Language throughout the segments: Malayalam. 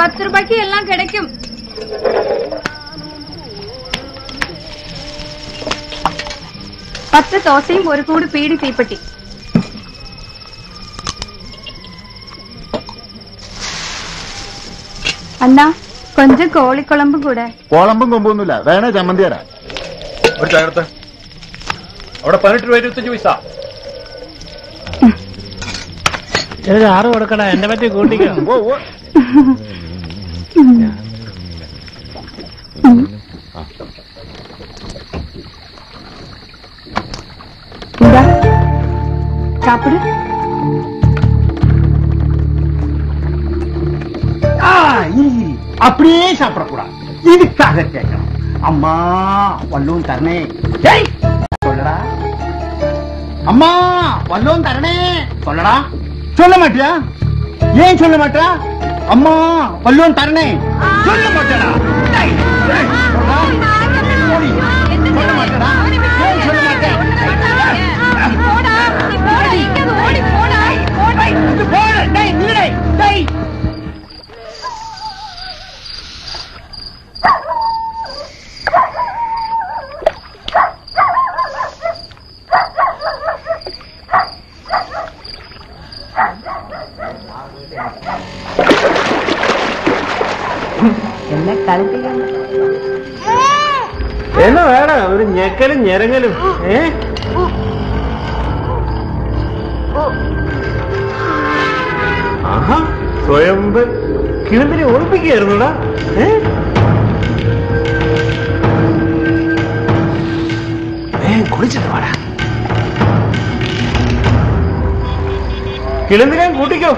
பத்து ரூபாய்க்கு எல்லாம் கிடைக்கும் பத்து தோசையும் ஒரு கூடு பீடி தீப்பெட்டி അണ്ണാ കൊഞ്ചം കോളിക്കുളമ്പും കൂടെ കോളമ്പും കൊമ്പൊന്നുമില്ല വേണേ ചമ്മന്തി തരാം ഒരു ചായർത്ത് അവിടെ പതിനെട്ട് രൂപ ഇരുപത്തഞ്ച് പൈസ ഒരു ആറ് കൊടുക്കടാ എന്നെ പറ്റി കൂട്ടിക്കോ ഓ ഓ இந்தா சாப்பிடு ஆ, இ- அப்படியே சாப்பிடக்கூடாது இதுக்காக கேட்கணும் அம்மா வல்லூன் தரணே ஏய், சொல்லடா அம்மா வல்லூன் தரணே சொல்லடா சொல்ல மாட்டியா ஏன் சொல்ல மாட்டா அம்மா வல்லூன் தரணே சொல்ல மாட்டடா டேய், டேய், சொல்றா? ஓடி. சொல்ல மாட்டடா ஏன் சொல்ல மாட்டே இது போடு. டேய், நில்லுடே. டேய். എന്നാ വേണം ഒരു ഞെക്കലും ഞെരങ്ങലും ഏ ആഹാ സ്വയംബ് കിളന്തിനെ ഒളിപ്പിക്കുകയായിരുന്നുടാ ഏ കുളിച്ചിട്ട് വാടാ കിളന്തിനെ കൂട്ടിക്കോ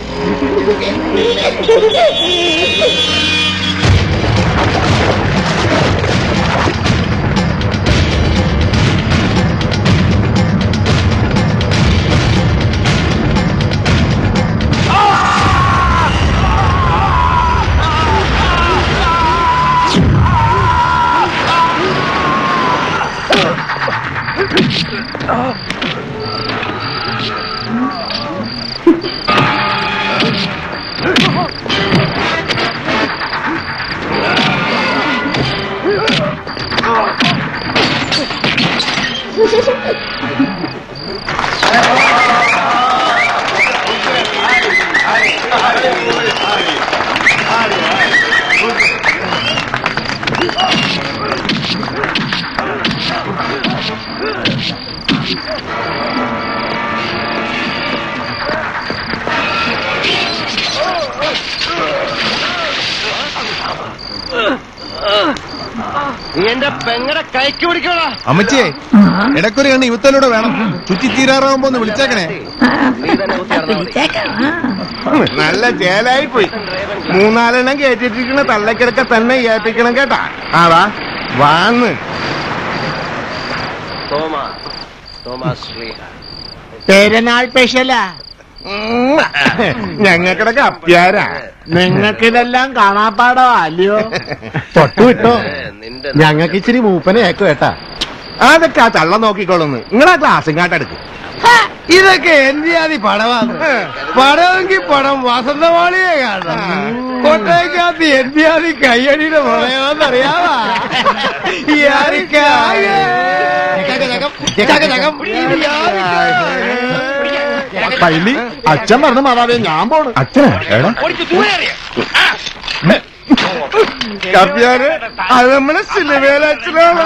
നീ എന്റെ പെങ്ങടെ കൈക്ക് പിടിക്കോളാ അമ്മച്ചിയെ ഇടക്കൊരു കണ്ണ് ഇവത്തലൂടെ വേണം ചുറ്റി തീരാറാവുമ്പോ ഒന്ന് വിളിച്ചേക്കണേ നല്ല ചേലായി പോയി മൂന്നാലെണ്ണം കയറ്റിട്ടിരിക്കണ തള്ളക്കിടക്ക തന്നെ ഏൽപ്പിക്കണം കേട്ടാ ആ വാ വാന്ന് തോമസ് തോമസ് ശ്രീഹ പെരുന്നാൾ സ്പെഷ്യലാ ഞങ്ങൾക്കിടക്ക് അപ്പ്യാരാ നിങ്ങൾക്കിതെല്ലാം കാണാപ്പാടോ അല്ലയോ തൊട്ടു വിട്ടോ നിന്റെ ഞങ്ങൾക്ക് ഇച്ചിരി മൂപ്പനെ ഏക്കോ കേട്ടാ അതൊക്കെ ആ തള്ള നോക്കിക്കോളുന്നു നിങ്ങളാ ക്ലാസ്സും കാട്ടെടുക്കും ഇതൊക്കെ എന്തിയാതി പടമാണ് പടമെങ്കിൽ പടം വസന്തമാളിയെ കാണണം കൊട്ടയ്ക്കകത്ത് എന്തിയാതി കയ്യടിയുടെ പ്രളയമെന്നറിയാവാ ഈ ആരിക്കായ പൈലി അച്ഛൻ പറഞ്ഞ മാതാവേ ഞാൻ പോണു അച്ഛനാ എടാ കപ്പ്യാര് അത് നമ്മുടെ സിനിമയിലെ അച്ഛനാണ്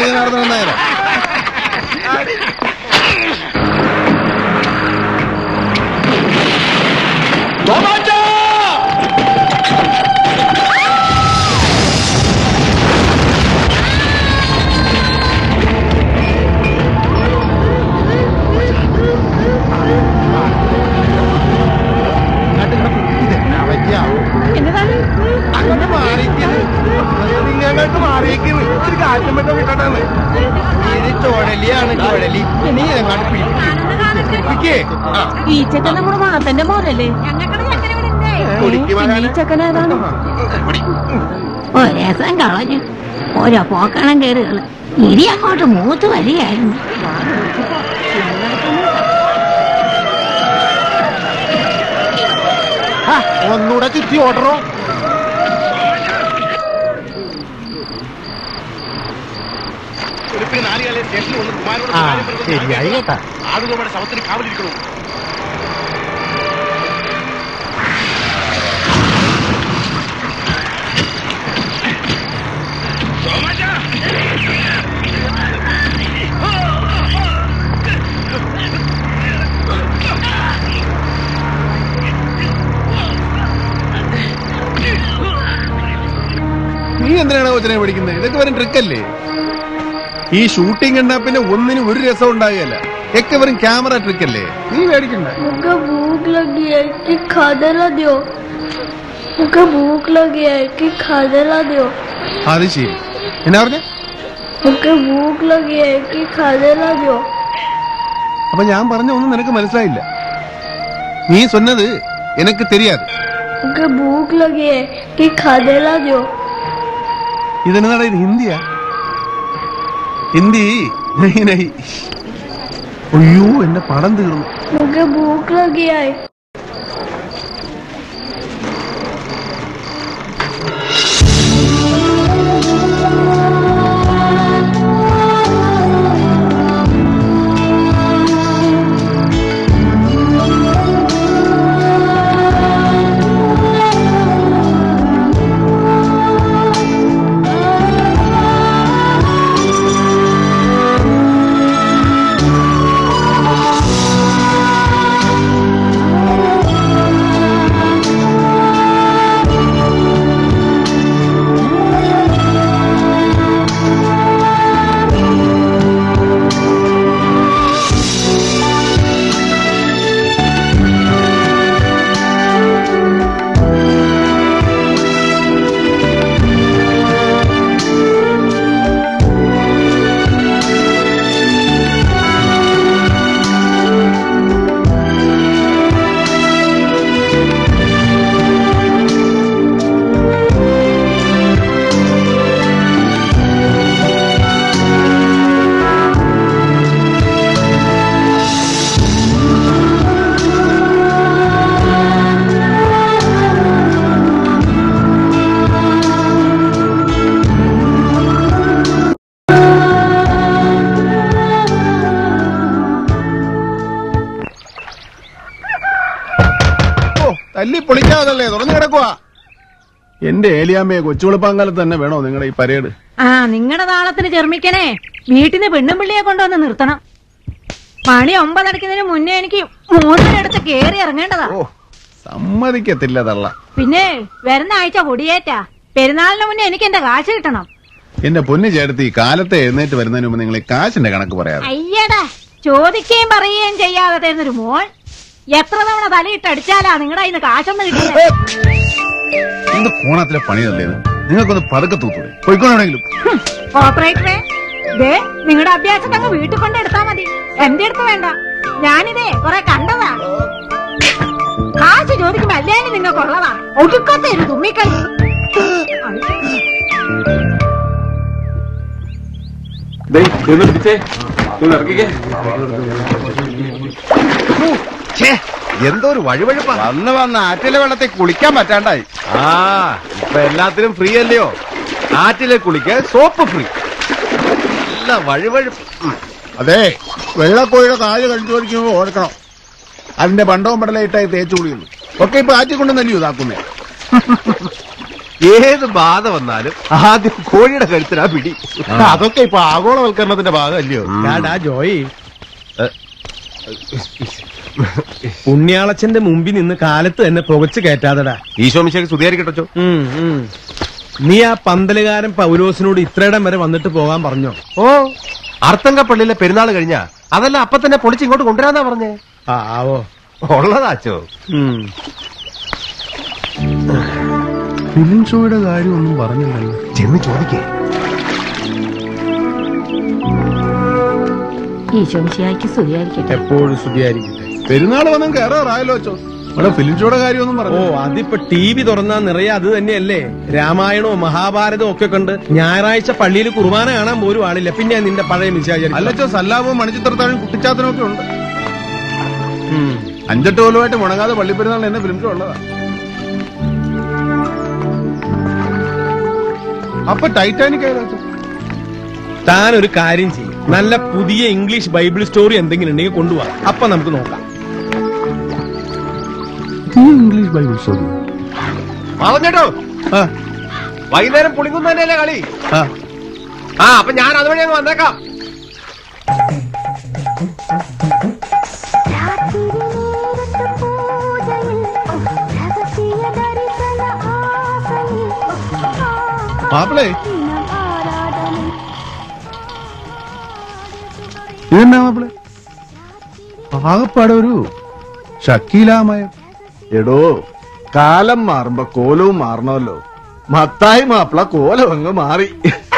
അങ്ങോട്ട് മാറിക്കുന്നു നിങ്ങൾക്ക് മാറിയേക്കുന്നു ഒരു കാറ്റും പറ്റ വിട്ടോട്ടാണ് ഇത് ചുഴലിയാണ് ചുഴലി നീ എങ്ങാണ്ട് പിടിക്കേ ഈ ചെക്കൻ നമ്മുടെ മാത്തന്റെ മോനല്ലേ ഈ ചെക്കൻ ഏതാണ് ഒരേസം കളഞ്ഞു ഓരോ പോക്കണം കയറുകള് ഇനി അങ്ങോട്ട് മൂത്ത് വരികയായിരുന്നു ഒന്നുകൂടെ ചുറ്റി ഓടറോ നാലുകാലെ സ്റ്റേഷനിൽ വന്ന് കുമാരനോട് ആ കാര്യം പറഞ്ഞ് ശരിയായി കേട്ടാ ആടുകളുടെ ശവത്തിന് കാവലിരിക്കണു നീ എന്തിനാണ് കൊച്ചിനെ പഠിക്കുന്നത് ഇതൊക്കെ വെറും ട്രിക്കല്ലേ ഈ ഷൂട്ടിംഗ് കണ്ടാ പിന്നെ ഒന്നിനും ഒരു രസം ഉണ്ടാകുകയല്ല ഒക്കെ വെറും ക്യാമറ ട്രിക്കല്ലേ നീ മേടിക്കണ്ട मुझे भूख लगी है कि खाने ला दो मुझे भूख लगी है कि खाने ला दो അത് ശരി എന്നാ പറഞ്ഞ मुझे भूख लगी है कि खाने ला दो അപ്പൊ ഞാൻ പറഞ്ഞ ഒന്നും നിനക്ക് മനസ്സിലായില്ല നീ சொன்னது എനിക്ക് தெரியாது मुझे भूख लगी है कि खाने ला दो ഇതെന്നടാ ഇത് ഹിന്ദിയാ ഹിന്ദി നഹി നഹി അയ്യോ എന്റെ പടം തീർന്നു मुझे भूख लगी है ഓ തല്ലി പൊളിക്കാതല്ലേ തുറന്നു കിടക്കുവാ എന്റെ ഏലിയാമ്മയെ കൊച്ചുവെളുപ്പാങ്കാലത്ത് തന്നെ വേണോ നിങ്ങളുടെ ഈ പരേഡ് ആ നിങ്ങളുടെ താളത്തിന് ചെറുമിക്കണേ വീട്ടിൽ നിന്ന് പെണ്ണും പിള്ളിയെ കൊണ്ടുവന്ന് നിർത്തണം മണി ഒമ്പതടക്കുന്നതിന് മുന്നേ എനിക്ക് മൂന്നിനടുത്ത് കേറി ഇറങ്ങേണ്ടതാ ഓ സമ്മതിക്കത്തില്ല തള്ള പിന്നെ വരുന്ന ആഴ്ച കൊടിയേറ്റാ പെരുന്നാളിന് മുന്നേ എനിക്ക് എന്റെ കാശ് കിട്ടണം എന്റെ പൊന്നു ചേർത്തി കാലത്തെ എഴുന്നേറ്റ് വരുന്നതിന് മുമ്പ് നിങ്ങൾ ഈ കാശിന്റെ കണക്ക് പറയാതെ അയ്യടാ ചോദിക്കുകയും പറയുകയും ചെയ്യാതെ തരുന്നൊരു മോൾ എത്ര തവണ തലയിട്ട് അടിച്ചാലാ നിങ്ങളുടെ കയ്യിൽ നിന്ന് കാശൊന്നും കിട്ടിയത് എന്ത് കോണത്തിലെ പണി തല്ലേത് നിങ്ങൾക്കൊന്ന് പതുക്കെ തൂത്തൂടെ പോയിക്കോണെങ്കിലും ഓപ്പറേറ്ററെ ദേ നിങ്ങളുടെ അഭ്യാസം അങ്ങ് വീട്ടിൽ കൊണ്ട് എടുത്താ മതി എന്റെ അടുത്ത് വേണ്ട ഞാനിതേ കുറെ കണ്ടതാ കാശ് ചോദിക്കുമ്പോ അല്ലേലും നിങ്ങൾക്കുള്ളതാ ഒടുക്കത്തെ ഒരു തുമ്മിക്കളി എന്തോ ഒരു വഴിവഴുപ്പാ വന്ന് വന്ന് ആറ്റിലെ വെള്ളത്തിൽ കുളിക്കാൻ പറ്റാണ്ടായി ആ ഇപ്പൊ എല്ലാത്തിനും ഫ്രീ അല്ലയോ ആറ്റിലെ കുളിക്ക് സോപ്പ് ഫ്രീ നല്ല വഴിവഴുപ്പ് ഉം. അതെ വെള്ളക്കോഴിയുടെ കാല് കഴിച്ചു പഠിക്കുമ്പോ ഓർക്കണം അതിന്റെ പണ്ടവും പടലായിട്ടായി തേച്ചു കുളിയുന്നു ഒക്കെ ഇപ്പൊ ആറ്റിക്കൊണ്ട് നല്ലയോ ഇതാക്കുന്നേ ഏത് ബാധ വന്നാലും ആദ്യം കോഴിയുടെ കഴുത്തിനാ പിടി അതൊക്കെ ഇപ്പൊ ആഗോളവൽക്കരണത്തിന്റെ ഭാഗമല്ലയോ ഞാടാ ജോയി പുണ്യാളച്ചന്റെ മുമ്പിൽ നിന്ന് കാലത്ത് തന്നെ പുകച്ചു കയറ്റാതടാ ഈശോ മിശേക്ക് സ്തുതിയായിരിക്കട്ടോ ഉം, ഉം. നീ ആ പന്തലുകാരൻ പൗലോസിനോട് ഇത്രയിടം വരെ വന്നിട്ട് പോകാൻ പറഞ്ഞോ ഓ അർത്തങ്ക പള്ളിയിലെ പെരുന്നാൾ കഴിഞ്ഞാ അതെല്ലാം അപ്പൊ തന്നെ പൊളിച്ച് ഇങ്ങോട്ട് കൊണ്ടുവരാന്നാ പറഞ്ഞേ ആ ആവോ ഉള്ളതാച്ചോ ഉം. ഫിലിം ഷോയുടെ കാര്യം ഒന്നും പറഞ്ഞില്ലല്ലോ ചെന്ന് ചോദിക്കേ ഈശോമിശിയായിക്ക് സ്തുതിയായിരിക്കട്ടെ എപ്പോഴും സ്തുതിയായിരിക്കട്ടെ പെരുന്നാൾ വന്നും കയറാറായല്ലോ അച്ചോ ഇവിടെ ഫിലിം ഷോയുടെ കാര്യമൊന്നും ഓ പറഞ്ഞു അതിപ്പോ ടി വി തുറന്നാ നിറയെ അത് തന്നെയല്ലേ രാമായണവും മഹാഭാരതവും ഒക്കെ കണ്ട് ഞായറാഴ്ച പള്ളിയിൽ കുർബാന കാണാൻ പോലും ആളില്ല പിന്നെ നിന്റെ പഴയ മിശാചാരി അല്ലച്ചോ സല്ലാപവും മണിച്ചിത്രത്താഴും കുട്ടിച്ചാത്തനും ഒക്കെ ഉണ്ട് അഞ്ചെട്ട് കൊല്ലമായിട്ട് മുടങ്ങാതെ പള്ളിപ്പെരുന്നാൾ എന്നെ ഫിലിം ഷോ ഉള്ളതാ അപ്പൊ ടൈറ്റാനിക് ആയാലോ അച്ചോ? താൻ ഒരു കാര്യം ചെയ്യും നല്ല പുതിയ ഇംഗ്ലീഷ് ബൈബിൾ സ്റ്റോറി എന്തെങ്കിലും ഉണ്ടെങ്കിൽ കൊണ്ടുപോവാ അപ്പൊ നമുക്ക് നോക്കാം ഇംഗ്ലീഷ് ബൈബിൾ സ്റ്റോറി പറഞ്ഞോ ആ, വൈകുന്നേരം പുളിങ്ങുന്നതന്നെയല്ലേ കളി ആ. ആ അപ്പൊ ഞാൻ അതുവഴി അങ്ങ് വന്നേക്കാം മാപ്പിളേ ഇതെന്നാ മാപ്പിളെ ആകപ്പാടെ ഒരു ഷക്കീലാമയം എടോ കാലം മാറുമ്പോ കോലവും മാറണമല്ലോ മത്തായി മാപ്പിള കോലം അങ്ങ് മാറി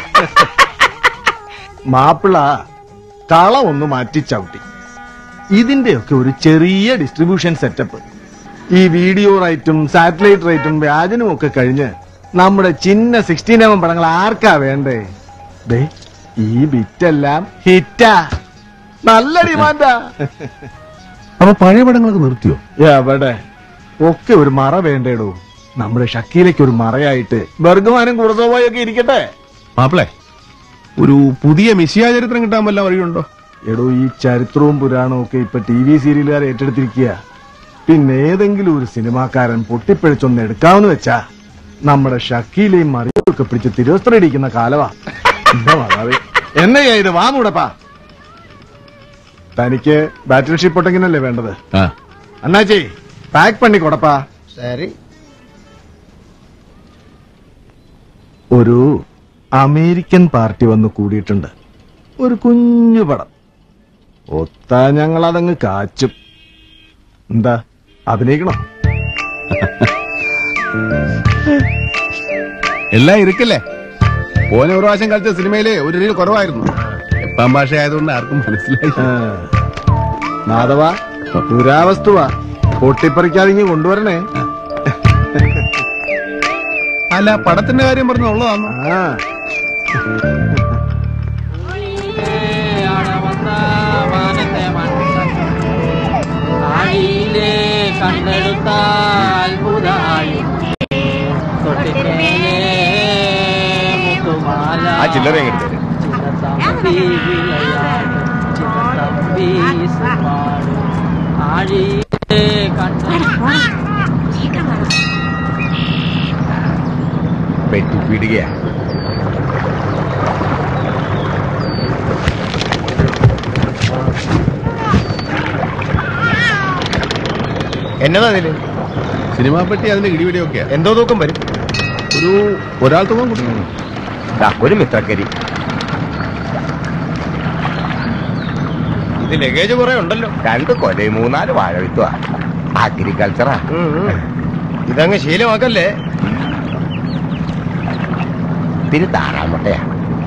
മാപ്പിള കളം ഒന്ന് മാറ്റി ചവിട്ടി ഇതിന്റെയൊക്കെ ഒരു ചെറിയ ഡിസ്ട്രിബ്യൂഷൻ സെറ്റപ്പ് ഈ വീഡിയോ റൈറ്റും സാറ്റലൈറ്റ് റൈറ്റും വ്യാജനും ഒക്കെ കഴിഞ്ഞ് നമ്മുടെ ചിന്ന സിക്സ്റ്റീൻ എം പടങ്ങൾ ആർക്കാ വേണ്ടേ ദേ ഈ ബിറ്റെല്ലാം ഹിറ്റാ നല്ല ഡിമാൻഡാ അപ്പൊ പഴയ പടങ്ങളൊക്കെ നിർത്തിയോ എവിടെ ഒക്കെ ഒരു മറ വേണ്ടേടോ നമ്മുടെ ഷക്കീലയ്ക്ക് ഒരു മറയായിട്ട് ബർഗമാനും കുടസോവായൊക്കെ ഇരിക്കട്ടെ മാപ്പിളെ ഒരു പുതിയ മിസിയ ചരിത്രം കിട്ടാൻ വല്ല വഴിയുണ്ടോ എടോ ഈ ചരിത്രവും പുരാണവും ഒക്കെ ഇപ്പൊ ടി വി സീരിയലുകാർ ഏറ്റെടുത്തിരിക്കുക പിന്നെ ഏതെങ്കിലും ഒരു സിനിമാക്കാരൻ പൊട്ടിപ്പിഴച്ചൊന്ന് എടുക്കാമെന്ന് വെച്ചാ നമ്മുടെ ഷക്കീലയും മറിയും ഒക്കെ പിടിച്ച് തിരുവസ്ത്രടിക്കുന്ന കാലവാ എന്താ മാതാവേ എന്നയ്യാ ഇത് വാ മൂടപ്പാ തനിക്ക് ബാറ്റിൽ ഷിപ്പ് ഒട്ടെങ്കിനല്ലേ വേണ്ടത് ആ അണ്ണാച്ചി പാക്ക് പണി കൊടപ്പാ சரி ഒരു അമേരിക്കൻ പാർട്ടി വന്ന് കൂടിയിട്ടുണ്ട് ഒരു കുഞ്ഞു പടം ഒത്താ ഞങ്ങൾ അതങ്ങ് കാച്ചും എന്താ അഭിനയിക്കണം എല്ലാം ഇരിക്കല്ലേ പോന ഒരു പ്രാവശ്യം കളിച്ച സിനിമയിലെ ഒരു രീതിയിൽ കുറവായിരുന്നു എപ്പാം ഭാഷ ആയതുകൊണ്ട് ആർക്കും മനസ്സിലായി ആ. മാധവ പുരാവസ്തുവാ പൊട്ടിപ്പറിക്കാതിങ്ങി കൊണ്ടുവരണേ അല്ല പടത്തിന്റെ കാര്യം പറഞ്ഞുള്ളതാണോ ആ കണ്ടെടുത്ത അത്ഭുതായും തൊട്ടിട്ടേനെ മുത്തുമാല ആ ചില്ലറ എങ്ങോട്ട് തരും ചിന്നത്തമ്പി വിളയാടും ചിന്നത്തമ്പി പാടും ആഴിയിലെ കണ്ടെടുത്ത പെറ്റിപ്പിടുകയാ എന്നതാ അതില് സിനിമാ പെട്ടി അതിന്റെ ഇടിപിടിയൊക്കെയാ എന്തോ തൂക്കം വരും ഒരു ഒരാൾ തൂക്കം കൊടുക്കണം ദാ, ഒരു മിത്രക്കരി ഇത് ലഗേജ് കുറെ ഉണ്ടല്ലോ രണ്ട് കൊലയും മൂന്നാല് വാഴവിത്തുവാ അഗ്രികൾച്ചറാ ഇതങ്ങ് ശീലമാക്കല്ലേ പിന്നെ താറാമുട്ടയാ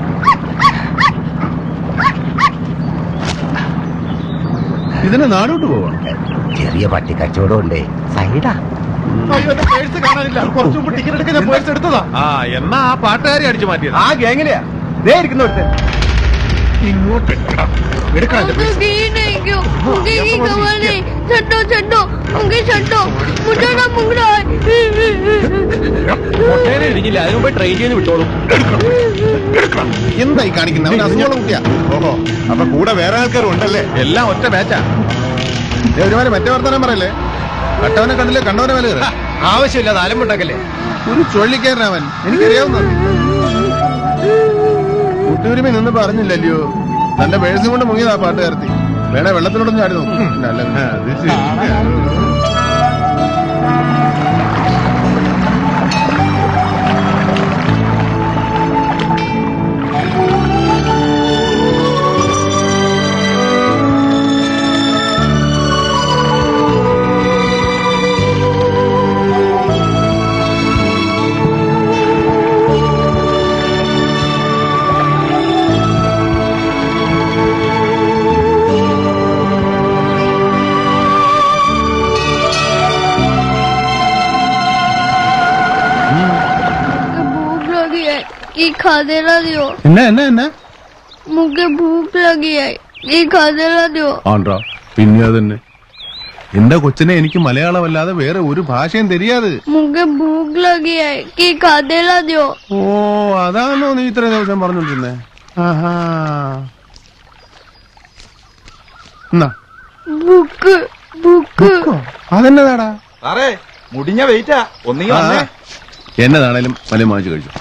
ഇതിനെ നാടോട്ട് പോവാണ് ചെറിയ പട്ടി കച്ചവടം ഉണ്ടേ സൈഡാ പേഴ്സ് കാണാനില്ല കുറച്ചു മുമ്പ് ടിക്കറ്റ് എടുക്കാൻ ഞാൻ പേഴ്സ് എടുത്തതാ ആ എന്നാ ആ പാട്ടുകാരെ അടിച്ചു മാറ്റിയത് ആ ഗാങ്ങിലെയാ ദേ ഇരിക്കുന്നു ഒരുത്തൻ ഇങ്ങോട്ട് എടുക്കണം എടുക്കണം എന്റെ मुझे പേഴ്സ് ये नहीं क्यों मुझे ये कमर नहीं छड्डो छड्डो मुझे छड्डो मुझे ना मुंगड़ा है ഇടിഞ്ഞില്ല അതിന് മുമ്പ് ട്രെയിൻ ചെയ്ത് വിട്ടോളൂ എന്തായി കാണിക്കുന്നത് അവൻ അസുഖമുള്ള കുട്ടിയാ ഓഹോ അപ്പൊ കൂടെ വേറെ ആൾക്കാരും ഉണ്ടല്ലേ എല്ലാം ഒറ്റ ബാച്ചാ ദേ ഒരുമാതിരി മറ്റേ വർത്തമാനം പറയല്ലേ കട്ടവനെ കണ്ടില്ലേ കണ്ടവനെ വില കയറി ആവശ്യമില്ലാതെ അലമ്പുണ്ടാക്കല്ലേ ഒരു ചുഴലിക്കാരനവൻ എനിക്കറിയാവുന്ന കുട്ടൂരിമ നിന്ന് പറഞ്ഞില്ലല്ലയോ തന്റെ പേഴ്സും കൊണ്ട് മുങ്ങിയതാ പാട്ടുകാർത്തി വേണേ വെള്ളത്തിലോട്ടൊന്നും ചാടി നോക്കും നല്ല मुझे भूख लगी है ये खाने ला दियो എന്നാ എന്നാ എന്നാ मुझे भूख लगी है ये खाने ला दियो ആണ്ട്രാ പിന്നെ അതന്നെ എന്റെ കൊച്ചിനെ എനിക്ക് മലയാളമല്ലാതെ വേറെ ഒരു ഭാഷയും தெரியாது मुझे भूख लगी है ये खाने ला दियो ഓ അതാണോ നീ ഇത്ര ദിവസം പറഞ്ഞോണ്ടിരുന്നേ ആഹാ എന്നാ ബുക്ക് ബുക്ക് അതെന്നതാടാ സാറേ മുടിഞ്ഞ വെയിറ്റാ ഒന്നിങ്ങി വന്നേ എന്നതാണേലും വല്ല വാങ്ങിച്ചു കഴിച്ചു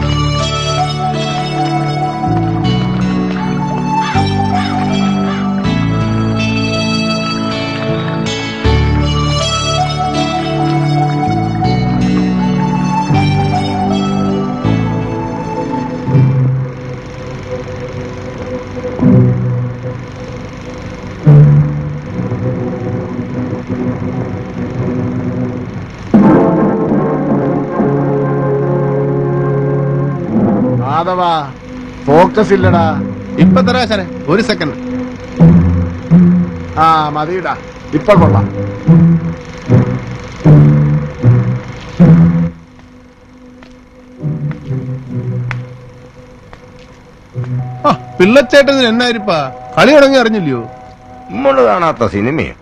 മാധവാ ഫോക്കസ് ഇല്ലടാ ഇപ്പൊ തരാ സാറേ ഒരു സെക്കൻഡ് ആ മതിയിടാ ഇപ്പൊ കൊള്ളാം ആ പിള്ളച്ചേട്ടന് എന്നായിരിപ്പാ കളി തുടങ്ങി അറിഞ്ഞില്ലയോ നമ്മള് കാണാത്ത സിനിമയും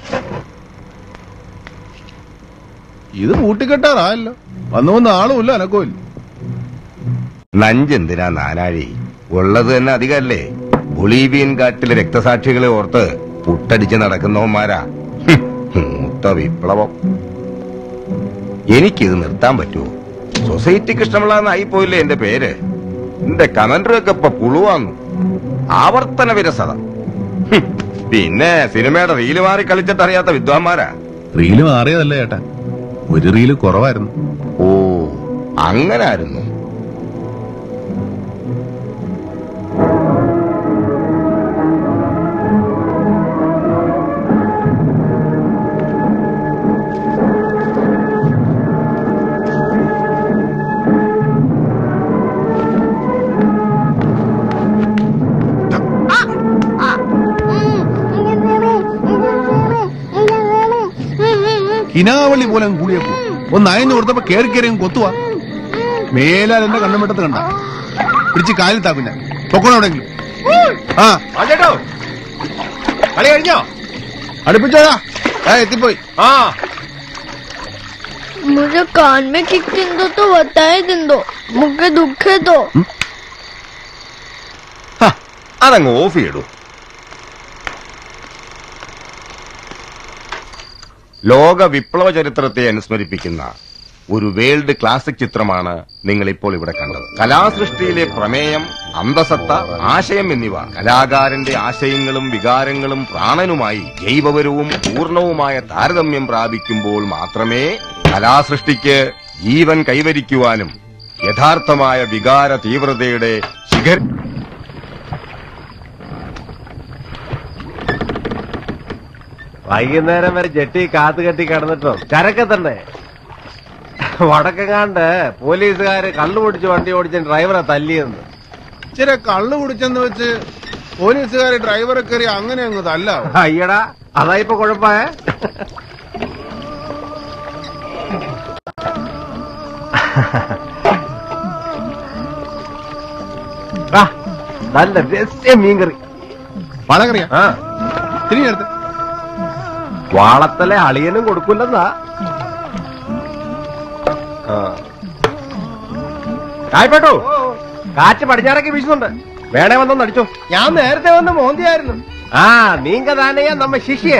ഇത് പൂട്ടിക്കെട്ടാറായല്ലോ വന്നു വന്ന ആളുമില്ല അനക്കമില്ല നഞ്ചെന്തിനാ നാനാഴി ഉള്ളത് തന്നെ അധികമല്ലേ ബൊളീവിയൻ കാട്ടിലെ രക്തസാക്ഷികളെ ഓർത്ത് പുട്ടടിച്ച് നടക്കുന്നവന്മാരാ ഹും, മൂത്ത വിപ്ലവം എനിക്കിത് നിർത്താൻ പറ്റുമോ സൊസൈറ്റിക്ക് ഇഷ്ടമുള്ളതെന്നായി പോയില്ലേ എന്റെ പേര് എന്റെ കമന്ററൊക്കെ ഇപ്പൊ പുളുവാന്നു ആവർത്തന വിരസത ഹും, പിന്നെ സിനിമയുടെ റീല് മാറി കളിച്ചിട്ടറിയാത്ത വിദ്വാൻമാരാ റീല് മാറിയതല്ലേ ചേട്ടാ ഒരു റീല് കുറവായിരുന്നു ഓ അങ്ങനായിരുന്നു കിനാവള്ളി പോലെ അങ്ങ് കൂടിയപ്പോ ഒന്ന് അയഞ്ഞു കൊടുത്തപ്പോ കേറി കയറി അങ്ങ് കൊത്തുവാ മേലാൽ എന്റെ കണ്ണുമെട്ടത്ത് കണ്ട പിടിച്ച് കാലിൽ താപ്പില്ല പൊക്കണോ എവിടെങ്കിലും ആ ചേട്ടോ കളി കഴിഞ്ഞോ അടുപ്പിച്ചോടാ ആ എത്തിപ്പോയി ആ मुझे कान में किक दिन दो तो बताए दिन दो मुझे दुख है तो അതങ്ങ് ഓഫ് ചെയ്തു ലോക വിപ്ലവ ചരിത്രത്തെ അനുസ്മരിപ്പിക്കുന്ന ഒരു വേൾഡ് ക്ലാസിക് ചിത്രമാണ് നിങ്ങൾ ഇപ്പോൾ ഇവിടെ കണ്ടത് കലാസൃഷ്ടിയിലെ പ്രമേയം അന്തസത്ത ആശയം എന്നിവ കലാകാരന്റെ ആശയങ്ങളും വികാരങ്ങളും പ്രാണനുമായി ജൈവപരവും പൂർണവുമായ താരതമ്യം പ്രാപിക്കുമ്പോൾ മാത്രമേ കലാസൃഷ്ടിക്ക് ജീവൻ കൈവരിക്കുവാനും യഥാർത്ഥമായ വികാര തീവ്രതയുടെ ശിഖര വൈകുന്നേരം വരെ ജെട്ടി കാത്തു കെട്ടി കിടന്നിട്ടോ ചരക്കത്തണ്ടേ വടക്കങ്ങാണ്ട് പോലീസുകാര് കള്ളുപിടിച്ച് വണ്ടി ഓടിച്ച ഡ്രൈവറെ തല്ലിയെന്ന് ഇച്ചിരി കള്ളു കുടിച്ചെന്ന് വെച്ച് പോലീസുകാരെ ഡ്രൈവറെ കയറി അങ്ങനെ അങ്ങ് തല്ലാവും അയ്യടാ അതാ ഇപ്പൊ കുഴപ്പമായ നല്ല രസ്യ മീൻകറി വളകറിയാ ആ തിരിഞ്ഞെടുത്ത് വാളത്തലെ അളിയനും കൊടുക്കില്ലെന്നാ കായ്പേട്ടോ കാറ്റ് പടിഞ്ഞാറൊക്കെ വീശുന്നുണ്ട് വേണേ വന്നൊന്ന് അടിച്ചോ ഞാൻ നേരത്തെ വന്ന് മോന്തിയായിരുന്നു ആ നീങ്ക താനെയാ നമ്മ ശിഷ്യ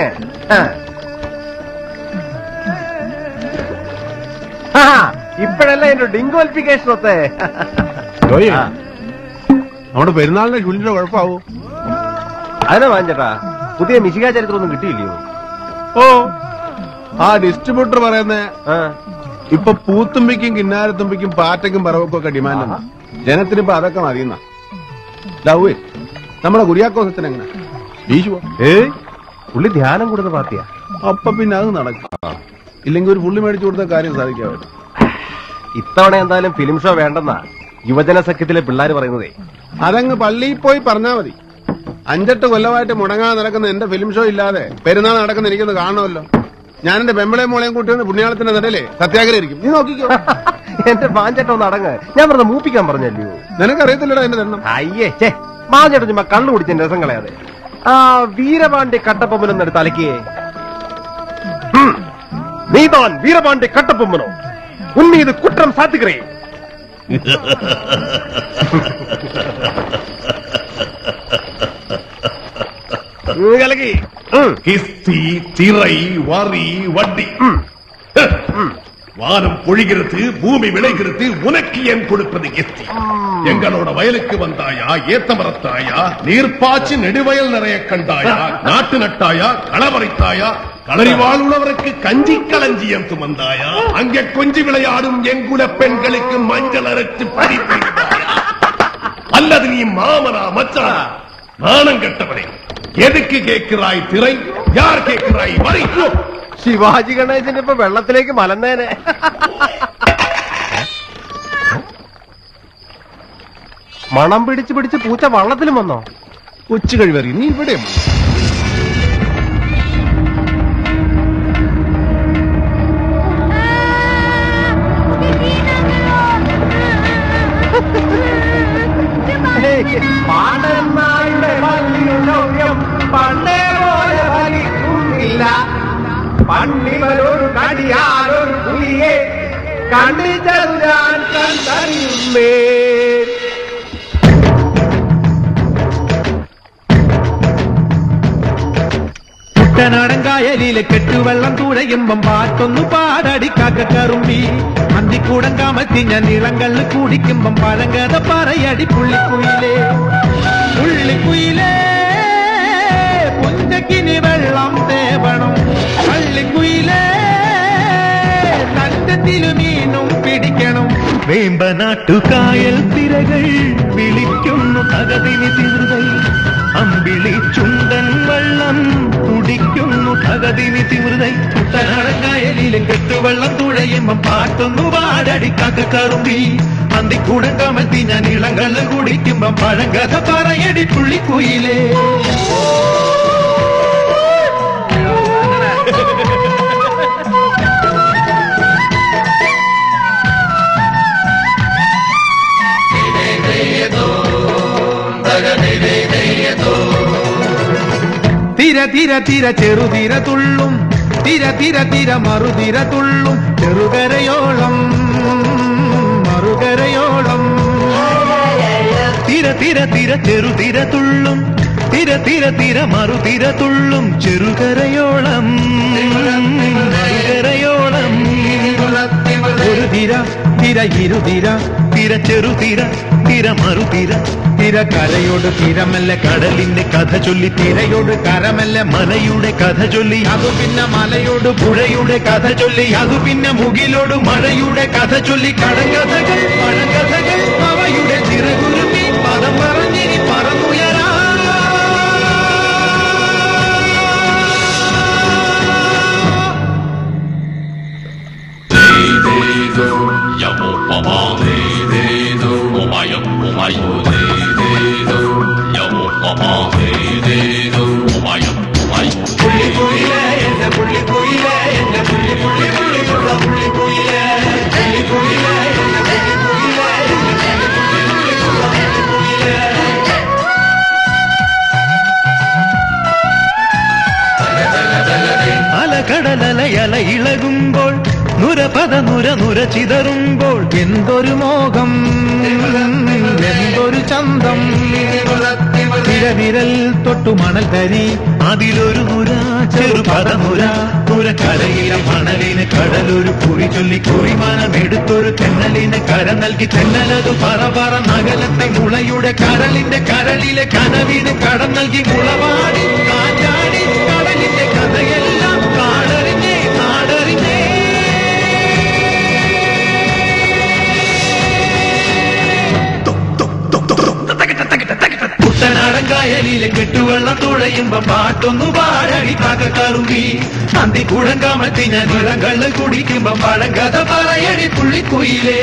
ഇപ്പഴല്ല എന്റെ ഡിങ്കോൽഫിക്കേഷൻ ഒത്തേ ജോയി ആ. നമ്മുടെ പെരുന്നാളിന്റെ ഷുലിന്റെ കുഴപ്പമാവോ അതിനെ വാങ്ങിച്ചേട്ടാ പുതിയ മിശിക ചരിത്രം ഒന്നും കിട്ടിയില്ലയോ ഓ ആ ഡിസ്ട്രിബ്യൂട്ടർ പറയുന്ന ആ ഇപ്പൊ പൂത്തുമ്പിക്കും കിന്നാരത്തുമ്പിക്കും പാറ്റയ്ക്കും പറവക്കും ഒക്കെ ഡിമാൻഡ് ജനത്തിന് ഇപ്പൊ അതൊക്കെ മതിയെന്ന ലവ് നമ്മുടെ കുര്യാക്കോസത്തിന് എങ്ങനെ വീശുവോ ഏയ് പുള്ളി ധ്യാനം കൂടുന്ന പാർട്ടിയാ അപ്പൊ പിന്നെ അത് നടക്കും ഇല്ലെങ്കിൽ ഒരു പുള്ളി മേടിച്ചു കൊടുത്ത കാര്യം സാധിക്കാവോ ഇത്തവണ എന്തായാലും ഫിലിം ഷോ വേണ്ടെന്നാ യുവജന സഖ്യത്തിലെ പിള്ളേർ പറയുന്നതേ അതങ്ങ് പള്ളിയിൽ പോയി പറഞ്ഞാ മതി അഞ്ചെട്ട് കൊല്ലമായിട്ട് മുടങ്ങാതെ നടക്കുന്ന എന്റെ ഫിലിം ഷോ ഇല്ലാതെ പെരുന്നാൾ നടക്കുന്ന എനിക്കൊന്ന് കാണുമല്ലോ ഞാൻ എന്റെ പെമ്പളെയും മോളെയും കൂട്ടി വന്ന് പുണ്യാളത്തിന്റെ നിലയിലെ സത്യാഗ്രഹം ഇരിക്കും നീ നോക്കിക്കോ എന്റെ മാഞ്ചേട്ടൻ ഒന്ന് അടങ്ങ് ഞാൻ വെറുതെ മൂപ്പിക്കാൻ പറഞ്ഞല്ലോ നിനക്കറിയത്തില്ലടാ എന്റെ ദണ്ണം അയ്യേ ചേ മാഞ്ചേട്ടൻ ചുമ്മാ കള്ളു കുടിച്ചതിന്റെ രസം കളയാതെ ആ വീരപാണ്ഡ്യ കട്ടപ്പൊമ്മനൊന്ന് എടുത്ത് അലക്കിയേ ഹും. നീതാൻ വീരപാണ്ഡ്യ കട്ടപ്പൊമ്മനോ ഉന്നീത് കുറ്റം സാധിക്കറേ കലകി கிஸ்தி திரை வரி வட்டி வானம் பொழிகிறது பூமி விளைகிறது உனக்கு ஏன் கொடுப்பது கிஸ்தி எங்களோட வயலுக்கு வந்தாயா ஏத்த மரத்தாயா நீர்ப்பாய்ச்சி நெடுவயல் நிறைய கண்டாயா நாட்டு நட்டாயா களவரைத்தாயா களரி வாழ்வுள்ளவருக்கு கஞ்சி களஞ்சியம் சுமந்தாயா அங்கே கொஞ்சி விளையாடும் எங்குல பெண்களுக்கு மஞ்சள் அரைச்சு படித்து அல்லது நீ மாமனா மச்சானா நாணம் கெட்டவனே எதுக்கு கேட்கிறாய் திரை யார் கேட்கிறாய் வரி ശിവാജി ഗണേശൻ ഇപ്പൊ വെള്ളത്തിലേക്ക് മലന്നേനെ മണം പിടിച്ച് പിടിച്ച് പൂച്ച വള്ളത്തിലും വന്നോ കൊച്ചു കഴിവറി നീ ഇവിടെ പാടന്നാളുടെ ശൗര്യം പണ്ടേ പോലെ ഫലിക്കുന്നില്ല പണ്ടിവരൊരു കടിയാലൊരു പുലിയെ കണ്ടിച്ചതു ഞാൻ കണ്ടറിയുന്നേ കുട്ടനാടൻ കായലിലെ കെട്ടുവെള്ളം തുഴയുമ്പം പാട്ടൊന്നു പാടടി കാക്കക്കറുമ്പി അന്തിക്കൂടം കാമത്തി ഞാൻ ഇളങ്കള്ള് കുടിക്കുമ്പം പഴങ്കഥ പറയടി പുള്ളിക്കുയിലേ പുള്ളിക്കുയിലേ പുഞ്ചക്കിനി വെള്ളം തേവണം പള്ളിക്കുയിലേ തഞ്ചത്തിലു മീനും പിടിക്കണം വേമ്പനാട്ടുകായൽ തിരകൾ വിളിക്കുന്നു തകതിനി തിരുതൈ അമ്പിളി ചുണ്ടൻ വെള്ളം തുടിക്കുന്നു തകതിനി തിരുതൈ കുട്ടനാടക്കായലിലും കെട്ടുവെള്ളം തുഴയുമ്പം പാട്ടൊന്നു പാടടി കറുമ്പി അന്തിക്കൂടം കമത്തി ഞാൻ ഇളങ്കള്ള് കുടിക്കുമ്പം പഴങ്കഥ പറയടി പുള്ളിക്കുയിലേ തിര തിര തിര ചെറുതിര തുള്ളും തിര തിര തിര മറുതിര തുള്ളും ചെറുകരയോളം മറുകരയോളം തിര തിര തിര ചെറുതിര തുള്ളും തിര തിര തിര മറുതിര തുള്ളും ചെറുകരയോളം മറുകരയോളം ഒരു തിര തിര ഇരുതിര തിര ചെറുതിര തിര മറുതിര തിര കരയോട് തിരമല്ല കടലിന്റെ കഥ ചൊല്ലി തിരയോട് കരമല്ല മലയുടെ കഥ ചൊല്ലി അതു പിന്നെ മലയോട് പുഴയുടെ കഥ ചൊല്ലി അതു പിന്നെ മുകിലോട് മഴയുടെ കഥ ചൊല്ലി കടങ്കഥകൾ പഴങ്കഥകൾ അവയുടെ ചിറകുരുമി പദം പറഞ്ഞിനി പറന്നുയരാ അലകടലലയല ഇളകുമ്പോൾ നുരപദ നുര നുര ചിതറുമ്പോൾ എന്തൊരു മോഹം എന്തൊരു ചന്തം തിരവിരൽ തൊട്ടു മണൽ തരി അതിലൊരു നുര ചെറുപദ നുര നുര കരയിലെ മണലിന് കടലൊരു കുറി ചൊല്ലി കുറിമാനം എടുത്തൊരു തെന്നലിന് കര നൽകി തെന്നലതു പറ പറ നഗലത്തെ മുളയുടെ കരളിന്റെ കരളിലെ കനവിന് കടം നൽകി മുളവാടി കാറ്റാടി കടലിന്റെ കഥയെല്ലാം കാടറിഞ്ഞേ നാടറിഞ്ഞേ കുട്ടനാടൻ കായലിലെ കെട്ടുവെള്ളം തുഴയുമ്പോ പാട്ടൊന്നു പാടടി കാക്കറുമ്പി അന്തിക്കൂടം കാമത്തി ഞാൻ ഇളങ്കള്ള് കുടിക്കുമ്പോ പഴങ്കഥ പറയടി പുള്ളിക്കുയിലേ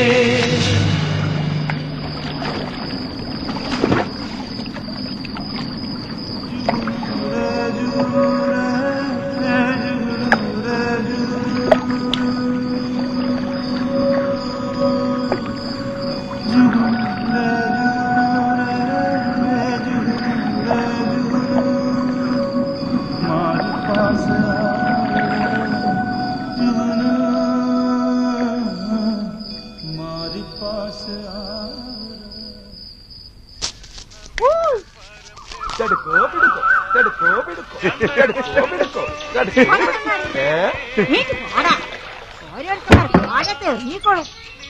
എടുക്കോ പിടിക്കോ നീക്ക് പോടാ. ഓരോരുത്തരുടെ ഭാഗത്ത് ഇറങ്ങിക്കോളും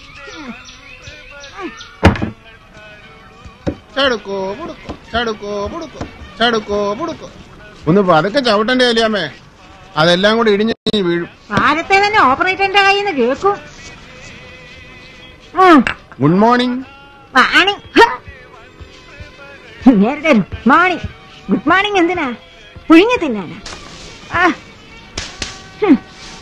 ചടുക്കോ പുടുക്കോ ചടുക്കോ പുടുക്കോ ചടുക്കോ പുടുക്കോ ഒന്ന് പതുക്കെ ചവിട്ടണ്ടേ അലിയാമ്മേ അതെല്ലാം കൂടി ഇടിഞ്ഞ് വീഴും ഭാരത്തെ തന്നെ ഓപ്പറേറ്ററിന്റെ കയ്യിൽ നിന്ന് കേൾക്കും ഉം, ഗുഡ് മോർണിംഗ് വാണി നേരത്തെ മാണി ഗുഡ് മോർണിംഗ് എന്തിനാ പുഴുങ്ങി തിന്നാനാ ആ. ഹും.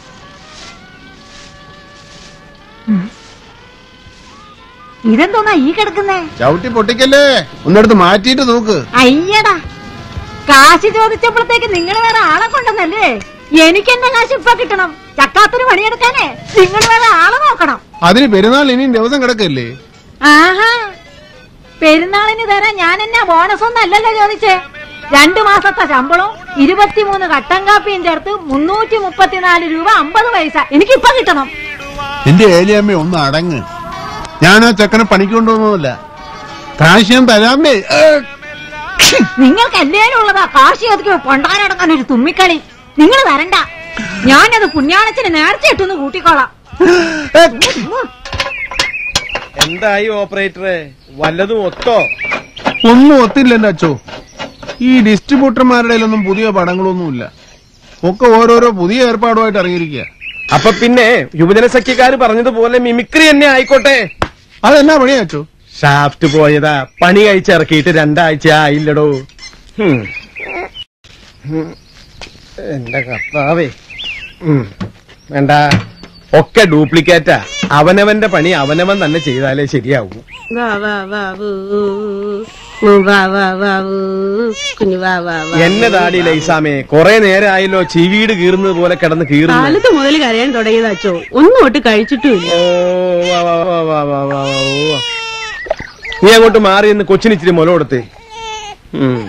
ഉം. ഇതെന്തോന്നാ ഈ കിടക്കുന്നേ ചവിട്ടി പൊട്ടിക്കല്ലേ ഒന്നെടുത്ത് മാറ്റിയിട്ട് നോക്ക് അയ്യടാ കാശ് ചോദിച്ചപ്പോഴത്തേക്ക് നിങ്ങൾ വേറെ ആളെ കൊണ്ടെന്നല്ലേ എനിക്ക് എന്റെ കാശ് ഇപ്പൊ കിട്ടണം ചക്കാത്തിന് പണിയെടുക്കാനേ നിങ്ങൾ വേറെ ആളെ നോക്കണം അതിന് പെരുന്നാൾ ഇനിയും ദിവസം കിടക്കല്ലേ ആഹാ പെരുന്നാളിന് തരാൻ ഞാൻ എന്നാ ബോണസ് ഒന്നും അല്ലല്ലോ ചോദിച്ചേ രണ്ടു മാസത്തെ ശമ്പളവും ഇരുപത്തിമൂന്ന് കട്ടൻ കാപ്പിയും ചേർത്ത് മുന്നൂറ്റി മുപ്പത്തിനാല് രൂപ അമ്പത് പൈസ എനിക്കിപ്പൊ കിട്ടണം എന്റെ ഏലിയമ്മ ഒന്ന് അടങ്ങ് ഞാൻ ആ ചെക്കനെ പണിക്ക് കൊണ്ടുവന്നതല്ല കാശ് ഞാൻ തരാമേ നിങ്ങൾക്ക് എല്ലാരും ഉള്ളതാ കാശി ഒതുക്കി കൊണ്ടാനടക്കാൻ ഒരു തുമ്മിക്കളി നിങ്ങൾ വരണ്ട ഞാനത് പുണ്യാളത്തിന് നേർച്ച ഇട്ടൊന്ന് കൂട്ടിക്കോളാം എന്തായി ഓപ്പറേറ്ററെ വല്ലതും ഒത്തോ ഒന്നും ഒത്തില്ല എന്റെ അച്ചോ ഈ ഡിസ്ട്രിബ്യൂട്ടർമാരുടെ ഒന്നും പുതിയ പടങ്ങളൊന്നുമില്ല ഒക്കെ ഓരോരോ പുതിയ ഏർപ്പാടുമായിട്ട് ഇറങ്ങിയിരിക്കുക അപ്പൊ പിന്നെ യുവജന സഖ്യക്കാര് പറഞ്ഞതുപോലെ മിമിക്രി തന്നെ ആയിക്കോട്ടെ അതെന്നാ പണിയാ അച്ചോ ഷാഫ്റ്റ് പോയതാ പണി കഴിച്ചിറക്കിയിട്ട് രണ്ടാഴ്ച ആയില്ലടോ ഹും. ഹും. എന്റെ കർത്താവേ ഉം. വേണ്ട ഒക്കെ ഡ്യൂപ്ലിക്കേറ്റാ അവനവന്റെ പണി അവനവൻ തന്നെ ചെയ്താലേ ശരിയാവൂ വാ വാ വാ വൂ. ഉ, വാ വാ വാ വൂ. കുഞ്ഞു വാ വാ വാ എന്നെ താടി ലൈസാമേ കൊറേ നേരം ആയല്ലോ ചീവീട് കീറുന്നത് പോലെ കിടന്ന് കീറുന്നു കാലത്ത് മുതൽ കരയാൻ തുടങ്ങിയതാച്ചോ ഒന്നും ഒട്ട് കഴിച്ചിട്ടുമില്ല ഓ വാ വാ വാ വാ വാ വാ വാ ഓ. നീ അങ്ങോട്ട് മാറി എന്ന് കൊച്ചിന് ഇച്ചിരി മുല കൊടുത്തേ ഉം.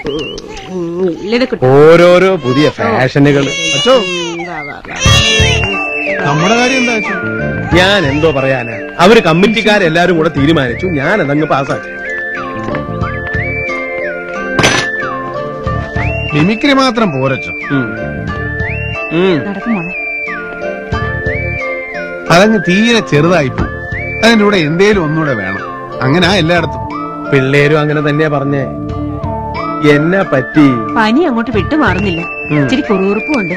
ഓരോരോ പുതിയ ഫാഷനുകൾ അച്ചോ നമ്മുടെ കാര്യം എന്താ അച്ചോ ഞാൻ എന്തോ പറയാനാ അവര് കമ്മിറ്റിക്കാരെല്ലാരും കൂടെ തീരുമാനിച്ചു ഞാൻ അതങ്ങ് പാസ്സാക്കി മിമിക്രി മാത്രം പോരച്ചോ നടക്കുമോളെ അതങ്ങ് തീരെ ചെറുതായിപ്പോ അതിന്റെ കൂടെ എന്തേലും ഒന്നുകൂടെ വേണം അങ്ങനെ എല്ലായിടത്തും പിള്ളേരും അങ്ങനെ തന്നെയാ പറഞ്ഞേ എന്നെ പറ്റി പനി അങ്ങോട്ട് വിട്ടുമാറുന്നില്ല ഉം. ഇച്ചിരി കുറുകുറുപ്പുണ്ട്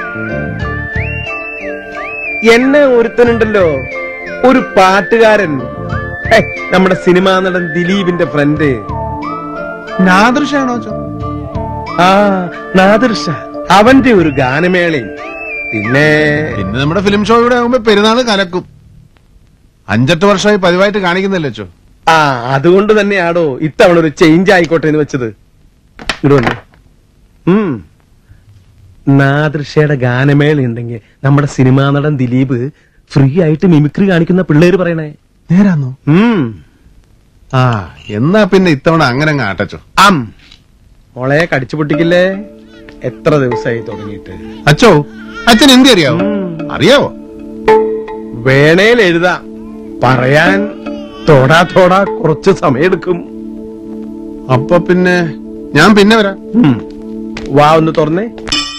എന്നെ ഒരുത്തനുണ്ടല്ലോ ഒരു പാട്ടുകാരൻ ഹേ, നമ്മുടെ സിനിമാ നടൻ ദിലീപിന്റെ ഫ്രണ്ട് നാദൃശാണോ അച്ചോ ആ നാദിർഷ അവന്റെ ഒരു ഗാനമേളയും പിന്നെ പിന്നെ നമ്മുടെ ഫിലിം ഷോ ഇവിടെ ആകുമ്പോ പെരുന്നാൾ കലക്കും അഞ്ചെട്ട് വർഷമായി പതിവായിട്ട് കാണിക്കുന്നില്ല അച്ചോ ആ അതുകൊണ്ട് തന്നെയാടോ ഇത്തവണ ഒരു ചേഞ്ച് ആയിക്കോട്ടെ എന്ന് വെച്ചത് ഇങ്ങോട്ട് വന്നേ. ഉം നാദൃഷയുടെ ഗാനമേള ഉണ്ടെങ്കിൽ നമ്മുടെ സിനിമാ നടൻ ദിലീപ് ഫ്രീ ആയിട്ട് മിമിക്രി കാണിക്കുന്ന പിള്ളേര് പറയണേ നേരാന്നോ ഉം ആ എന്നാ പിന്നെ ഇത്തവണ അങ്ങനെ അങ്ങ് ആട്ടച്ചോ അം മോളെ കടിച്ചു പൊട്ടിക്കില്ലേ എത്ര ദിവസമായി തുടങ്ങിയിട്ട് അച്ചോ അച്ഛൻ എന്തി അറിയാവോ അറിയാവോ വേണേൽ എഴുതാം പറയാൻ തോടാ തോടാ കുറച്ച് സമയമെടുക്കും അപ്പൊ പിന്നെ ഞാൻ പിന്നെ വരാം ഉം. വാ ഒന്ന് തുറന്നേ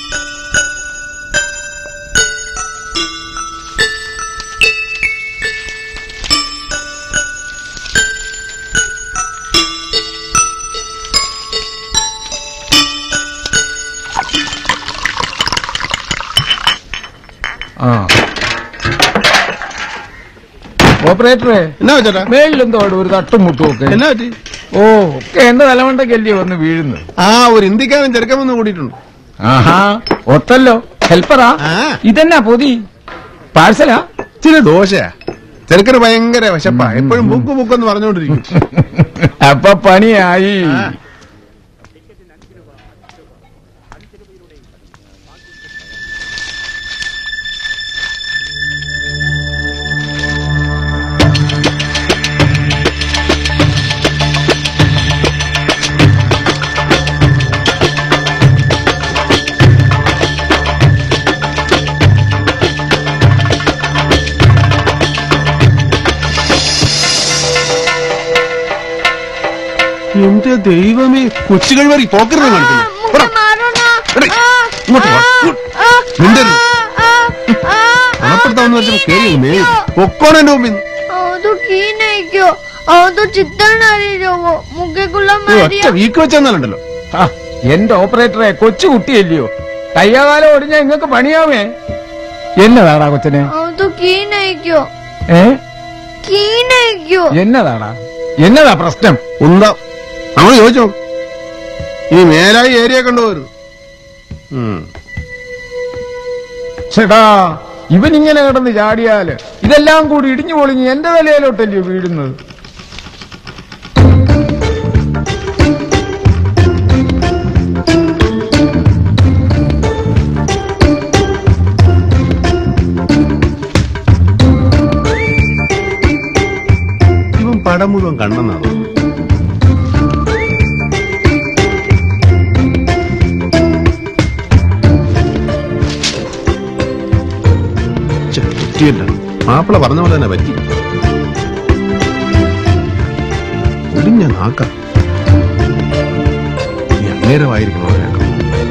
ആ ഓപ്പറേറ്ററെ എന്നാ വെച്ചേട്ടാ മേളിലെന്തോ അവിടെ ഒരു തട്ടും മുട്ടും ഒക്കെ എന്നാ പറ്റി ഓ ഒക്കെ എന്റെ തലമണ്ടക്കല്ലേ വന്ന് വീഴുന്നു ആ ഒരു ഇന്ത്യക്കാരൻ ചെറുക്കൻ വന്ന് കൂടിയിട്ടുണ്ട് ആഹാ ഒത്തല്ലോ ഹെൽപ്പറാ ആ ഇതെന്നാ പൊതി പാഴ്സലാ ഇച്ചിരി ദോശയാ ചെറുക്കന് ഭയങ്കര വിശപ്പാ എപ്പോഴും ബുക്ക് ബുക്ക് എന്ന് പറഞ്ഞുകൊണ്ടിരിക്കും അപ്പൊ പണിയായി ആ. എന്റെ ദൈവമേ കൊച്ചുകൾ വരി പോക്കരുത് കാണിക്കുന്നു ഇങ്ങോട്ട് വാ. മിണ്ടരുത്. ഗുണപ്പെടുത്താമെന്ന് വെച്ചപ്പോ കേറി മേയും പൊക്കോണ എന്റെ മുമ്പിൽ ಅದು ಕೀನೈಕ್ಯೋ ಅದು ಚಿತ್ರಾನ್ನ അറിയോ മുഖക്കുള്ള ഒറ്റ വീക്ക് വെച്ചെന്നാലുണ്ടല്ലോ ആ, എന്റെ ഓപ്പറേറ്ററെ കൊച്ചു കുട്ടിയല്ലയോ കയ്യാകാലം ഒടിഞ്ഞ ഇങ്ങക്ക് പണിയാവേ എന്നതാടാ കൊച്ചനെ ಅದು ಕೀನೈಕ್ಯೋ ഏ കീനൈക്യോ എന്നതാടാ എന്നതാ പ്രശ്നം ഉന്താ നമ്മൾ ചോദിച്ചോ ഇനി മേലായി ഏരിയ കണ്ടുപോരുത് ചേടാ ഇവൻ ഇങ്ങനെ കിടന്ന് ചാടിയാല് ഇതെല്ലാം കൂടി ഇടിഞ്ഞു പൊളിഞ്ഞ് എന്റെ തലയിലോട്ടല്ലയോ വീഴുന്നത് ഇവൻ പടം മുഴുവൻ കണ്ണെന്നാണ് പറ്റിയല്ല മാപ്പിള പറഞ്ഞ പോലെ തന്നെ പറ്റി ഒടിഞ്ഞ നാക്ക നേരമായിരിക്കണോ കേൾക്കാം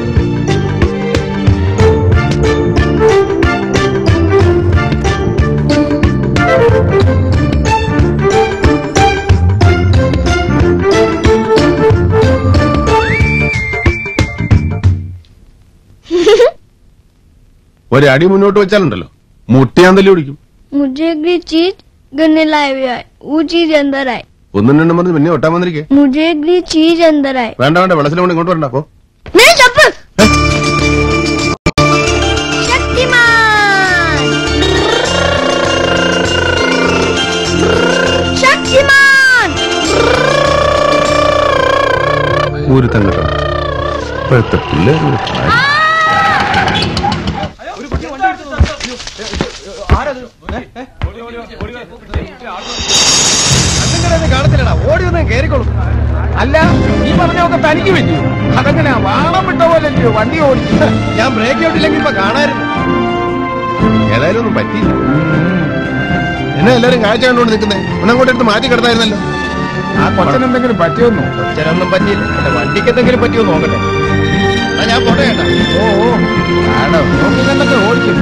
ഒരടി മുന്നോട്ട് വെച്ചാലുണ്ടല്ലോ മുട്ടിയാൻ തല്ലി ഓടിക്കും मुझे अगली चीज गन्ने लाए हुए है वो चीज अंदर आए ഒന്നും രണ്ടും പറഞ്ഞ് പിന്നെ ഒട്ടാൻ വന്നിരിക്കേ मुझे अगली चीज अंदर आए വേണ്ട വേണ്ട വെള്ളത്തിലെ കൊണ്ട് ഇങ്ങോട്ട് വരണ്ട അപ്പോ मेरी चप्पल शक्तिमान शक्तिमान ഒരു തങ്ങട്ടോ ഇപ്പോഴത്തെ പിള്ളേരുടെ പ്രായം കാണത്തില്ലടാ ഓടി വന്ന് കേറിക്കോളും അല്ല ഈ പറഞ്ഞൊക്കെ തനിക്ക് പറ്റിയോ അതെങ്ങനെ വാണം വിട്ട പോലെ അല്ലയോ വണ്ടി ഓടിച്ചു ഞാൻ ബ്രേക്ക് ഔട്ടില്ലെങ്കിൽ ഇപ്പൊ കാണായിരുന്നു ഏതായാലും ഒന്നും പറ്റിയില്ല എന്നെ എല്ലാരും കാഴ്ച കണ്ടുകൊണ്ട് നിൽക്കുന്നേ ഒന്നങ്ങോട്ട് എടുത്ത് മാറ്റി കിടത്തായിരുന്നല്ലോ ആ കൊച്ചൻ എന്തെങ്കിലും പറ്റിയോന്നോ ഒച്ചനൊന്നും പറ്റിയില്ല എന്റെ വണ്ടിക്ക് എന്തെങ്കിലും പറ്റിയോ നോക്കട്ടെ എന്നാ ഞാൻ പോട്ടെ ചേട്ടാ ഓ ഓ ആടോ നോക്കി കണ്ടൊക്കെ ഓടിക്കും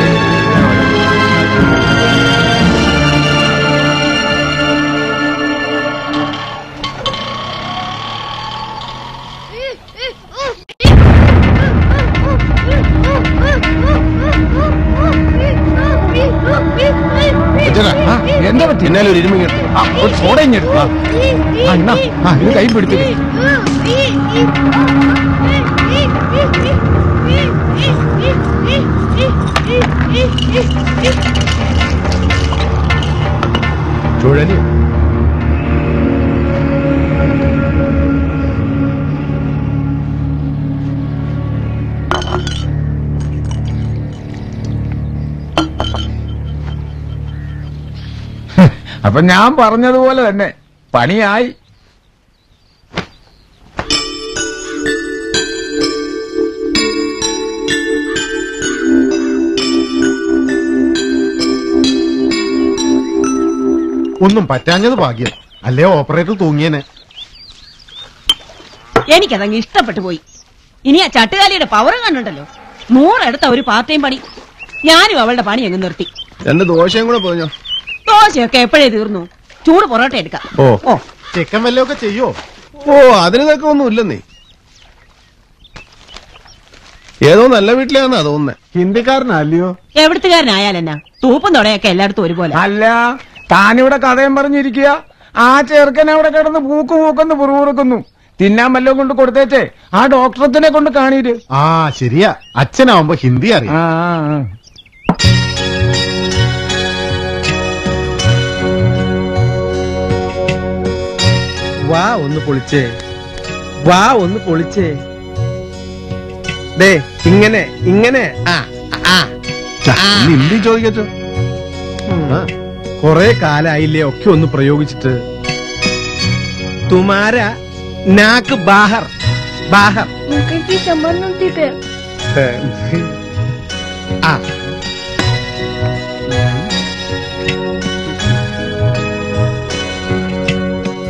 എന്താ പറ്റി എന്നാലും ഒരു ഇരുമ കേട്ടു ആ, ഒരു സോഡ ഇങ്ങെടുത്തു ആ എന്നാ ആ ഇത് കൈ പിടിച്ചു ചുഴലി അപ്പൊ ഞാൻ പറഞ്ഞതുപോലെ തന്നെ പണിയായി ഒന്നും പറ്റാഞ്ഞത് ഭാഗ്യം അല്ലേ ഓപ്പറേറ്റർ തൂങ്ങിയനെ എനിക്കതങ്ങ് ഇഷ്ടപ്പെട്ടു പോയി ഇനി ആ ചട്ടുകാലിയുടെ പവർ കണ്ടുണ്ടല്ലോ നൂറെടുത്ത ഒരു പാർട്ട് ടൈം പണി ഞാനും അവളുടെ പണി അങ്ങ് നിർത്തി രണ്ട് ദോശയും കൂടെ പോഞ്ഞോ ദോശയൊക്കെ എപ്പോഴേ തീർന്നു ചൂട് പൊറോട്ട എടുക്കാം ഓ ഓ ചിക്കൻ വല്ലതൊക്കെ ചെയ്യോ ഓ അതിനൊക്കെ ഒന്നും ഇല്ലെന്നേ ഏതോ നല്ല വീട്ടിലാന്നാ തോന്നുന്നേ ഹിന്ദിക്കാരനല്ലയോ എവിടുത്തുകാരനായാലെന്നാ തൂപ്പും തുടയൊക്കെ എല്ലായിടത്തും ഒരുപോലെ അല്ല താനിവിടെ കഥയും പറഞ്ഞിരിക്കുക ആ ചെറുക്കൻ അവിടെ കിടന്ന് പൂക്ക് പൂക്കെന്ന് പുറകുറുക്കുന്നു തിന്നാൻ വല്ലതും കൊണ്ട് കൊടുത്തേച്ചേ ആ ഡോക്ടറത്തിനെ കൊണ്ട് കാണീര് ആ ശരിയാ അച്ഛനാവുമ്പോ ഹിന്ദി അറിയാം ആ ആ, ആ. വാ ഒന്ന് പൊളിച്ചേ വാ ഒന്ന് പൊളിച്ചേ ദേ ഇങ്ങനെ ഇങ്ങനെ ആ ആ ഹിന്ദി ചോദിക്കച്ചോ കൊറേ കാലായില്ലേ ഒക്കെ ഒന്ന് പ്രയോഗിച്ചിട്ട് തുമാര നാക്ക് ബാഹർ ബാഹർ मुझे की समझ नहीं पे ആ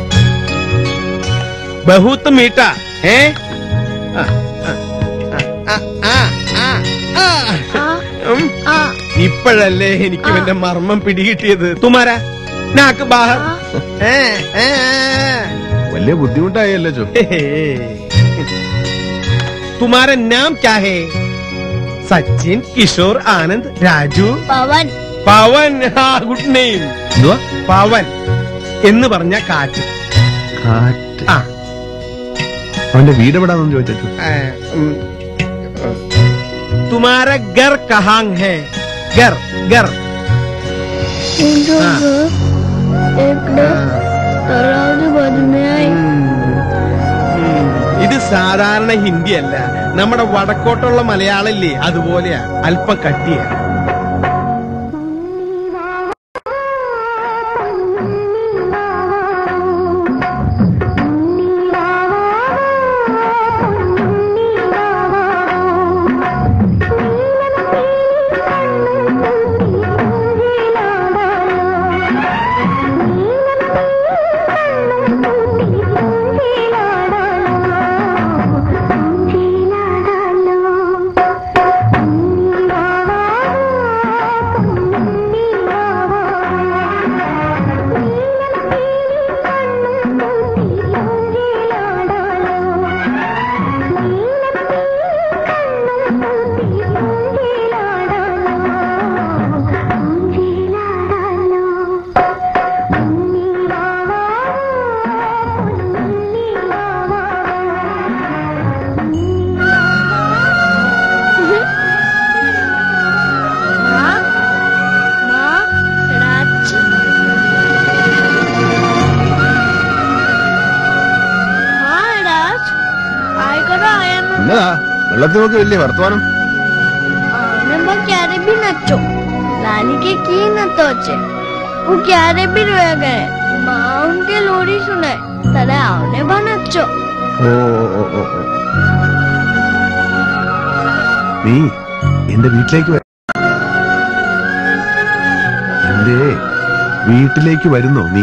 ബഹുത്ത് മീട്ട ഏ ആ, ആ, ആ, ആ, ഇപ്പോഴല്ലേ എനിക്ക് എന്റെ മർമ്മം പിടികിട്ടിയത് തുമാര നാക്ക് ബാഹർ ഏ, ഏ, വലിയ ബുദ്ധിമുട്ടായല്ലോ ചോ ഏ. തുമാര നാം ക്യാ ഹേ സച്ചിൻ കിഷോർ ആനന്ദ് രാജു പവൻ പവൻ ഹാ ഗുഡ് നെയിം എന്തുവാ പവൻ എന്ന് പറഞ്ഞ കാറ്റ് കാറ്റ് ആ അവന്റെ വീട് എവിടാന്ന് ചോദിച്ചു ഏ, ഉം. തുമാര ഗർ കഹാങ് ഹേ ഗർ ഗർ मुझे एक तराजू बदनाई ഇത് സാധാരണ ഹിന്ദി അല്ല നമ്മുടെ വടക്കോട്ടുള്ള മലയാളല്ലേ അതുപോലെയാ അല്പം കട്ടിയാ എന്നതാ വെള്ളത്തിൽ നോക്കി വലിയ വർത്തമാനം आने में क्यारे भी नचो लाली के की न तो चे वो क्यारे भी रोया गए माँ उनके लोरी सुने तले आने बा नचो ഓ ഓ, ഓ, ഓ, ഓ. നീ എന്റെ വീട്ടിലേക്ക് വ- എന്റെ വീട്ടിലേക്ക് വരുന്നോ നീ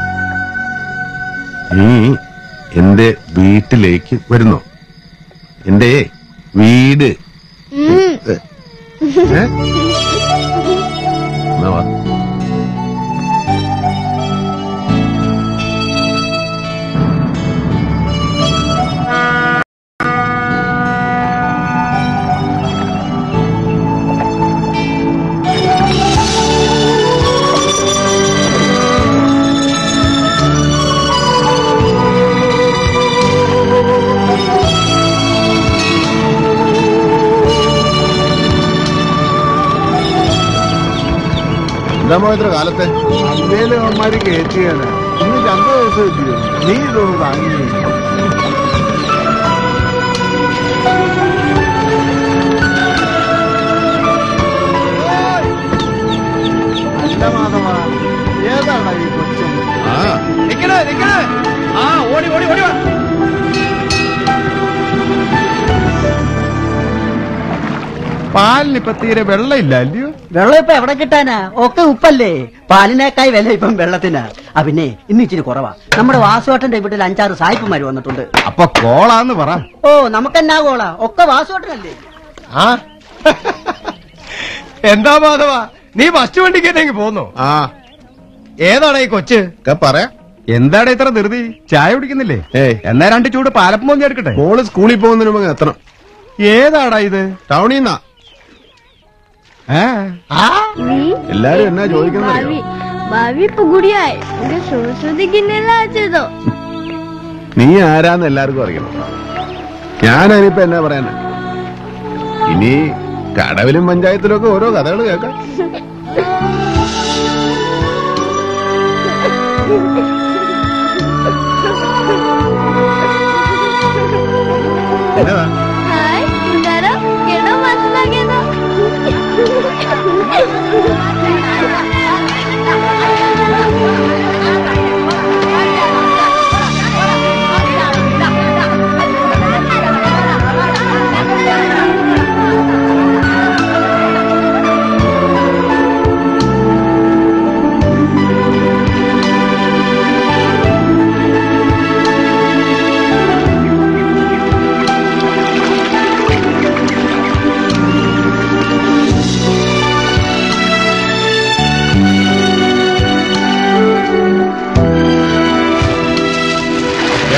നീ എന്റെ വീട്ടിലേക്ക് വരുന്നോ എന്റെ വീട് ഏ? എന്നാ വാ. എന്താ മോനെ ഇത്ര കാലത്തെ അന്തേലും അവന്മാര് കയറ്റിയാണ് ഇന്ന് രണ്ടു ദിവസം ഇല്ലയോ നീ ഇതൊന്ന് താങ്ങി അല്ല മാധവ ഏതാണ് ഈ കൊച്ചും ആ നിക്കണേ നിക്കണേ ആ ഓടി ഓടി ഓടി വാ പാലിന് ഇപ്പൊ തീരെ വെള്ളമില്ല അല്ലയോ വെള്ളം ഇപ്പൊ എവിടെ കിട്ടാനാ ഒക്കെ ഉപ്പല്ലേ പാലിനേക്കായി വില ഇപ്പം വെള്ളത്തിനാ ആ പിന്നെ ഇന്ന് ഇച്ചിരി കുറവാ നമ്മുടെ വാസുവേട്ടന്റെ വീട്ടിൽ അഞ്ചാറ് സായിപ്പുമാര് വന്നിട്ടുണ്ട് അപ്പൊ കോളാന്ന് പറ ഓ നമുക്കെന്നാ കോളാ ഒക്കെ വാസുവേട്ടനല്ലേ ആ എന്താ മാധവ നീ ഫസ്റ്റ് വണ്ടിക്ക് തന്നെ പോന്നോ ആ ഏതാണ് ഈ കൊച്ച് ഒക്കെ പറയാ എന്താണ് ഇത്ര ധൃതി ചായ കുടിക്കുന്നില്ലേ ഏയ് എന്നാ രണ്ട് ചൂട് പാലപ്പം പൊങ്ങി എടുക്കട്ടെ മോള് സ്കൂളിൽ പോകുന്നതിന് മുമ്പ് എത്തണം ഏതാടാ ഇത് ടൗണിൽ നിന്നാ എല്ലാരും എന്നാ ചോദിക്കുന്നറിയോ भाभी भाभी पुगुड़िया है मुझे सरस्वती गिनने ला दो നീ ആരാന്ന് എല്ലാവർക്കും അറിയണം ഞാനതിനിപ്പോ എന്നാ പറയാനാ ഇനി കടവിലും പഞ്ചായത്തിലും ഒക്കെ ഓരോ കഥകൾ കേൾക്കാം എന്നതാ हाय उधारो केड़ा मस्त लगे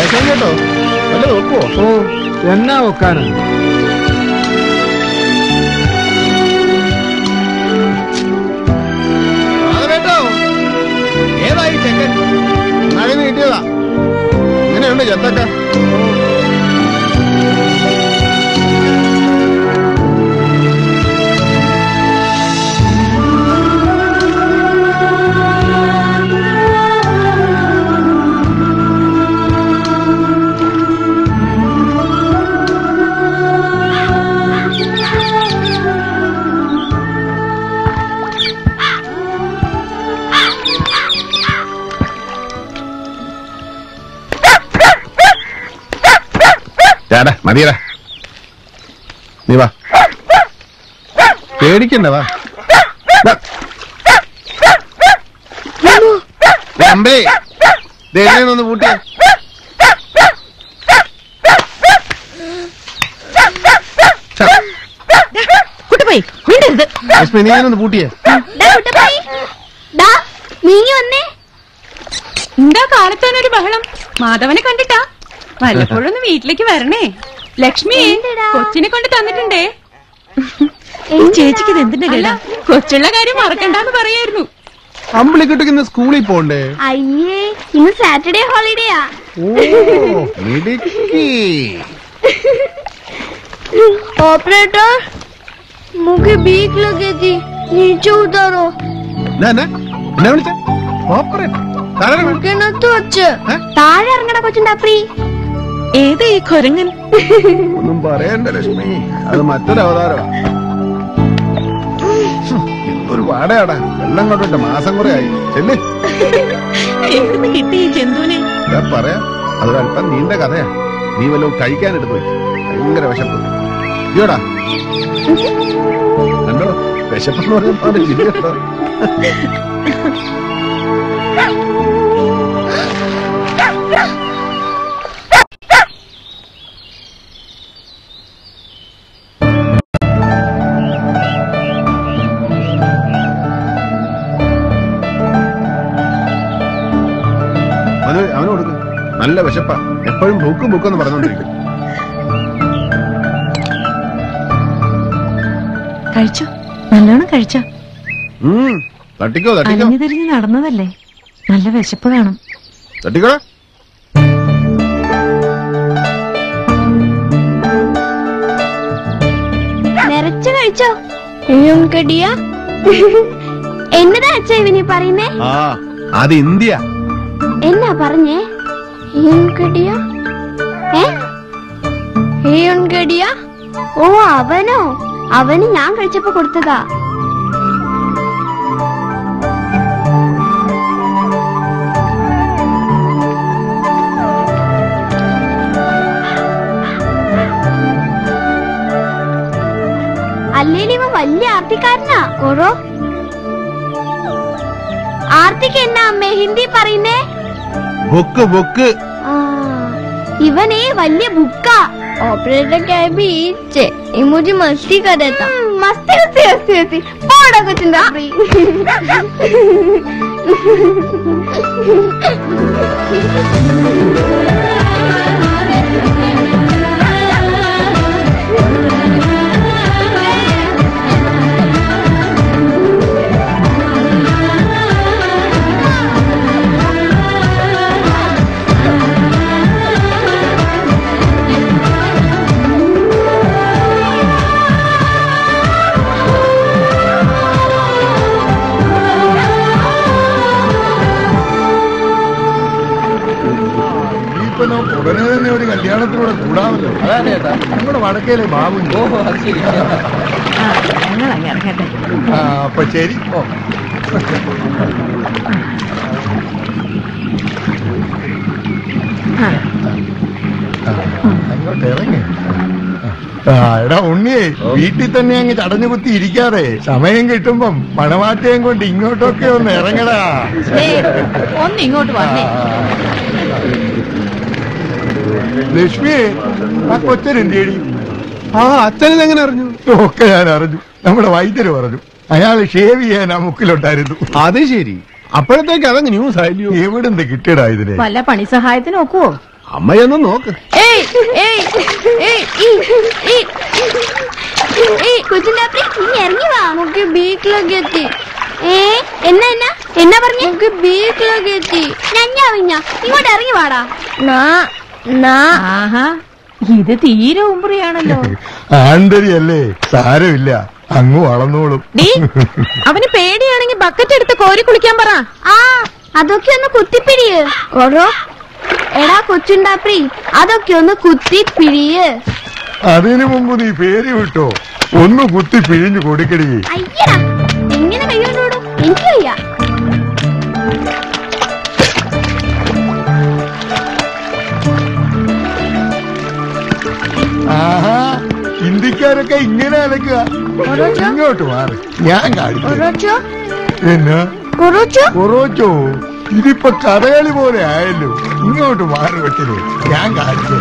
കേശവൻ കേട്ടോ വല്ല നോക്കുവോ ഓ എന്നാ വെക്കാന് കേട്ടോ ഏതായി ചെക്കൻ നഴന്ന് കിട്ടിയതാ ഇങ്ങനെയുണ്ട് ചെത്തൊക്കെ ചേട്ടാ മതിയടാ നീ വാ പേടിക്കണ്ട വാ ദാ. ദേ, അമ്പേ ദേ, എന്നെ ഒന്ന് പൂട്ടിയേ കുട്ടിപ്പോയി മിണ്ടരുത് ലക്ഷ്മി നീ ഒന്ന് പൂട്ടിയേ നീങ്ങി വന്നേ എന്താ കാലത്തോനൊരു ബഹളം മാധവനെ കണ്ടിട്ടാ വല്ലപ്പോഴൊന്ന് വീട്ടിലേക്ക് വരണേ ലക്ഷ്മി കൊച്ചിനെ കൊണ്ട് തന്നിട്ടുണ്ടേ ഈ ചേച്ചിക്ക് ഇത് എന്തിന്റെ കേടാ കൊച്ചുള്ള കാര്യം മറക്കണ്ടെന്ന് പറയായിരുന്നു അമ്പിളി കുട്ടിക്ക് ഇന്ന് സ്കൂളിൽ പോണ്ടേ അയ്യേ ഇന്ന് സാറ്റർഡേ ഹോളിഡേയാ ഓ മിടുക്കി ऑपरेटर मुझे भीख लगी थी नीचे उतारो എന്നാ, എന്നാ? എന്നാ വിളിച്ച ഓപ്പറേറ്റർ मुझे न तो अच्छे താഴെ ഇറങ്ങട കൊച്ചിന്റെ അപ്രി ഏത് ഈ കൊരങ്ങൻ ഒന്നും പറയണ്ട ലക്ഷ്മി അത് മറ്റൊരു അവതാരമാ ഒരു വാടയാടാ വെള്ളം കൊണ്ടിട്ട് മാസം കുറെ ആയി ചെല്ല് എവിടുന്ന് കിട്ടി ഈ ജന്തുവിനെ ഞാൻ പറയാം അതൊരല്പം നീണ്ട കഥയാ നീ വല്ലതും കഴിക്കാൻ എടുത്തു പോയി ഭയങ്കര വിശപ്പ് ഇയ്യോടാ കണ്ടോ വിശപ്പെന്ന് പറയുമ്പോ അവന്റെ ചിരി കണ്ടോ അത് അവന് കൊടുക്ക് നല്ല വിശപ്പാ എപ്പോഴും ബുക്കും ബുക്കെന്ന് പറഞ്ഞോണ്ടിരിക്കും കഴിച്ചോ നല്ലോണം കഴിച്ചോ ഉം, തട്ടിക്കോ തട്ടിക്കോ അലിഞ്ഞു തിരിഞ്ഞ് നടന്നതല്ലേ നല്ല വിശപ്പ് കാണും തട്ടിക്കോ നിറച്ചു കഴിച്ചോ ഇനിയും കടിയ എന്നതാ അച്ഛ ഇവനി പറയുന്നേ ആ അത് ഇന്ത്യ എന്നാ പറഞ്ഞേ ഇനിയും കടിയ ഏ ഇനിയും കടിയ ഓ അവനോ അവന് ഞാൻ കഴിച്ചപ്പോ കൊടുത്തതാ അല്ലേലും ഇവൻ വലിയ ആർത്തിക്കാരനാ ഓറോ ആർത്തിക്ക് എന്നാ അമ്മേ ഹിന്ദി പറയുന്നേ ബുക്ക് ബുക്ക് ആ, ഇവനെ വലിയ ബുക്കാ ऑपरेटर क्या है बीच ये मुझे मस्ती कर देता मस्ती मस्ती मस्ती मस्ती പോടാ കൊച്ചിന്റെ ഇപ്പൊ ഉടനെ തന്നെ ഒരു കല്യാണത്തിലൂടെ കൂടാമല്ലോ അതാണ് ചേട്ടാ നമ്മുടെ വടക്കേലെ ബാബു ഓ അത് ശരി ആ അപ്പൊ ശരി ഓ അങ്ങോട്ട് ഇറങ്ങി ആ എടാ ഉണ്ണിയെ വീട്ടിൽ തന്നെ അങ്ങ് ചടഞ്ഞു കുത്തി ഇരിക്കാതെ സമയം കിട്ടുമ്പം പണമാറ്റയും കൊണ്ട് ഇങ്ങോട്ടൊക്കെ ഒന്ന് ഇറങ്ങടാ ഒന്ന് ഇങ്ങോട്ട് വന്നേ ലക്ഷ്മി ആ കൊച്ചനെന്തേടി ആ അച്ഛനിത് എങ്ങനെ അറിഞ്ഞു ഒക്കെ ഞാൻ അറിഞ്ഞു നമ്മുടെ വൈദ്യര് പറഞ്ഞു അയാൾ ഷേവ് ചെയ്യാൻ ആ മുക്കിലുണ്ടായിരുന്നു അത് ശരി അപ്പോഴത്തേക്ക് അതങ്ങ് ന്യൂസ് ആയില്ലയോ എവിടുന്ന് കിട്ടിയടാ ഇതിനെ വല്ല പണി സഹായത്തിന് ഒക്കുവോ അമ്മയൊന്ന് നോക്ക് ഏയ് ഏയ് ഏയ് ഈ ഈ ഏയ് കൊച്ചിന്റെ നീ ഇറങ്ങി വാ നമുക്ക് ബീക്കിലൊക്കെ എത്തി ഏ എന്നാ എന്നാ എന്നാ പറഞ്ഞു നമുക്ക് ബീക്കിലൊക്കെ എത്തി ഞഞ്ഞാ വിഞ്ഞ ഇങ്ങോട്ട് ഇറങ്ങി വാടാ നാ നാ ആഹാ ഇത് തീരെ ഉമ്പറിയാണല്ലോ ആന്തരിയല്ലേ സാരമില്ല അങ്ങ് വളർന്നോളും ഡീ അവന് പേടിയാണെങ്കിൽ ബക്കറ്റ് എടുത്ത് കോരി കുളിക്കാൻ പറ ആ അതൊക്കെ ഒന്ന് കുത്തിപ്പിടിയ് കൊറോ എടാ കൊച്ചുണ്ടാപ്രി അതൊക്കെ ഒന്ന് കുത്തിപ്പിടിയ് അതിനു മുമ്പ് നീ പേര് വിട്ടോ ഒന്ന് കുത്തി പിഴിഞ്ഞു കൊടുക്കടി അയ്യടാ എങ്ങനെ കൈകൊണ്ടോടും എനിക്ക് വയ്യ ആഹാ ഹിന്ദിക്കാരൊക്കെ ഇങ്ങനെ അലക്കുക ഇങ്ങോട്ട് മാറി ഞാൻ കാണിക്കാം കൊറോച്ചോ എന്നാ കൊറോച്ചോ കൊറോച്ചോ ഇതിപ്പോ കഥകളി പോലെ ആയല്ലോ ഇങ്ങോട്ട് മാറി വെക്കലേ ഞാൻ കാണിച്ചു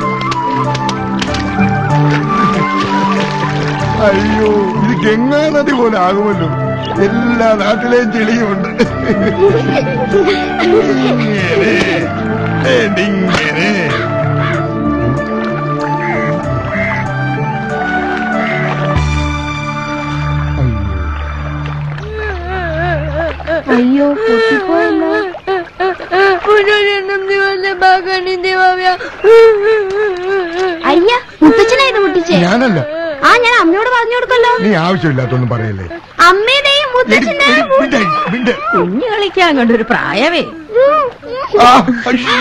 അയ്യോ ഇത് ഗംഗാ നദി പോലെ ആകുമല്ലോ എല്ലാ നാട്ടിലെയും ചെളിയുമുണ്ട് ഇങ്ങനെ ഇങ്ങനെ അയ്യോ പൊട്ടിപ്പോയല്ലോ അയ്യ മുത്തച്ഛനാ ഇത് മുട്ടിച്ചേ ഞാനല്ല ആ ഞാൻ അമ്മയോട് പറഞ്ഞു കൊടുക്കല്ലോ നീ ആവശ്യമില്ലാത്തൊന്നും പറയല്ലേ അമ്മയുടെയും മുത്തച്ഛന്റെയും കുഞ്ഞു കളിക്കാൻ കണ്ടൊരു പ്രായമേ ആ, അയ്യോ.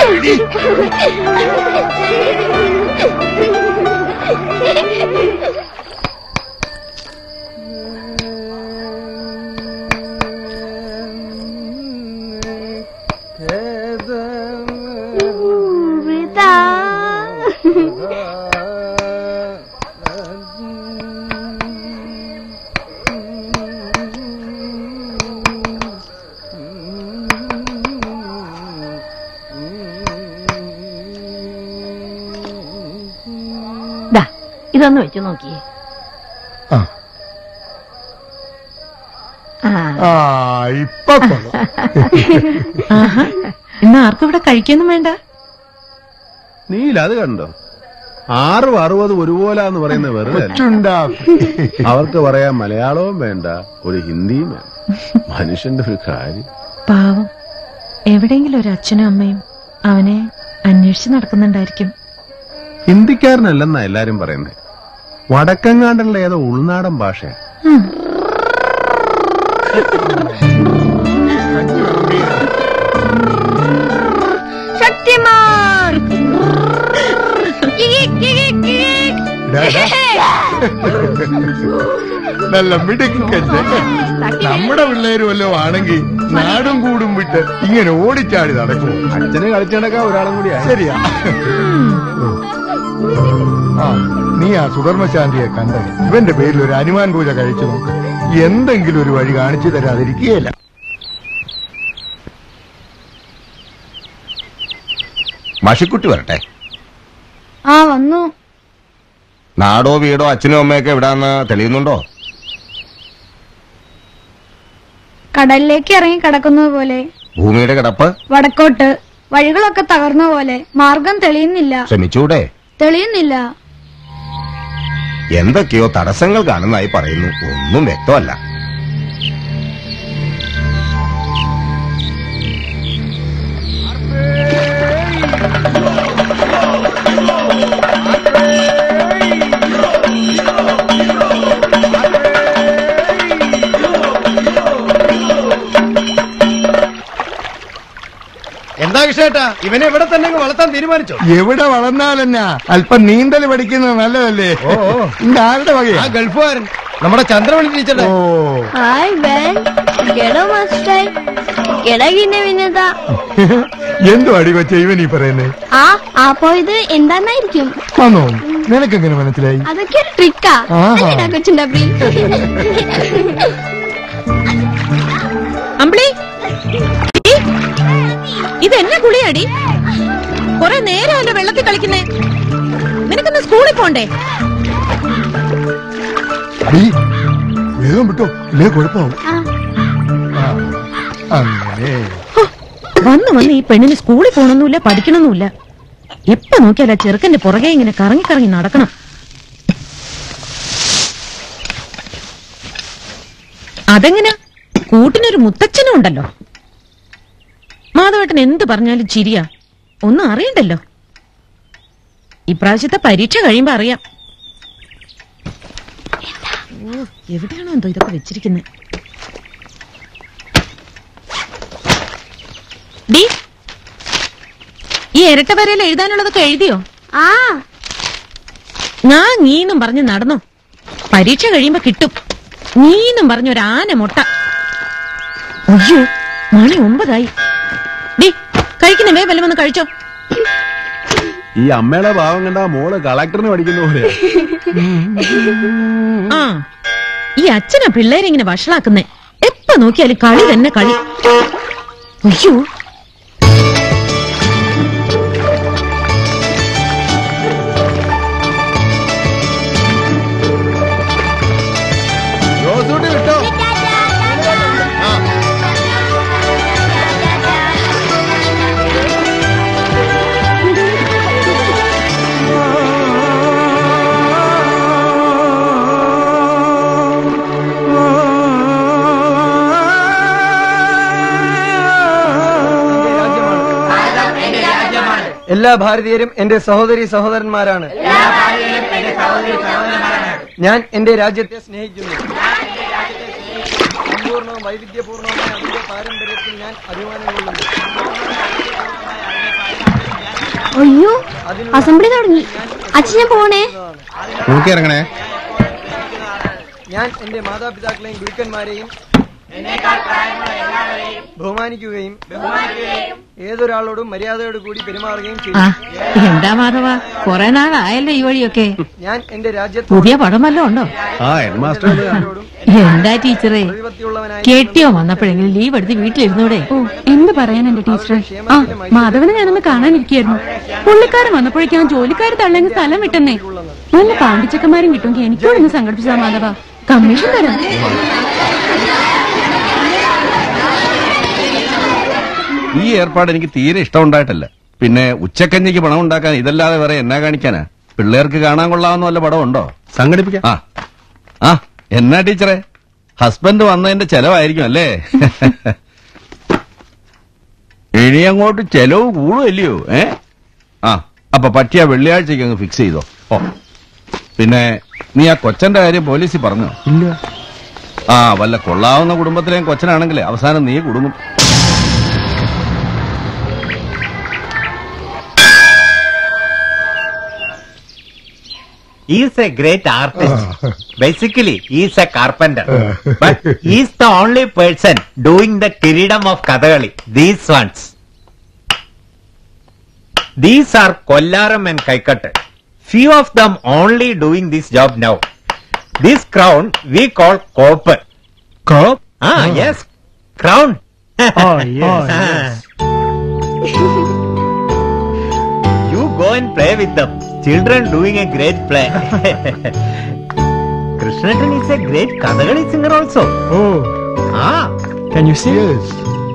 ദാ ഇതൊന്ന് വെച്ചു നോക്കിയേ ആ. ആ ആ ഇപ്പൊ കൊള്ളാം. ആഹാ. ഇന്ന് ആർക്കും ഇവിടെ കഴിക്കൊന്നും വേണ്ട നീല അത് കണ്ടോ ആറും അറുപതും ഒരുപോലാന്ന് പറയുന്നത് വെറുതെ അല്ല. കൊച്ചുണ്ടാക്കും. അവർക്ക് പറയാൻ മലയാളവും വേണ്ട ഒരു ഹിന്ദിയും വേണ്ട മനുഷ്യന്റെ ഒരു കാര്യം പാവം എവിടെയെങ്കിലും ഒരു അച്ഛനും അമ്മയും അവനെ അന്വേഷിച്ച് നടക്കുന്നുണ്ടായിരിക്കും ഹിന്ദിക്കാരനല്ലെന്നാ എല്ലാരും പറയുന്നത് വടക്കങ്ങാണ്ടുള്ള ഏതോ ഉൾനാടൻ ഭാഷയാ ഉം. ശക്തിമാൻ ഡാ, ഡാ. നല്ല മിടുക്കൻ നമ്മുടെ പിള്ളേരും വല്ലോ ആണെങ്കിൽ നാടും കൂടും വിട്ട് ഇങ്ങനെ ഓടിച്ചാടി നടക്കും അച്ഛനെ കളിച്ചടക്കാൻ ഒരാളും കൂടി ശരിയാ ആ നീ ആ സുധർമ്മശാന്തിയെ കണ്ട് ഇവന്റെ പേരിൽ ഒരു ഹനുമാൻ പൂജ കഴിച്ചു നോക്ക് എന്തെങ്കിലും ഒരു വഴി കാണിച്ചു തരാതിരിക്കുകയില്ല മഷിക്കുട്ടി വരട്ടെ ആ വന്നു നാടോ വീടോ അച്ഛനും അമ്മയൊക്കെ എവിടാന്ന് തെളിയുന്നുണ്ടോ കടലിലേക്ക് ഇറങ്ങി കിടക്കുന്നത് പോലെ ഭൂമിയുടെ കിടപ്പ് വടക്കോട്ട് വഴികളൊക്കെ തകർന്ന പോലെ മാർഗം തെളിയുന്നില്ല ശ്രമിച്ചൂടെ തെളിയുന്നില്ല എന്തൊക്കെയോ തടസ്സങ്ങൾ കാണുന്നതായി പറയുന്നു ഒന്നും വ്യക്തമല്ല എന്താ വിഷയട്ടാ ഇവനെ ഇവിടെ തന്നെ അങ്ങ് വളർത്താൻ തീരുമാനിച്ചോ എവിടെ വളർന്നാലെന്നാ അല്പം നീന്തൽ പഠിക്കുന്നത് നല്ലതല്ലേ ഓ ഓ. ഇത് ആരുടെ ആ വകയാ ഗൾഫുകാരൻ നമ്മുടെ ചന്ദ്രമണി ടീച്ചറുടെ ഓ ഹായ് ബെൻ കേടോ മാസ്റ്റർ കിടകിന്റെ വിനത എന്തു അടി കൊച്ച ഇവൻ ഈ പറയുന്നേ ആ ആ പോയത് എന്താന്നായിരിക്കും വന്നോ നിനക്കെങ്ങനെ മനസ്സിലായി അതൊക്കെ ഒരു ട്രിക്കാ ആഹാ. കൊച്ചുണ്ടാപ്പി അമ്പിളി ഈ, ഇതെന്നെ കുളിയാടി കൊറേ നേരമല്ലോ വെള്ളത്തിൽ കളിക്കുന്നേ നിനക്കൊന്ന് സ്കൂളിൽ പോണ്ടേ അടി വേഗം വിട്ടോ ഇല്ലേ കുഴപ്പമാവും ആ, അങ്ങനെ വന്ന് വന്ന് ഈ പെണ്ണിന് സ്കൂളിൽ പോകണമെന്നില്ല പഠിക്കണമെന്നില്ല എപ്പ നോക്കിയാലാ ചെറുക്കന്റെ പുറകെ ഇങ്ങനെ കറങ്ങി കറങ്ങി നടക്കണം അതെങ്ങനെ കൂട്ടിനൊരു മുത്തച്ഛനും ഉണ്ടല്ലോ മാധവേട്ടൻ എന്ത് പറഞ്ഞാലും ചിരിയാ ഒന്നും അറിയണ്ടല്ലോ ഇപ്രാവശ്യത്തെ പരീക്ഷ കഴിയുമ്പോ അറിയാം ഓ എവിടെയാണോ എന്തോ ഇതൊക്കെ വെച്ചിരിക്കുന്നത് ഡി ഈ ഇരട്ട വരയിൽ എഴുതാനുള്ളതൊക്കെ എഴുതിയോ ആ ഞാൻ നീന്നും പറഞ്ഞ് നടന്നോ പരീക്ഷ കഴിയുമ്പോ കിട്ടും നീന്നും പറഞ്ഞ ഒരു ആന മുട്ട അയ്യോ മണി ഒമ്പതായി ഡി കഴിക്കുന്ന വേ വല്ലതും വന്ന് കഴിച്ചോ ഈ അമ്മയുടെ ഭാവം കണ്ട മോള് കളക്ടറിന് പഠിക്കുന്ന പോലെ ആ ഈ അച്ഛനാ പിള്ളേരെ ഇങ്ങനെ വഷളാക്കുന്നേ എപ്പ നോക്കിയാലും കളി തന്നെ കളി അയ്യോ ജോസൂട്ടി വിട്ടോ എല്ലാ ഭാരതീയരും എന്റെ സഹോദരി സഹോദരന്മാരാണ് ഞാൻ എന്റെ രാജ്യത്തെ സ്നേഹിക്കുന്നു സമ്പൂർണ്ണവും വൈവിധ്യപൂർണവുമായ അതിന്റെ പാരമ്പര്യത്തിൽ ഞാൻ അഭിമാനം കൊള്ളുന്നു അയ്യോ അസംബ്ലി തുടങ്ങി അച്ഛൻ ഞാൻ പോണേ നോക്കി ഇറങ്ങണേ ഞാൻ എന്റെ മാതാപിതാക്കളെയും ഗുരുക്കന്മാരെയും ബഹുമാനിക്കുകയും ഏതൊരാളോടും മര്യാദയോട് കൂടി പെരുമാറുകയും ആ ചെയ്യും എന്താ മാധവ കൊറേ നാളായല്ലോ ഈ വഴിയൊക്കെ ഞാൻ എന്റെ രാജ്യത്ത് പുതിയ പടം വല്ലതും ഉണ്ടോ ആ ഹെഡ് മാസ്റ്റർ എന്താ ടീച്ചറെ കെട്ടിയോ വന്നപ്പോഴെങ്കിലും ലീവ് എടുത്ത് വീട്ടിലിരുന്നൂടെ ഓ എന്ത് പറയാൻ എന്റെ ടീച്ചറെ ആ മാധവനെ ഞാനൊന്ന് കാണാനിരിക്കായിരുന്നു പുള്ളിക്കാരൻ വന്നപ്പോഴേക്കും ആ ജോലിക്കാർ തള്ളെങ്കിൽ സ്ഥലം വിട്ടെന്നേ നല്ല പാണ്ടിച്ചക്കന്മാരും കിട്ടുമെങ്കിൽ എനിക്കും ഒന്ന് സംഘടിപ്പിച്ചാ മാധവ കമ്മീഷൻ തരാം ഈ ഏർപ്പാട് എനിക്ക് തീരെ ഇഷ്ടമുണ്ടായിട്ടല്ല പിന്നെ ഉച്ചക്കഞ്ഞിക്ക് പണം ഉണ്ടാക്കാൻ ഇതല്ലാതെ വേറെ എന്നാ കാണിക്കാനാ പിള്ളേർക്ക് കാണാൻ കൊള്ളാവുന്ന വല്ല പടം ഉണ്ടോ സംഘടിപ്പിക്കാം ആ ആ എന്നാ ടീച്ചറെ ഹസ്ബൻഡ് വന്നതിന്റെ ചെലവായിരിക്കും അല്ലേ ഇനി അങ്ങോട്ട് ചെലവ് കൂടുമല്ലയോ ഏ ആ അപ്പൊ പറ്റിയ വെള്ളിയാഴ്ചക്ക് അങ്ങ് ഫിക്സ് ചെയ്തോ ഓ പിന്നെ നീ ആ കൊച്ചന്റെ കാര്യം പോലീസിൽ പറഞ്ഞോ ഇല്ല ആ വല്ല കൊള്ളാവുന്ന കുടുംബത്തിലെയും കൊച്ചനാണെങ്കിലേ അവസാനം നീ കുടുങ്ങും He is a great artist. Basically, he is a carpenter. but he is the only person doing the Kiridam of Kathakali. These ones. These are Kollaram and Kaikat. Few of them only doing this job now. This crown we call copper. Cop? Ah, Oh. yes. Crown. Oh, yes. you go and play with them. Children doing a great play. Krishnatan is a great Kathakali singer also. Oh. Ah. Can you see? Yes.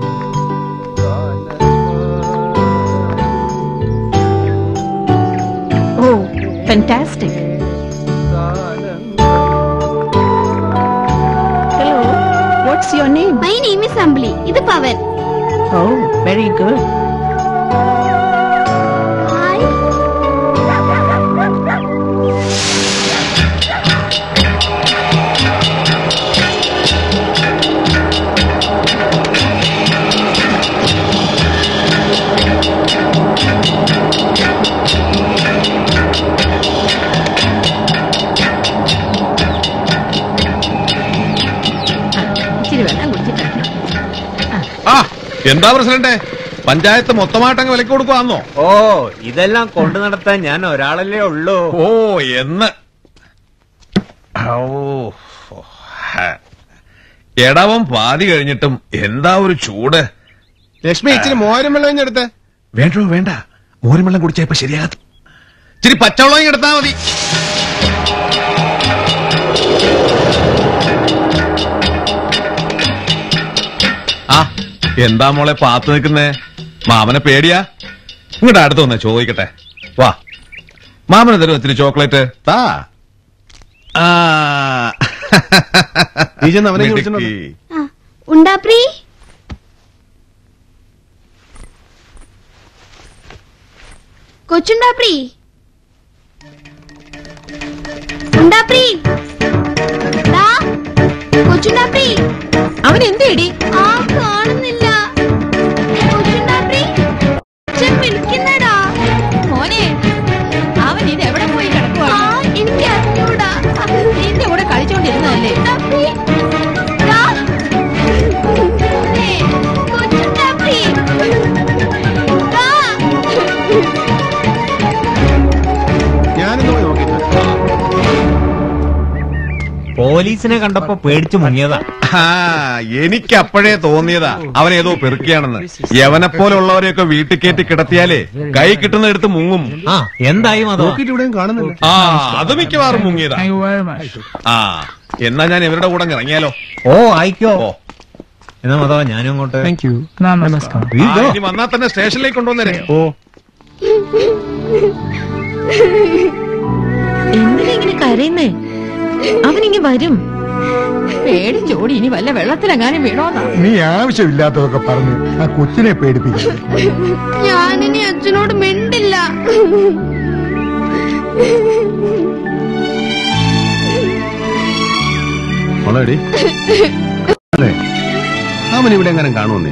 Oh fantastic hello what's your name my name is Ambili ഇത് പവൻ ഓ വെരി ഗുഡ് ഇച്ചിരി വെള്ളം കുടിച്ചിട്ടാണ് ആ എന്താ പ്രസിഡന്റ് പഞ്ചായത്ത് മൊത്തമായിട്ടങ്ങ് വിലക്ക് കൊടുക്കുവാന്നോ ഓ ഇതെല്ലാം കൊണ്ടു നടത്താൻ ഞാൻ ഒരാളല്ലേ ഉള്ളൂ ഓ എന്ന് ഓ എടവം പാതി കഴിഞ്ഞിട്ടും എന്താ ഒരു ചൂട് ലക്ഷ്മി ഇച്ചിരി മോരും വെള്ളം എടുത്തേ വേണ്ടോ വേണ്ട മോരും വെള്ളം കുടിച്ചാ ഇപ്പൊ ശരിയാകത്ത് ഇച്ചിരി പച്ചവെള്ളം എടുത്താ മതി ആ എന്താ മോളെ പാത്തു നിൽക്കുന്നേ മാമനെ പേടിയാ ഇങ്ങോട്ട് അടുത്ത് വന്നേ ചോദിക്കട്ടെ വാ മാമന് തരും ഇത്തിരി ചോക്ലേറ്റ് താ ആ. നീ ചെന്ന് അവനെ വിളിച്ചോണ്ട് മിടുക്കി. ഉണ്ടാപ്രീ കൊച്ചുണ്ടാപ്രീ ഉണ്ടാപ്രീ ദാ, കൊച്ചുണ്ടാപ്രീ അവൻ എന്തേടി ആ കാണുന്നില്ല കൊച്ചുണ്ടാപ്രീ അച്ഛൻ വിളിക്കുന്നടാ മോനെ അവൻ ഇത് എവിടെ പോയി കിടക്കുവാ ആ എനിക്ക് അറിഞ്ഞൂടാ നിന്റെ കൂടെ കളിച്ചോണ്ടിരുന്നതല്ലേ ഉണ്ടാപ്രീ ദാ. ഏ, കൊച്ചുണ്ടാപ്രീ ദാ. ഞാനിന്ന് പോയി നോക്കിയിട്ട് പോലീസിനെ കണ്ടപ്പോ പേടിച്ചു മുങ്ങിയതാ ആ എനിക്ക് അപ്പോഴേ തോന്നിയതാ അവൻ ഏതോ പെറുക്കിയാണെന്ന് യവനെ പോലുള്ളവരെയൊക്കെ വീട്ടിൽ കയറ്റി കിടത്തിയാലേ കൈ കിട്ടുന്ന എടുത്ത് മുങ്ങും ആ എന്തായി മതോ നോക്കിയിട്ട് ഇവിടെയും കാണുന്നില്ല ആ അത് മിക്കവാറും മുങ്ങിയതാ ആ എന്നാ ഞാൻ ഇവരുടെ കൂടെ അങ്ങ് ഇറങ്ങിയാലോ ഓ ആയിക്കോ എന്നാ മതോ ഞാനും അങ്ങോട്ട് താങ്ക് യു നമസ്കാരം ആ, ഇനി വന്നാൽ തന്നെ സ്റ്റേഷനിലേക്ക് കൊണ്ടുവന്നേരെ ഓ എന്തിനാ ഇങ്ങനെ കരയുന്നേ അവനിങ്ങി വരും പേടിച്ചോടി ഇനി വല്ല വെള്ളത്തിലെങ്ങാനും വീണോന്നാ നീ ആവശ്യമില്ലാത്തതൊക്കെ പറഞ്ഞു ആ കൊച്ചിനെ പേടിപ്പിക്കും ഞാനിനി അച്ഛനോട് മിണ്ടില്ല മോളേടി അതെ അവൻ ഇവിടെ എങ്ങനെ കാണുമെന്നേ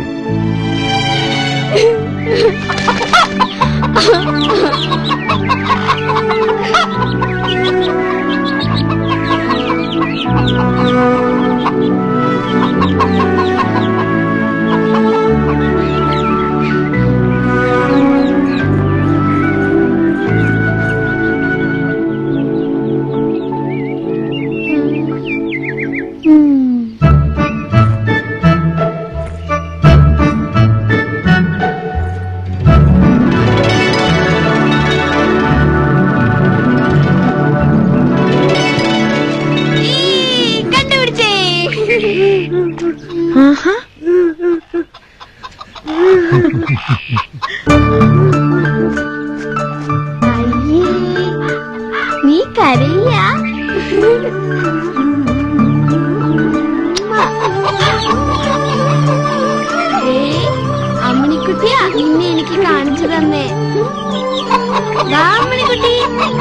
കണ്ടുപിടിച്ചേ അയ്യേ, നീ കരയ്യ അമ്മണിക്കുട്ടിയാ നിന്നെ എനിക്ക് കാണിച്ചു തന്നേ ദാ അമ്മണിക്കുട്ടി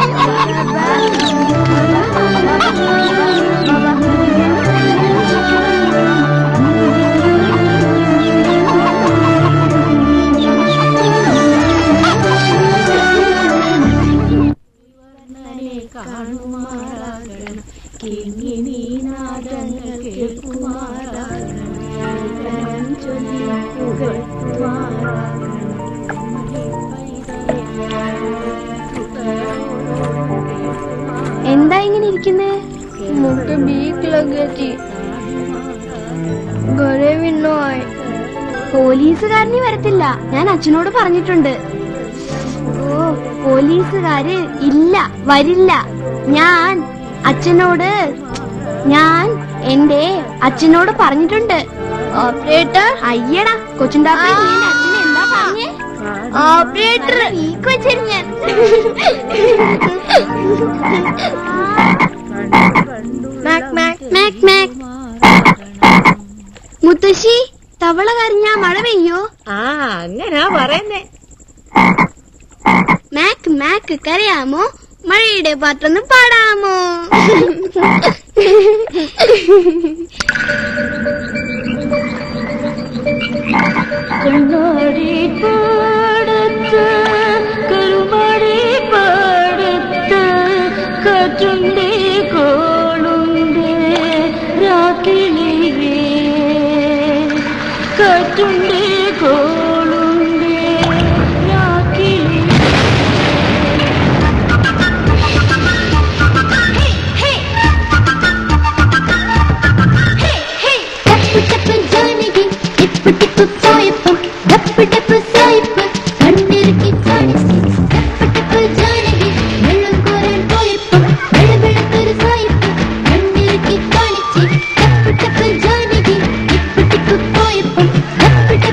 എന്താ ഇങ്ങനെ ഇരിക്കുന്നേ മുക്ക് ഭീക്ക് ലഗി പോലീസുകാരനി വരത്തില്ല ഞാൻ അച്ഛനോട് പറഞ്ഞിട്ടുണ്ട് ഓ പോലീസുകാര് ഇല്ല വരില്ല ഞാൻ അച്ഛനോട് ഞാൻ എന്റെ അച്ഛനോട് പറഞ്ഞിട്ടുണ്ട് ഓപ്പറേറ്റർ അയ്യടാ കൊച്ചുണ്ടാക്കി അച്ഛനെ എന്താ പറഞ്ഞേ ഓപ്പറേറ്റർ വീക്ക് വെച്ചിരുന്നു ഞാൻ മാക്, മാക്. മുത്തശ്ശി തവള കരഞ്ഞാ മഴ പെയ്യോ ആ അങ്ങനാ പറയുന്നേ മാക് മാക് കരയാമോ മഴയുടെ പാട്ടൊന്ന് പാടാമോ കണ്ണാടി പാടത്ത് കരുമടി പാടത്ത് കാറ്റുണ്ടേ കോളുണ്ടേ രാക്കിളിവേ കാറ്റുണ്ടേ കോളുണ്ടേ രാക്കിളി ടപ്പ് ടപ്പ് ജാനകി ടിപ്പ് ടിപ്പ് പോയപ്പം ടപ്പ് ടപ്പ് സായിപ്പ് കണ്ണിറുക്കി കാണിച്ച് ടപ്പ് ടപ്പ് ജാനകി വെള്ളം കോരാൻ പോയപ്പം വെള്ളവെളുത്തൊരു സായിപ്പ് കണ്ണിറുക്കി കാണിച്ച് ടപ്പ് ടപ്പ് ജാനകി ടിപ്പ് ടിപ്പ് പോയപ്പം ടപ്പ് ടപ്പ്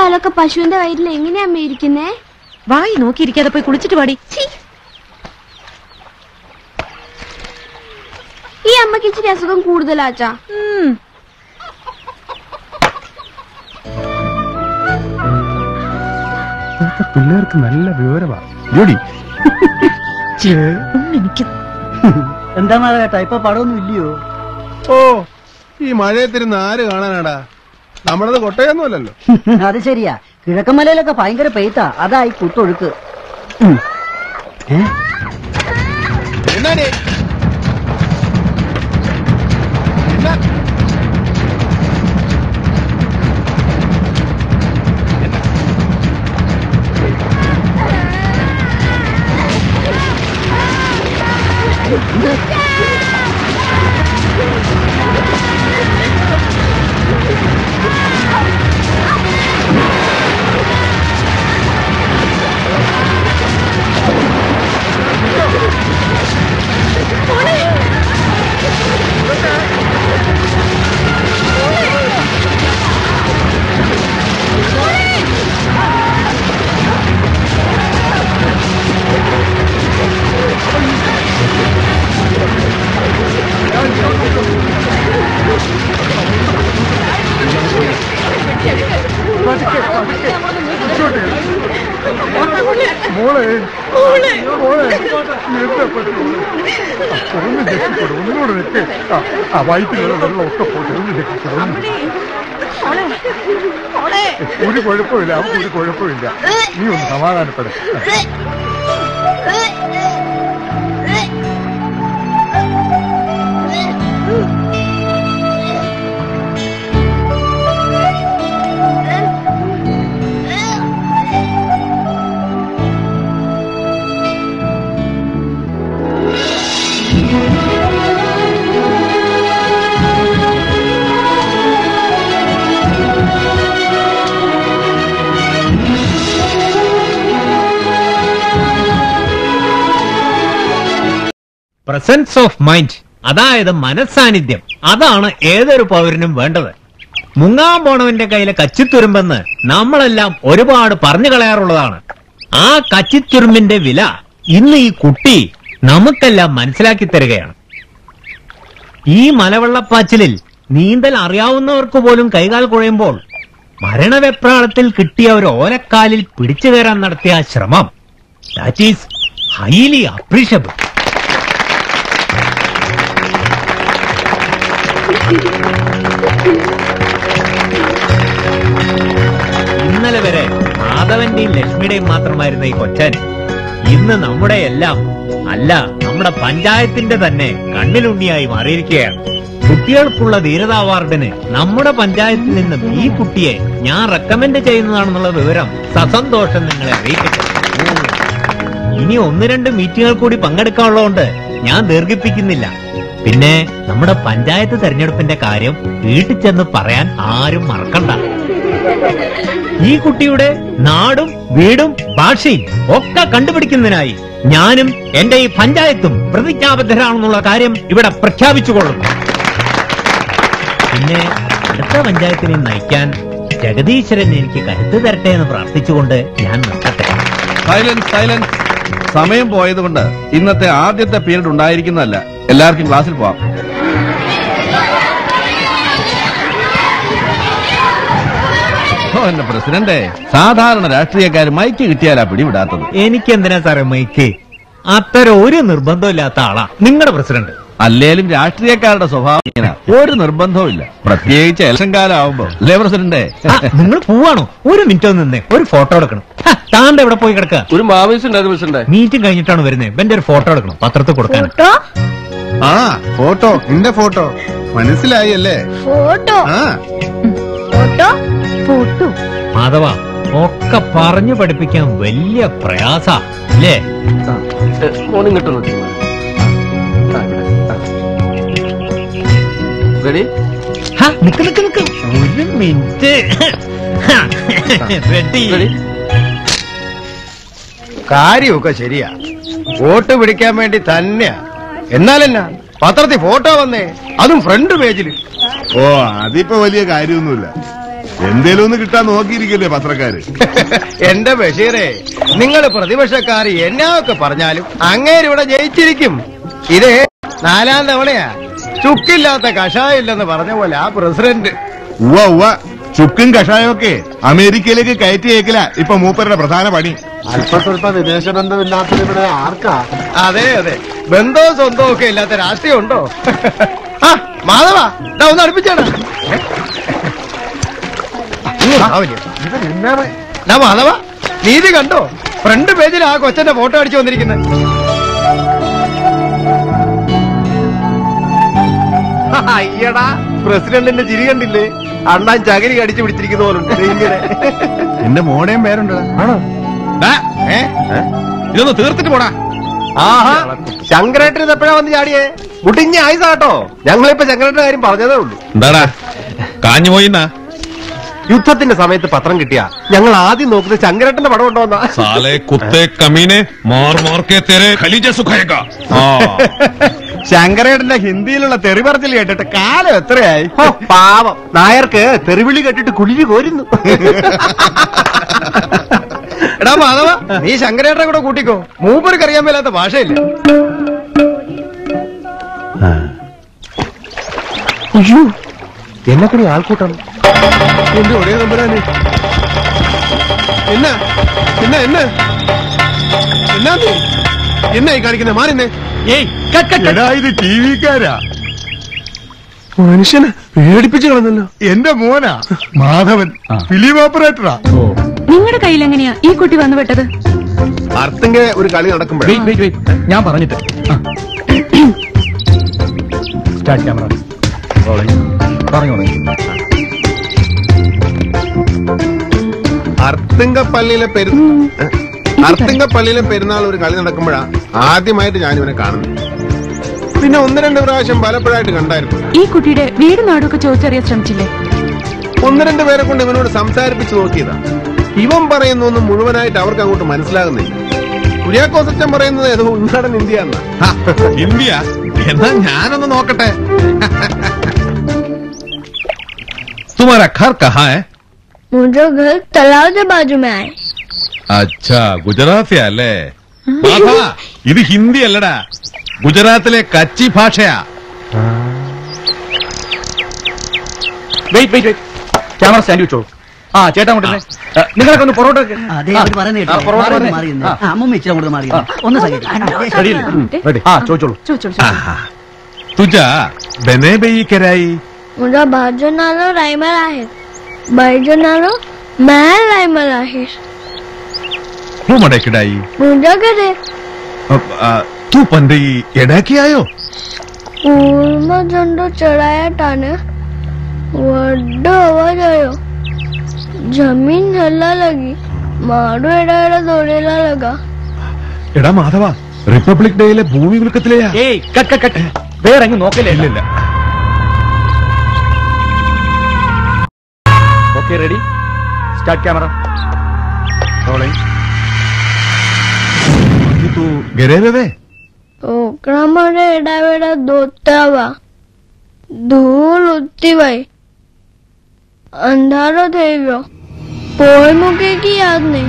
കാലൊക്കെ പശുവിന്റെ വയറ്റിൽ എങ്ങനെയാ അമ്മ ഇരിക്കുന്നേ വായി നോക്കിയിരിക്കാതെ പോയി കുളിച്ചിട്ട് പാടി ഈ അമ്മക്ക് ഇച്ചിരി അസുഖം കൂടുതലാച്ചാ ഇപ്പോഴത്തെ പിള്ളേർക്ക് നല്ല വിവരമാ ജോഡി എനിക്ക് എന്താ മാധവേട്ടാ ഇപ്പൊ പടമൊന്നും ഇല്ലയോ ഓ ഈ മഴയത്തിരുന്ന് ആര് കാണാനാടാ നമ്മളത് കൊട്ടയൊന്നുമല്ലല്ലോ അത് ശരിയാ കിഴക്കമലയിലൊക്കെ ഭയങ്കര പെയ്ത്താ അതാ ഈ കുത്തൊഴുക്ക് ഉം. ഏ? എന്നാടേ മോളെ മോളെ എന്താ പറ്റുള്ളൂ ഒന്ന് രക്ഷിക്കോളൂ ഒന്നുകൂടെ നിൽക്ക് ആ, ആ വയറ്റിലുള്ള വെള്ളമൊക്കെ പോട്ടെ ഒന്ന് രക്ഷിക്കോളൂ ഒന്ന് ഒരു കുഴപ്പമില്ല അവർക്ക് ഒരു കുഴപ്പമില്ല നീ ഒന്ന് സമാധാനപ്പെടും പ്രസൻസ് ഓഫ് മൈൻഡ് അതായത് മനസ്സാന്നിധ്യം അതാണ് ഏതൊരു പൗരനും വേണ്ടത് മുങ്ങാൻ പോണവന്റെ കയ്യിലെ കച്ചിത്തുരുമ്പെന്ന് നമ്മളെല്ലാം ഒരുപാട് പറഞ്ഞു കളയാറുള്ളതാണ് ആ കച്ചിത്തുരുമ്പിന്റെ വില ഇന്ന് ഈ കുട്ടി നമുക്കെല്ലാം മനസ്സിലാക്കി തരികയാണ് ഈ മലവെള്ളപ്പാച്ചിലിൽ നീന്തൽ അറിയാവുന്നവർക്ക് പോലും കൈകാൽ കുഴയുമ്പോൾ മരണവെപ്രാളത്തിൽ കിട്ടിയ ഒരു ഓലക്കാലിൽ പിടിച്ചു കയറാൻ നടത്തിയ ആ ശ്രമം ദാറ്റ് ഈസ് ഹൈലി അപ്രീഷ്യബിൾ ഇന്നലെ വരെ മാധവന്റെയും ലക്ഷ്മിയുടെയും മാത്രമായിരുന്ന ഈ കൊച്ചൻ ഇന്ന് നമ്മുടെ എല്ലാം അല്ല നമ്മുടെ പഞ്ചായത്തിന്റെ തന്നെ കണ്ണിലുണ്ണിയായി മാറിയിരിക്കുകയാണ് കുട്ടികൾക്കുള്ള ധീരത അവാർഡിന് നമ്മുടെ പഞ്ചായത്തിൽ നിന്നും ഈ കുട്ടിയെ ഞാൻ റെക്കമെൻഡ് ചെയ്യുന്നതാണെന്നുള്ള വിവരം സസന്തോഷം നിങ്ങളെ അറിയിക്കട്ടെ ഇനി ഒന്ന് രണ്ട് മീറ്റിങ്ങുകൾ കൂടി പങ്കെടുക്കാനുള്ളതുകൊണ്ട് ഞാൻ ദീർഘിപ്പിക്കുന്നില്ല പിന്നെ നമ്മുടെ പഞ്ചായത്ത് തെരഞ്ഞെടുപ്പിന്റെ കാര്യം വീട്ടിൽ ചെന്ന് പറയാൻ ആരും മറക്കണ്ട ഈ കുട്ടിയുടെ നാടും വീടും ഭാഷയും ഒക്കെ കണ്ടുപിടിക്കുന്നതിനായി ഞാനും എന്റെ ഈ പഞ്ചായത്തും പ്രതിജ്ഞാബദ്ധരാണെന്നുള്ള കാര്യം ഇവിടെ പ്രഖ്യാപിച്ചുകൊള്ളുന്നു പിന്നെ അടുത്ത പഞ്ചായത്തിനെ നയിക്കാൻ ജഗദീശ്വരൻ എനിക്ക് കരുത്ത് തരട്ടെ എന്ന് പ്രാർത്ഥിച്ചുകൊണ്ട് ഞാൻ നിർത്തട്ടെ സൈലൻസ് സൈലൻസ് സമയം പോയതുകൊണ്ട് ഇന്നത്തെ ആദ്യത്തെ പീരീഡ് ഉണ്ടായിരിക്കുന്നതല്ല എല്ലാവർക്കും ക്ലാസ്സിൽ പോവാം ഓ, എന്റെ പ്രസിഡന്റെ സാധാരണ രാഷ്ട്രീയക്കാർ മൈക്ക് കിട്ടിയാലാ പിടിവിടാത്തത് എനിക്ക് എന്തിനാ സാറേ മൈക്ക് അത്തരം ഒരു നിർബന്ധമില്ലാത്ത ആളാ നിങ്ങളുടെ പ്രസിഡന്റ് അല്ലേലും രാഷ്ട്രീയക്കാരുടെ സ്വഭാവം ഇങ്ങനെ ഒരു നിർബന്ധവും ഇല്ല പ്രത്യേകിച്ച് ഇലക്ഷൻ കാലം ആവുമ്പോ അല്ലേ പ്രസിഡന്റെ നിങ്ങൾ പോവാണോ ഒരു മിനിറ്റ് ഒന്ന് നിന്നേ ഒരു ഫോട്ടോ എടുക്കണം ഹ, താണ്ട എവിടെ പോയി കിടക്കുക ഒരു മാവേശം ഉണ്ടായിരുന്നു പ്രസിഡന്റെ മീറ്റിംഗ് കഴിഞ്ഞിട്ടാണ് വരുന്നത് എന്റെ ഒരു ഫോട്ടോ എടുക്കണം പത്രത്തിൽ കൊടുക്കാൻ ആ ഫോട്ടോ നിന്റെ ഫോട്ടോ മനസ്സിലായി അല്ലേ ഫോട്ടോ ആ ഫോട്ടോ ഫോട്ടോ മാധവ ഒക്കെ പറഞ്ഞു പഠിപ്പിക്കാൻ വലിയ പ്രയാസ അല്ലേ മോർണിംഗ് കിട്ടുന്നു റെഡി ഹ, നിക്ക് നിക്ക് നിക്ക് ഒരു മിനിറ്റ് റെഡി കാര്യമൊക്കെ ശരിയാ വോട്ട് പിടിക്കാൻ വേണ്ടി തന്നെയാ എന്നാലെന്നാ പത്രത്തിൽ ഫോട്ടോ വന്നേ അതും ഫ്രണ്ട് പേജിൽ ഓ അതിപ്പോ വലിയ കാര്യമൊന്നുമില്ല എന്തേലും ഒന്ന് കിട്ടാൻ നോക്കിയിരിക്കല്ലേ പത്രക്കാര് എന്റെ ബഷീറേ നിങ്ങൾ പ്രതിപക്ഷക്കാർ എന്നൊക്കെ പറഞ്ഞാലും അങ്ങേര് ഇവിടെ ജയിച്ചിരിക്കും ഇത് നാലാം തവണയാ ചുക്കില്ലാത്ത കഷായം ഇല്ലെന്ന് പറഞ്ഞ പോലെ ആ പ്രസിഡന്റ് ഉവ്വ ഉവ്വ ചുക്കും കഷായമൊക്കെ അമേരിക്കയിലേക്ക് കയറ്റി അയക്കല ഇപ്പൊ മൂപ്പരുടെ പ്രധാന പണി അല്പസ്വല്പ വിദേശ ബന്ധമില്ലാത്തത് ഇവിടെ ആർക്കാ അതെ അതെ ബന്ധവും സ്വന്തവും ഒക്കെ ഇല്ലാത്ത രാഷ്ട്രീയം ഉണ്ടോ ആ മാധവ ഇതാ ഒന്ന് അടുപ്പിച്ചാണ് മാധവ നീതി കണ്ടോ ഫ്രണ്ട് പേജിൽ ആ കൊച്ചന്റെ ഫോട്ടോ അടിച്ചു വന്നിരിക്കുന്നത് അയ്യടാ പ്രസിഡന്റിന്റെ ചിരി കണ്ടില്ലേ അണ്ണാൻ ചകിരി കടിച്ചു പിടിച്ചിരിക്കുന്ന പോലെ ഉണ്ട് ഇങ്ങനെ എന്റെ മോടേം പേരുണ്ട് ആണോ ഏ ഇതൊന്ന് തീർത്തിട്ട് പോടാ ആഹാ ശങ്കരേട്ടൻ എപ്പോഴാ വന്ന് ചാടിയേ മുടിഞ്ഞ ആയുസാട്ടോ ഞങ്ങളിപ്പോ ശങ്കരേട്ടന്റെ കാര്യം പറഞ്ഞതേ ഉള്ളൂ എന്താടാ കാഞ്ഞു പോയിന്നാ യുദ്ധത്തിന്റെ സമയത്ത് പത്രം കിട്ടിയ ഞങ്ങൾ ആദ്യം നോക്കുന്നത് ശങ്കരേട്ടന്റെ പടം ഉണ്ടോന്നാ സാലെ കുത്തെ കമീനെ മാർ മാർ കെ തെരെ ഖലീജ സുഖായേഗാ ആ ശങ്കരേട്ടന്റെ ഹിന്ദിയിലുള്ള തെറി പറച്ചിൽ കേട്ടിട്ട് കാലം എത്രയായി പാവം നായർക്ക് തെറിവിളി കേട്ടിട്ട് കുളിരി കോരുന്നു എടാ മാധവ നീ ശങ്കരേട്ടനെ കൂടെ കൂട്ടിക്കോ മൂപ്പർക്ക് അറിയാൻ മേലാത്ത ഭാഷയില്ല അയ്യോ എന്നെ കൂടി ആൾക്കൂട്ടം എന്റെ ഒരേ നമ്പരാണ് എന്നാ എന്നാ എന്നാ എന്നാ നീ എന്നായി കാണിക്കുന്ന മാറിന്നെ എടാ ഇത് ടി വിക്കാരാ മനുഷ്യനെ പേടിപ്പിച്ചു കളഞ്ഞല്ലോ എന്റെ മോനാ മാധവൻ ഫിലിം ഓപ്പറേറ്ററാ നിങ്ങളുടെ കയ്യിൽ എങ്ങനെയാ ഈ കുട്ടി വന്നു പെട്ടത് അർത്ഥങ്ക ഒരു കളി നടക്കുമ്പോഴേ ഞാൻ പറഞ്ഞിട്ട് സ്റ്റാർട്ട് ക്യാമറ പറഞ്ഞു അർത്തിങ്ക പള്ളിയിലെ പെരു അർത്തിങ്ക പള്ളിയിലെ പെരുന്നാൾ ഒരു കളി നടക്കുമ്പോഴാ ആദ്യമായിട്ട് ഞാൻ ഇവനെ കാണുന്നത് പിന്നെ ഒന്ന് രണ്ട് പ്രാവശ്യം പലപ്പോഴായിട്ട് കണ്ടായിരുന്നു ഈ കുട്ടിയുടെ വീട് നാടൊക്കെ ചോദിച്ചറിയാൻ ശ്രമിച്ചില്ലേ ഒന്ന് രണ്ട് പേരെ കൊണ്ട് ഇവനോട് സംസാരിപ്പിച്ച് നോക്കിയതാ ഇവൻ പറയുന്നൊന്നും മുഴുവനായിട്ട് അവർക്ക് അങ്ങോട്ട് മനസ്സിലാകുന്നില്ല കുര്യാക്കോസച്ചൻ പറയുന്നത് ഏതോ ഉൾനാടൻ ഇന്ത്യ എന്നാ ഇന്ത്യ എന്നാ ഞാനൊന്ന് നോക്കട്ടെ तुम्हारा घर कहाँ है मुझे घर तालाब के बाजू में है അച്ഛാ ഗുജറാത്തി അല്ലേ മാധവ ഇത് ഹിന്ദി അല്ലടാ ഗുജറാത്തിലെ കച്ചി ഭാഷയാ wait wait wait camera stand വെച്ചോളൂ ആ ചേട്ടാ കൊണ്ടുവന്നേ നിങ്ങളൊക്കെ ഒന്ന് പൊറോട്ട വെക്ക്. അതെ ആ, അവര് പറയുന്നത് ആ, കേട്ടോ. പൊറോട്ട മാറി വെക്ക്. മാറി നിന്ന്. ആ. ആ, അമ്മൂമ്മ ഇച്ചിരി അങ്ങോട്ട് മാറി നിന്ന്. ഒന്ന് സഹിക്കും റെഡിയല്ലേ? ഉം, റെഡി. ആ ചോദിച്ചോളൂ तुझा बने बई कराई मुझा भाजो नालो रायमल आहे बाईजो नालो महल रायमल आहे हूँ मड़े किडाई मुझा घरे अब, आ, तू पंडई एडा की आयो પૂરમાં ઝંડો ચડાયા ટાને વડો અવાજ આવ્યો જમીન હલ્લા લગી મારું એડા એડા દોડેલા લગા എടാ മാധവ റിപ്പബ്ലിക് ഡേയിലെ ഭൂമി കുലുക്കത്തിലെയാ ഏയ് കട്ട് കട്ട് കട്ട് വേറെ അങ്ങ് നോക്കല്ലേ ഇല്ലില്ല okay ready start camera rolling तू घरे रे છોકરા મને એડા વેડા દોતાવા ધૂળ ઉઠતી ભાઈ અંધારો થઈ ગયો પોય મૂકે કે યાદ નહીં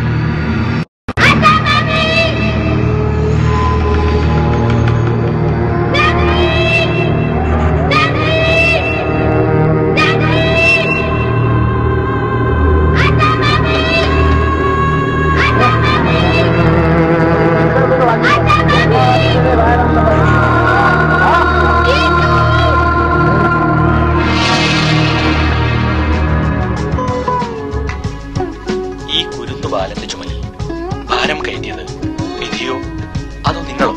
ഈ കുരുന്നു ബാലന്റെ ചുമലിൽ ഭാരം കയറ്റിയത് വിധിയോ അതോ നിങ്ങളോ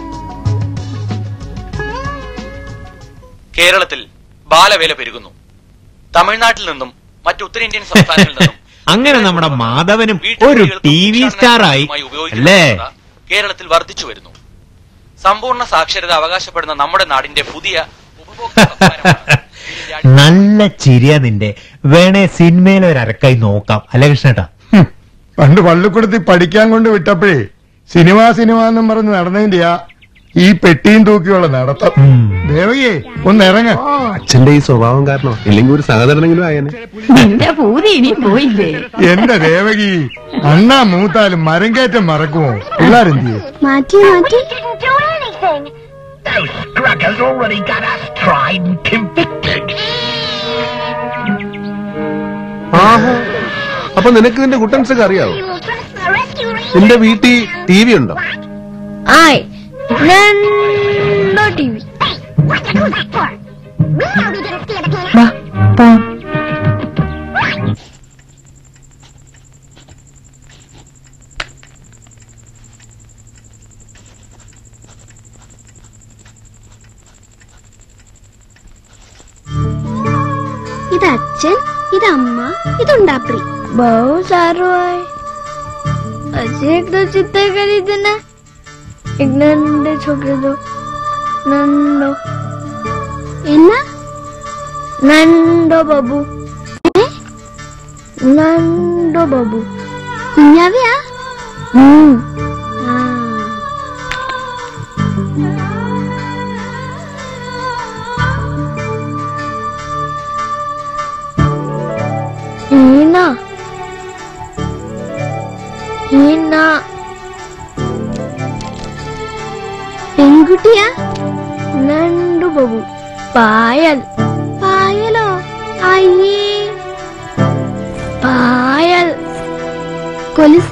കേരളത്തിൽ ബാലവേല പെരുകുന്നു തമിഴ്നാട്ടിൽ നിന്നും മറ്റു ഉത്തരേന്ത്യൻ സംസ്ഥാനങ്ങളിൽ നിന്നും അങ്ങനെ നമ്മുടെ മാധവനും ഒരു ടി വി സ്റ്റാറായി അല്ലേ കേരളത്തിൽ വർദ്ധിച്ചു വരുന്നു സമ്പൂർണ്ണ സാക്ഷരത അവകാശപ്പെടുന്ന നമ്മുടെ നാടിന്റെ പുതിയ നല്ല ചിരിയ നിന്റെ വേണേ സിനിമയിൽ ഒരു അരക്കായി നോക്കാം അല്ലേ കൃഷ്ണേട്ടാ പണ്ട് പള്ളിക്കൂടത്തിൽ പഠിക്കാൻ കൊണ്ട് വിട്ടപ്പോഴേ സിനിമ സിനിമ എന്നും പറഞ്ഞ് നടന്നതിന്റെയാ ഈ പെട്ടിയും തൂക്കിയുള്ള നടത്തം ദേവകിയെ ഒന്ന് ഇറങ്ങ അച്ഛന്റെ ഈ സ്വഭാവം കാരണം ഇല്ലെങ്കിൽ ഒരു സഹകരണമെങ്കിലും ആയനെ നിന്റെ പൂതി ഇനിയും പോയില്ലേ എന്റെ ദേവകി അണ്ണാ മൂത്താലും മരം കയറ്റം മറക്കുമോ പിള്ളേരെന്തിയെ മാറ്റി മാറ്റി Those scruggers already got us tried and convicted. ആഹാ അപ്പൊ നിനക്ക് നിന്റെ കുട്ടൻസ് ഒക്കെ അറിയാവോ നിന്റെ വീട്ടിൽ ടി വി ഉണ്ടോ ആയ് രണ്ടോ ടി വി വാ പോവാം ഇത് അച്ഛൻ ഇത് അമ്മ ഇതുണ്ടാപ്രി બહુ સારું હોય હજી એક તો ચિત્ર કરી દે ને એક નંદે છોકરો તો નંદો એના നണ്ടോ ബാബു നണ്ടോ ബാബു കുഞ്ഞാവിയാ ഈന ഈന പെൺകുട്ടിയാ നണ്ടു ബാബു പായൽ പായലോ അയ്യേ പായൽ കൊലുസ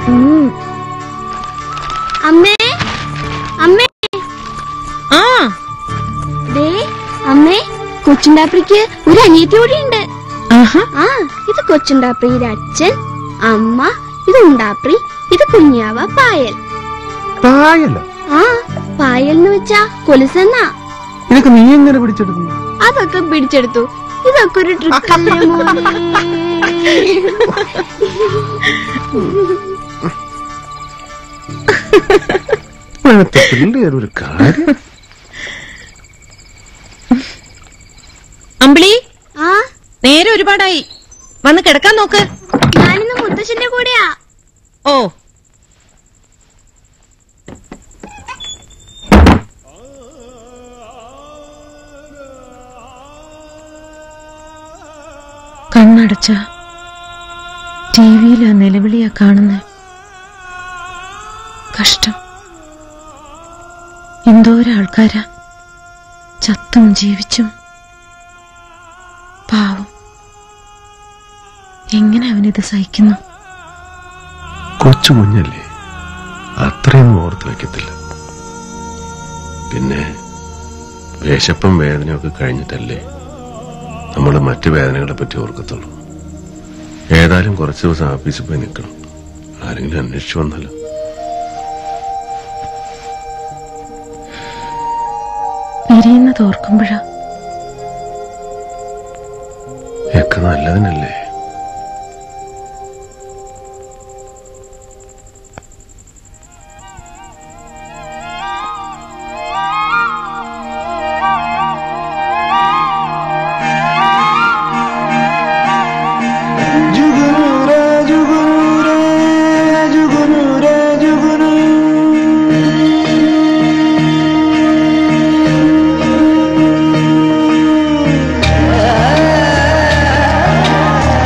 അമ്മേ അമ്മേ ആ ദേ അമ്മേ കൊച്ചുണ്ടാപ്രിക്ക് ഒരു അനിയത്തി കൂടി ഉണ്ട് ആ ഇത് കൊച്ചുണ്ടാപ്രിയുടെ അച്ഛൻ അമ്മ ഇത് ഉണ്ടാപ്രി ഇത് കുഞ്ഞാവ പായൽ പായല്ലോ ആ പായൽ എന്ന് വെച്ചാ കൊലുസെന്നാ നിനക്ക് നീ എങ്ങനെ പിടിച്ചെടുക്കുന്നു അതൊക്കെ പിടിച്ചെടുത്തു ഇതൊക്കെ ഒരു ട്രിക്ക് അല്ലേ മോനെ പിള്ളേർ ഒരു കാര്യം അമ്പിളി ആ നേരെ ഒരുപാടായി വന്ന് കിടക്കാൻ നോക്ക് ഞാനിന്ന് മുത്തശ്ശന്റെ കൂടെയാ ഓ കണ്ണടച്ച ടി വിയിൽ ആ നിലവിളിയാ കാണുന്ന കഷ്ടം എന്തോരം ആൾക്കാരാ ചത്തും ജീവിച്ചും പാവം എങ്ങനെ അവനിത് സഹിക്കുന്നു കൊച്ചു കുഞ്ഞല്ലേ അത്രയൊന്നും ഓർത്ത് വെക്കത്തില്ല പിന്നെ വിശപ്പും വേദനയൊക്കെ കഴിഞ്ഞിട്ടല്ലേ നമ്മൾ മറ്റു വേദനകളെ പറ്റി ഓർക്കത്തുള്ളൂ ഏതായാലും കുറച്ച് ദിവസം ആഫീസിൽ പോയി നിൽക്കണം ആരെങ്കിലും അന്വേഷിച്ചു വന്നാലോ പിരിയുന്നത് ഓർക്കുമ്പോഴാ ഒക്കെ നല്ലതിനല്ലേ ആ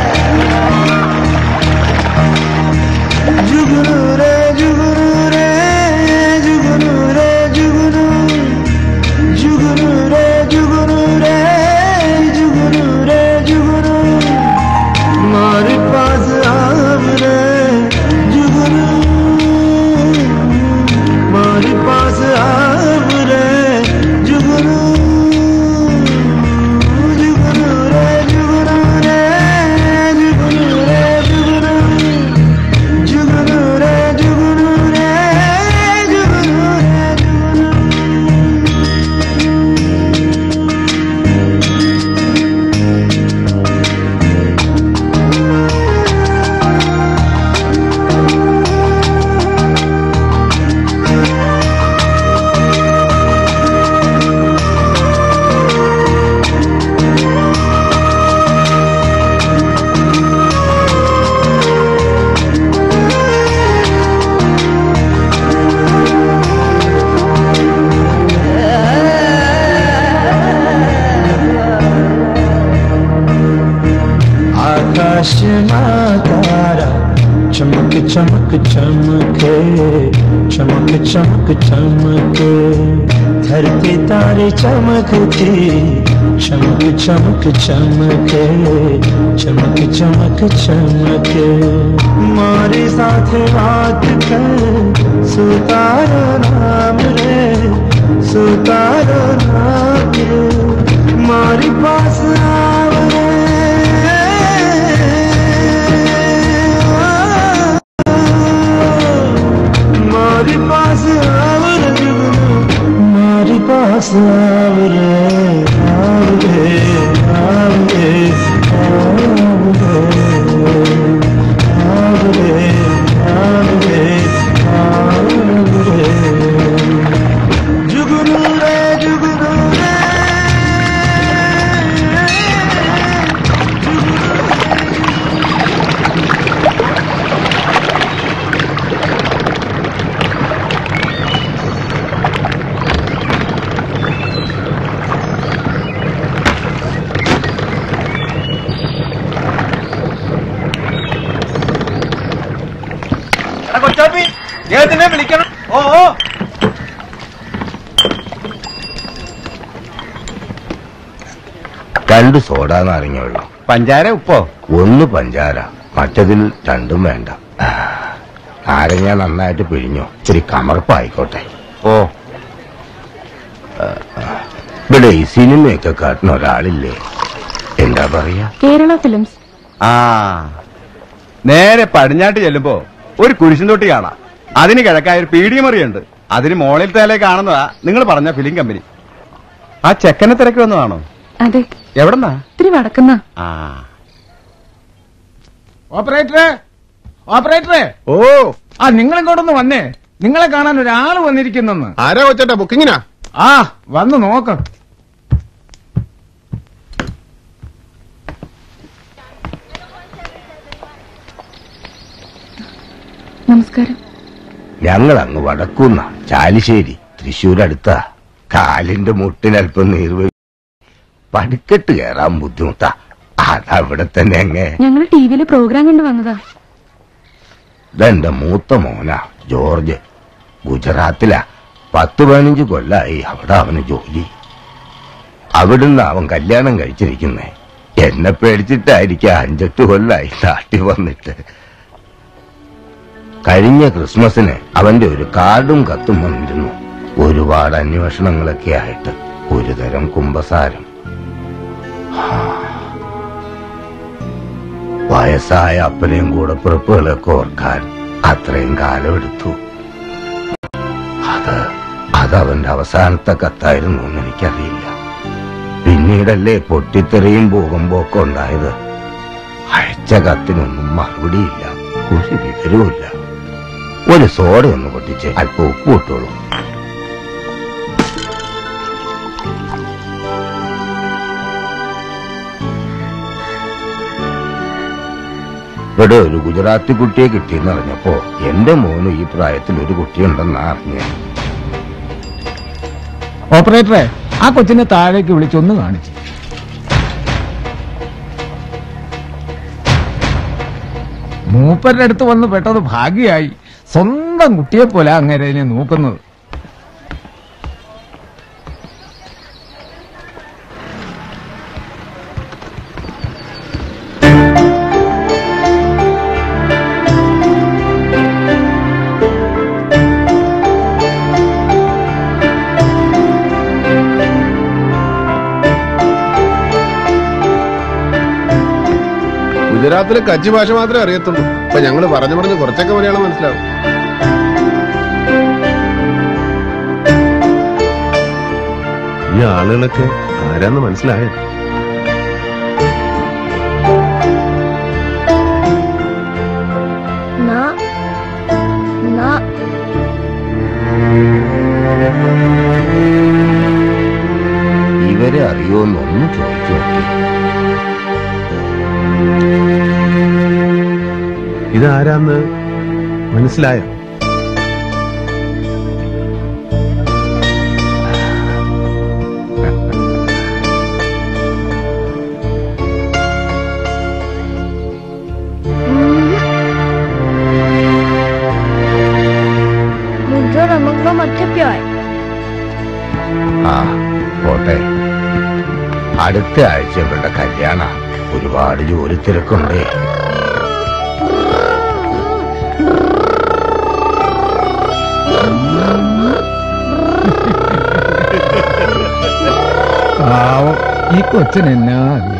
चमके चमक चमक चमके धरती तारे चमकती चमक चमक चमके चमक चमक चमके मारे साथ बात कर सुतारो नाम रे सुतारो नाम रे मारी पास आवरे मारी पास आवरे जुगनू मारी पास आवरे आवरे आवरे आवरे आवरे आवरे आवरे जुगनू रे जुगनू रे കൊച്ചാപ്പി ഞാൻ നിന്നെ വിളിക്കണം ഓ ഓ രണ്ട് സോഡ നാരങ്ങ വെള്ളം പഞ്ചാര ഉപ്പോ ഒന്ന് പഞ്ചാര മറ്റതിൽ രണ്ടും വേണ്ട ആ, നാരങ്ങ നന്നായിട്ട് പിഴിഞ്ഞോ ഇത്തിരി കമർപ്പായിക്കോട്ടെ ഓ ആ, ആ. ഇവിടെ ഈ സിനിമയൊക്കെ കാട്ടുന്ന ഒരാളില്ലേ എന്താ പറയാ കേരള ഫിലിംസ് ആ നേരെ പടിഞ്ഞാട്ട് ചെല്ലുമ്പോ ഒരു കുരിശും തൊട്ടി കാണാം അതിന് കിഴക്കായ ഒരു പീഡിയമറിയുണ്ട് അതിന് മോളിൽ തേലെ കാണുന്നതാ നിങ്ങൾ പറഞ്ഞ ഫിലിം കമ്പനി ആ ചെക്കനെ തിരക്ക് വന്നതാണോ അതെ എവിടെന്നാ ഇത്തിരി വടക്കുന്ന ആ ഓപ്പറേറ്ററെ ഓപ്പറേറ്ററെ ഓ ആ നിങ്ങൾ ഇങ്ങോട്ടൊന്ന് വന്നേ നിങ്ങളെ കാണാൻ ഒരാള് വന്നിരിക്കുന്നെന്ന് ആരാ കൊച്ചേട്ടാ ബുക്കിങ്ങിനാ ആ വന്ന് നോക്ക് നമസ്കാരം ഞങ്ങൾ അങ്ങ് വടക്കുന്ന ചാലിശ്ശേരി തൃശ്ശൂർ അടുത്താ കാലിന്റെ മുട്ടിനല്പം നീർവ് പടിക്കെട്ട് കയറാൻ ബുദ്ധിമുട്ടാ അതവിടെ തന്നെ അങ്ങേ ഞങ്ങൾ ടി വിയിൽ പ്രോഗ്രാം കണ്ടു വന്നതാ ഇതെന്റെ മൂത്ത മോനാ ജോർജ് ഗുജറാത്തിലാ പത്ത് പതിനഞ്ച് കൊല്ലായി അവിടെ അവന് ജോലി അവിടുന്ന് അവൻ കല്യാണം കഴിച്ചിരിക്കുന്നേ എന്നെ പേടിച്ചിട്ടായിരിക്കും അഞ്ചെട്ട് കൊല്ലായി നാട്ടിൽ വന്നിട്ട് കഴിഞ്ഞ ക്രിസ്മസിന് അവന്റെ ഒരു കാർഡും കത്തും വന്നിരുന്നു ഒരുപാട് അന്വേഷണങ്ങളൊക്കെ ആയിട്ട് ഒരുതരം കുംഭസാരം വയസ്സായ അപ്പനെയും കൂടെ പിറപ്പുകളൊക്കെ ഓർക്കാൻ അത്രയും കാലമെടുത്തു അത് അത് അവന്റെ അവസാനത്തെ കത്തായിരുന്നു എന്ന് എനിക്കറിയില്ല പിന്നീടല്ലേ പൊട്ടിത്തെറിയും ഭൂകമ്പമൊക്കെ ഉണ്ടായത് അയച്ച കത്തിനൊന്നും മറുപടിയില്ല ഒരു വിവരവുമില്ല ഒരു സോഡ ഒന്ന് പൊട്ടിച്ച് അല്പം ഉപ്പ് ഇട്ടോളൂ ഇവിടെ ഒരു ഗുജറാത്തി കുട്ടിയെ കിട്ടിയെന്ന് അറിഞ്ഞപ്പോ എന്റെ മോന് ഈ പ്രായത്തിൽ ഒരു കുട്ടിയുണ്ടെന്നാ അറിഞ്ഞേ ഓപ്പറേറ്ററെ ആ കൊച്ചിനെ താഴേക്ക് വിളിച്ചൊന്ന് കാണിച്ചു മൂപ്പരുടെ അടുത്ത് വന്ന് പെട്ടത് ഭാഗ്യമായി സ്വന്തം കുട്ടിയെ പോലെ അങ്ങനെ അതിനെ നോക്കുന്നത് ഗുജറാത്തിലെ കച്ചി ഭാഷ മാത്രമേ അറിയത്തുള്ളൂ അപ്പൊ ഞങ്ങള് പറഞ്ഞു പറഞ്ഞ് കുറച്ചൊക്കെ മലയാളം മനസ്സിലാവും ഈ ആളുകളൊക്കെ ആരാന്ന് മനസ്സിലായോ Na. Na. ഇവരെ അറിയോന്നൊന്ന് ചോദിച്ചു നോക്കി ഇതാരാന്ന് മനസ്സിലായോ Tapioy. ആ പോട്ടെ അടുത്ത ആഴ്ച ഇവരുടെ കല്യാണ ഒരുപാട് ജോലി തിരക്കുണ്ട് പാവം ഈ കൊച്ചിന് എന്നാ അറിയാം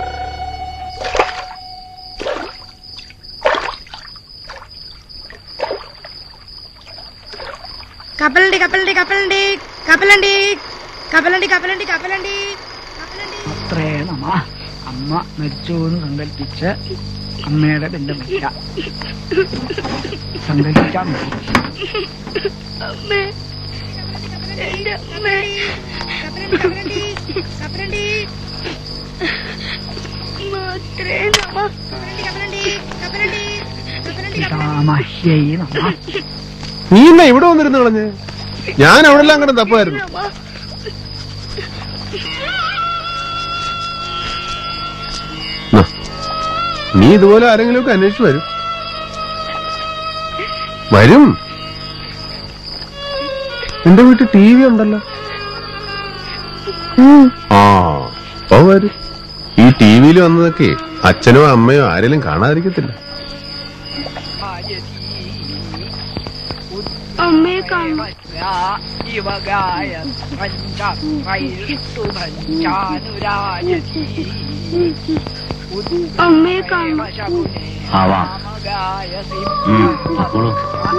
കപ്പലണ്ടി കപ്പലണ്ടി കപ്പലണ്ടി കപ്പലണ്ടി കപ്പലണ്ടി കപ്പലണ്ടി കപ്പലണ്ടി അത്രേ നമ്മ അമ്മ മരിച്ചു എന്ന് സങ്കല്പിച്ച് അമ്മയുടെ ബന്ധമില്ല സങ്കല്പിച്ചാൽ മതി അമ്മേ എന്റെ അമ്മേ കപ്പലണ്ടി കപ്പലണ്ടി മാത്രേ നമ്മ കപ്പലണ്ടി കപ്പലണ്ടി പിതാമഹ്യൈ നമ നീ എന്നാ ഇവിടെ വന്നിരുന്നു കളഞ്ഞ് ഞാൻ അവിടെ എല്ലാം അങ്ങോട്ട് തപ്പായിരുന്നു ന്നാ, നീ ഇതുപോലെ ആരെങ്കിലും ഒക്കെ അന്വേഷിച്ചു വരും വരും എന്റെ വീട്ടിൽ ടി വി ഉണ്ടല്ലോ ആ അപ്പൊ വരും ഈ ടി വിയിൽ വന്നതൊക്കെ അച്ഛനോ അമ്മയോ ആരെങ്കിലും കാണാതിരിക്കത്തില്ല അമ്മയെ കാണണം ഇവഗായ പഞ്ചൈഷ്ടു പഞ്ചാനുരാജീ അമ്മയെ കാണണം ആവാം ഉം, അപ്പോഴും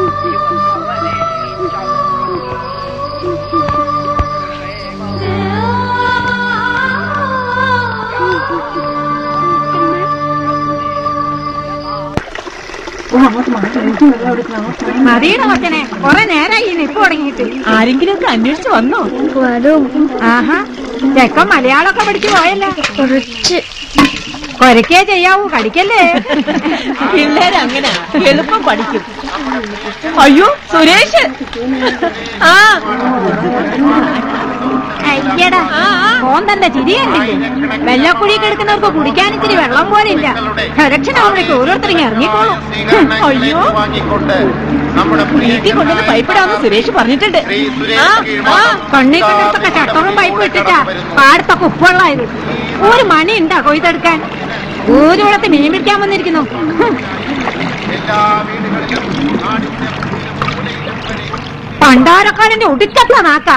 മതിയുടെ കൊച്ചനെ കൊറേ നേരായി ഈ നിപ്പ് തുടങ്ങിയിട്ട് ആരെങ്കിലും ഒക്കെ അന്വേഷിച്ചു വന്നോ വരും ആഹാ ചെക്കൻ മലയാളമൊക്കെ പഠിച്ചു പോയല്ല കുറച്ച് കൊരക്കേ ചെയ്യാവൂ കടിക്കല്ലേ പിള്ളേര് അങ്ങനെ എളുപ്പം പഠിക്കും അയ്യോ സുരേഷ് ആ അയ്യടാ ഓൻ തന്റെ ചിരി കണ്ടില്ലേ വെള്ളക്കുഴി കിടക്കുന്നവർക്ക് കുടിക്കാൻ ഇത്തിരി വെള്ളം പോലെ ഇല്ല ഇലക്ഷൻ ആവുമ്പോഴേക്ക് ഓരോരുത്തരും ഇറങ്ങിക്കോളും അയ്യോ വീട്ടിൽ കൊണ്ടുവന്ന് പൈപ്പിടാന്ന് സുരേഷ് പറഞ്ഞിട്ടുണ്ട് ആ, ആ. കണ്ണി കണ്ടിടത്തൊക്കെ ചട്ടറും പൈപ്പ് ഇട്ടിട്ടാ പാടത്തൊക്കെ ഉപ്പുവെള്ളമായത് ഒരു മണി ഉണ്ടാ കൊയ്തെടുക്കാൻ ഒരു വെള്ളത്തിൽ മീൻ പിടിക്കാൻ വന്നിരിക്കുന്നു ഹും. പണ്ടാരക്കാരന്റെ ഒടുക്കത്ത നാക്കാ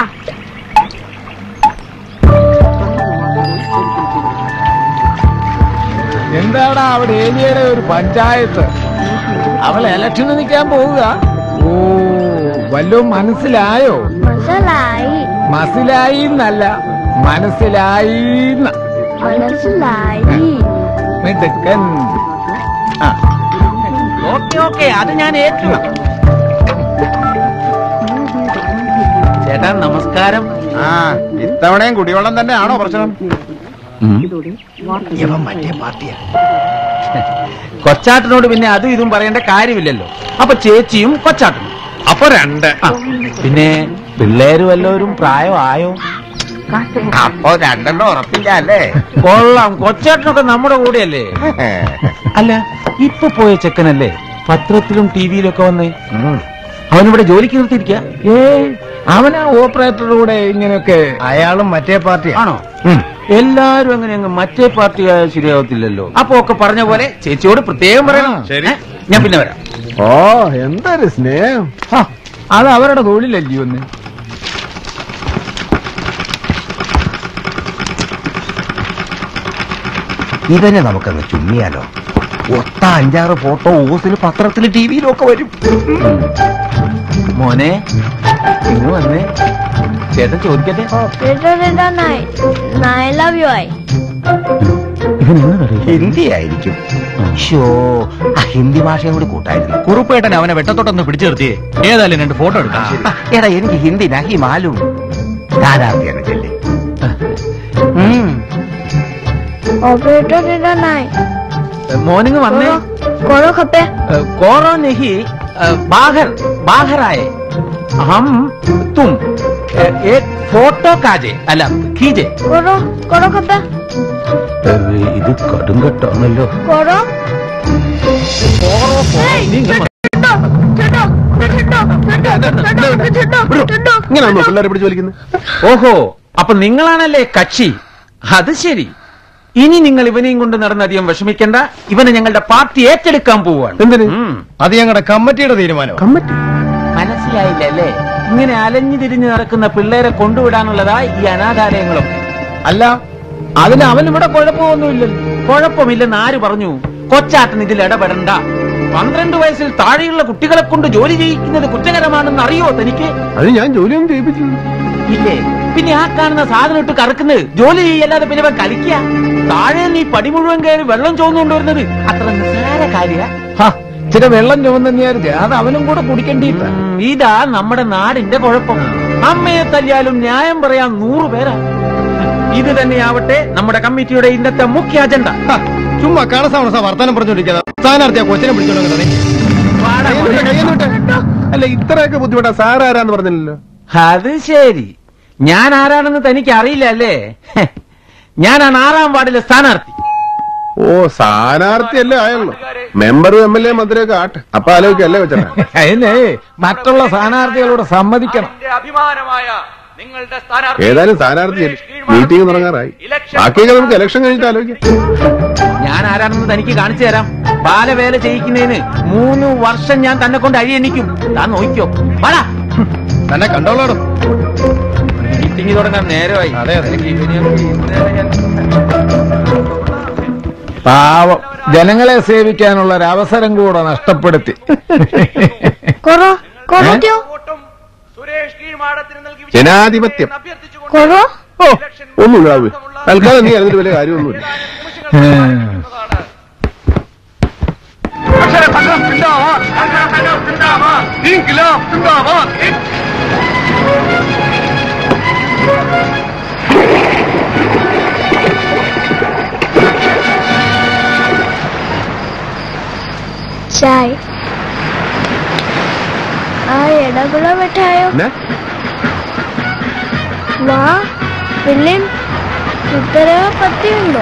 എന്താടാ അവിടെ ഏരിയയുടെ ഒരു പഞ്ചായത്ത് അവൾ ഇലക്ഷന് നിൽക്കാൻ പോവുക ഓ വല്ലതും മനസ്സിലായോ മനസ്സിലായി മനസ്സിലായി എന്നല്ല മനസ്സിലായി മനസ്സിലായി മിടുക്കൻ ആ ഓക്കെ ഓക്കെ അത് ഞാൻ ഏറ്റു ചേട്ടാ നമസ്കാരം ആ ഇത്തവണയും കുടിവെള്ളം തന്നെയാണോ പ്രശ്നം ഇവൻ മറ്റേ പാർട്ടിയാ കൊച്ചാട്ടനോട് പിന്നെ അതും ഇതും പറയേണ്ട കാര്യമില്ലല്ലോ അപ്പൊ ചേച്ചിയും കൊച്ചാട്ടനും അപ്പൊ രണ്ട് ആ, പിന്നെ പിള്ളേര് വല്ലവരും പ്രായമായോ അപ്പൊ രണ്ടെണ്ണം ഉറപ്പില്ല അല്ലേ കൊള്ളാം കൊച്ചാട്ടനൊക്കെ നമ്മുടെ കൂടെയല്ലേ അല്ല ഇപ്പൊ പോയ ചെക്കനല്ലേ പത്രത്തിലും ടിവിയിലും ഒക്കെ വന്നേ അവനിവിടെ ജോലിക്ക് നിർത്തിയിരിക്കുക ഏ അവനാ ഓപ്പറേറ്ററുടെ കൂടെ ഇങ്ങനെയൊക്കെ അയാളും മറ്റേ പാർട്ടി ആണോ എല്ലാരും അങ്ങനെ അങ്ങ് മറ്റേ പാർട്ടി ആയാൽ ശരിയാവത്തില്ലല്ലോ അപ്പൊ ഒക്കെ പറഞ്ഞ പോലെ ചേച്ചിയോട് പ്രത്യേകം പറയണം ശരി. ഏ? ഞാൻ പിന്നെ വരാം ഓ എന്തൊരു സ്നേഹം ഹ, അത് അവരുടെ തൊഴിലല്ലേ ഒന്ന് ഇതന്നെ നമുക്കങ്ങ് ചുമ്മിയാലോ ഒത്ത അഞ്ചാറ് ഫോട്ടോ ഓസിൽ പത്രത്തിൽ ടിവിയിലും ഒക്കെ വരും മോനെ ഇന്ന് വന്നേ ചേട്ടൻ ചോദിക്കട്ടെ ഓപ്പറേറ്റർ നൈ നൈ ലവ് യു ഐ ഹിന്ദി ആയിരിക്കും ഷോ ആ ഹിന്ദി ഭാഷയും കൂടി കൂട്ടായിരുന്നു കുറുപ്പേട്ടൻ അവനെ വെട്ടത്തോട്ടൊന്ന് പിടിച്ചു നിർത്തിയേ ഏതായാലും രണ്ട് ഫോട്ടോ എടുക്കാം ആ, എടാ എനിക്ക് ഹിന്ദി നഹി മാലും ധാരാർത്ഥിയാണ് ചെല്ലി ഓപ്പറേറ്റർ നൈ മോനിങ് വന്നേ കൊറോ ഖപ്പേ अ, कौरो नहीं अ, बाहर बाहर आए हम तुम अ, एक फोटो काजे അല്ല खींचे കൊറോ കൊറോ ഖപ്പേ ഇത് കടും കെട്ടാണല്ലോ കൊറോ നീ ഇങ്ങ് വന്നോ. ചേട്ടോ ചേട്ടോ ഇങ്ങനെയാണോ പിള്ളേരെ പിടിച്ച് വലിക്കുന്നത് ഓഹോ അപ്പൊ നിങ്ങളാണല്ലേ കക്ഷി അത് ശരി ഇനി നിങ്ങൾ ഇവനെയും കൊണ്ട് നടന്നധികം വിഷമിക്കണ്ട ഇവനെ ഞങ്ങളുടെ പാർട്ടി ഏറ്റെടുക്കാൻ പോവാണ് എന്തിന് അത് ഞങ്ങളുടെ കമ്മിറ്റിയുടെ തീരുമാനം കമ്മിറ്റി മനസ്സിലായില്ല അല്ലേ ഇങ്ങനെ അലഞ്ഞു തിരിഞ്ഞു നടക്കുന്ന പിള്ളേരെ കൊണ്ടുവിടാനുള്ളതാ ഈ അനാഥാലയങ്ങളും അല്ല അതിന് അവൻ ഇവിടെ കുഴപ്പമൊന്നുമില്ലല്ലോ കുഴപ്പമില്ലെന്ന് ആര് പറഞ്ഞു കൊച്ചാട്ടൻ ഇതിൽ ഇടപെടണ്ട പന്ത്രണ്ട് വയസ്സിൽ താഴെയുള്ള കുട്ടികളെ കൊണ്ട് ജോലി ചെയ്യിക്കുന്നത് കുറ്റകരമാണെന്ന് അറിയോ തനിക്ക് അത് ഞാൻ ജോലിയൊന്നും ചെയ്യിപ്പിച്ചു ഇല്ലേ പിന്നെ ആ കാണുന്ന സാധനം ഇട്ട് കറക്കുന്നത് ജോലി ചെയ്യല്ലാതെ പിന്നെ ഇവൻ കളിക്കുക താഴെ നീ പടി മുഴുവൻ കയറി വെള്ളം ചോന്നുകൊണ്ട് വരുന്നത് അത്ര നിസ്സാര കാര്യ ചില വെള്ളം ചുമന്ന് വിചാരിച്ചേ അത് അവനും കൂടെ കുടിക്കേണ്ടിയിട്ട ഇതാ നമ്മുടെ നാടിന്റെ കുഴപ്പം അമ്മയെ തല്ലിയാലും ന്യായം പറയാൻ നൂറ് പേരാ ഇത് തന്നെയാവട്ടെ നമ്മുടെ കമ്മിറ്റിയുടെ ഇന്നത്തെ മുഖ്യ അജണ്ട ചുമ്മാ കാണസാമണസ വർത്താനം പറഞ്ഞോണ്ടിരിക്കാതെ സ്ഥാനാർത്ഥിയാ കൊച്ചിനെ പിടിച്ചോണ്ട് അല്ല ഇത്രയൊക്കെ ബുദ്ധിമുട്ടാ സാർ ആരാന്ന് പറഞ്ഞില്ലല്ലോ അത് ശരി ഞാൻ ആരാണെന്ന് തനിക്ക് അറിയില്ല അല്ലേ ഹെ, ഞാനാണ് ആറാം വാർഡിലെ സ്ഥാനാർത്ഥി ഓ സ്ഥാനാർത്ഥിയല്ലേ ആയുള്ളൂ മെമ്പറും എം എൽ എ മന്ത്രിയൊക്കെ ആട്ടെ അപ്പൊ ആലോചിക്കല്ലേ വെച്ചാ അതിനെ മറ്റുള്ള സ്ഥാനാർത്ഥികളോട് സമ്മതിക്കണം അഭിമാനമായ നിങ്ങളുടെ ഏതായാലും സ്ഥാനാർത്ഥി മീറ്റിംഗ് തുടങ്ങാറായി ബാക്കിയൊക്കെ നമുക്ക് ഇലക്ഷൻ കഴിഞ്ഞിട്ട് ആലോചിക്കാം ഞാൻ ആരാണെന്ന് തനിക്ക് കാണിച്ചു തരാം ബാലവേല ചെയ്യിക്കുന്നതിന് മൂന്ന് വർഷം ഞാൻ തന്നെ കൊണ്ട് അഴിയെണ്ണിക്കും താൻ നോക്കിയോ വാടാ തന്നെ കണ്ടോളാടും മീറ്റിംഗ് തുടങ്ങാൻ നേരമായി എനിക്ക് ഇവനെ ഇന്നലെ ഞാൻ- പാവം ജനങ്ങളെ സേവിക്കാനുള്ള ഒരു അവസരം കൂടെ നഷ്ടപ്പെടുത്തി കൊറോ കൊറോട്ടിയോ ജനാധിപത്യം കൊറോ ഓ ഒന്നുമില്ല ബാബു. തൽക്കാലം നീ അതിന് വലിയ കാര്യമൊന്നുമില്ല ചായ് ആ ഇടകുള മിഠായോ എന്നാ? വാ വില്യൻ ഉത്തരവ് പത്തിയുണ്ടോ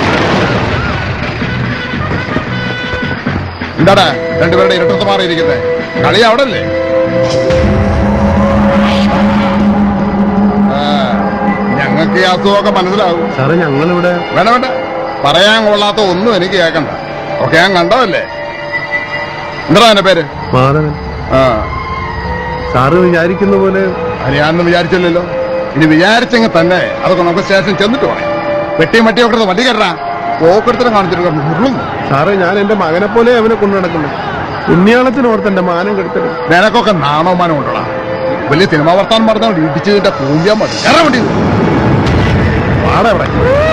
എന്താടാ രണ്ടുപേരുടെ ഇരട്ടത്ത് മാറിയിരിക്കുന്നത് കളി അവിടെ അല്ലേ ഞങ്ങൾക്ക് ഈ അസുഖമൊക്കെ മനസ്സിലാവും സാറേ ഞങ്ങളിവിടെ വേണ്ട വേണ്ട പറയാൻ കൊള്ളാത്ത ഒന്നും എനിക്ക് കേൾക്കണ്ട ഒക്കെ ഞാൻ കണ്ടതല്ലേ എന്താ എന്റെ പേര് മാധവൻ ആ സാറ് വിചാരിക്കുന്ന പോലെ അത് ഞാനൊന്നും വിചാരിച്ചില്ലല്ലോ ഇനി വിചാരിച്ചെങ്കിൽ തന്നെ അതൊക്കെ നമുക്ക് സ്റ്റേഷൻ ചെന്നിട്ട് പറയാം വെട്ടിയും വട്ടിയും ഒക്കെ എടുത്ത് വണ്ടി കയറാ പോക്കെടുത്തിനെ കാണിച്ചിട്ട് ഉരുളുന്നു സാറേ ഞാൻ എന്റെ മകനെ പോലെ അവനെ കൊണ്ടു നടക്കുന്നത് പുണ്യാളത്തിനോർത്ത് എന്റെ മാനം കെടുത്തത് നിനക്കൊക്കെ നാണവമാനം ഉണ്ടടാ വലിയ സിനിമ വർത്താനം പറഞ്ഞോണ്ട് ഇടിച്ചതിന്റെ കൂമ്പിയാൻ മതി കയറാൻ വേണ്ടി പാടാ ഇവിടെ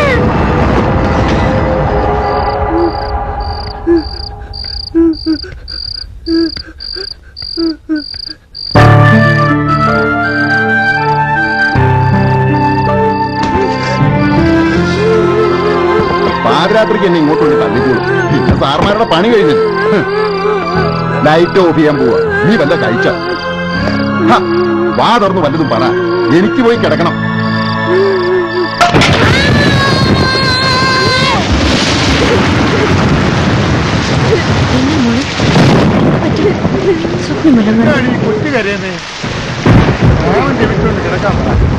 പാതിരാത്രിക്ക് എന്നെ ഇങ്ങോട്ട് കൊണ്ട് തള്ളിക്കോളും പിന്നെ സാർമാരുടെ പണി കഴിഞ്ഞു ലൈറ്റ് ഓഫ് ചെയ്യാൻ പോവാ നീ വല്ല കഴിച്ച വാ തുറന്ന് വല്ലതും പറ എനിക്ക് പോയി കിടക്കണം കൊച്ചു കരയുന്നേ കിടക്കാൻ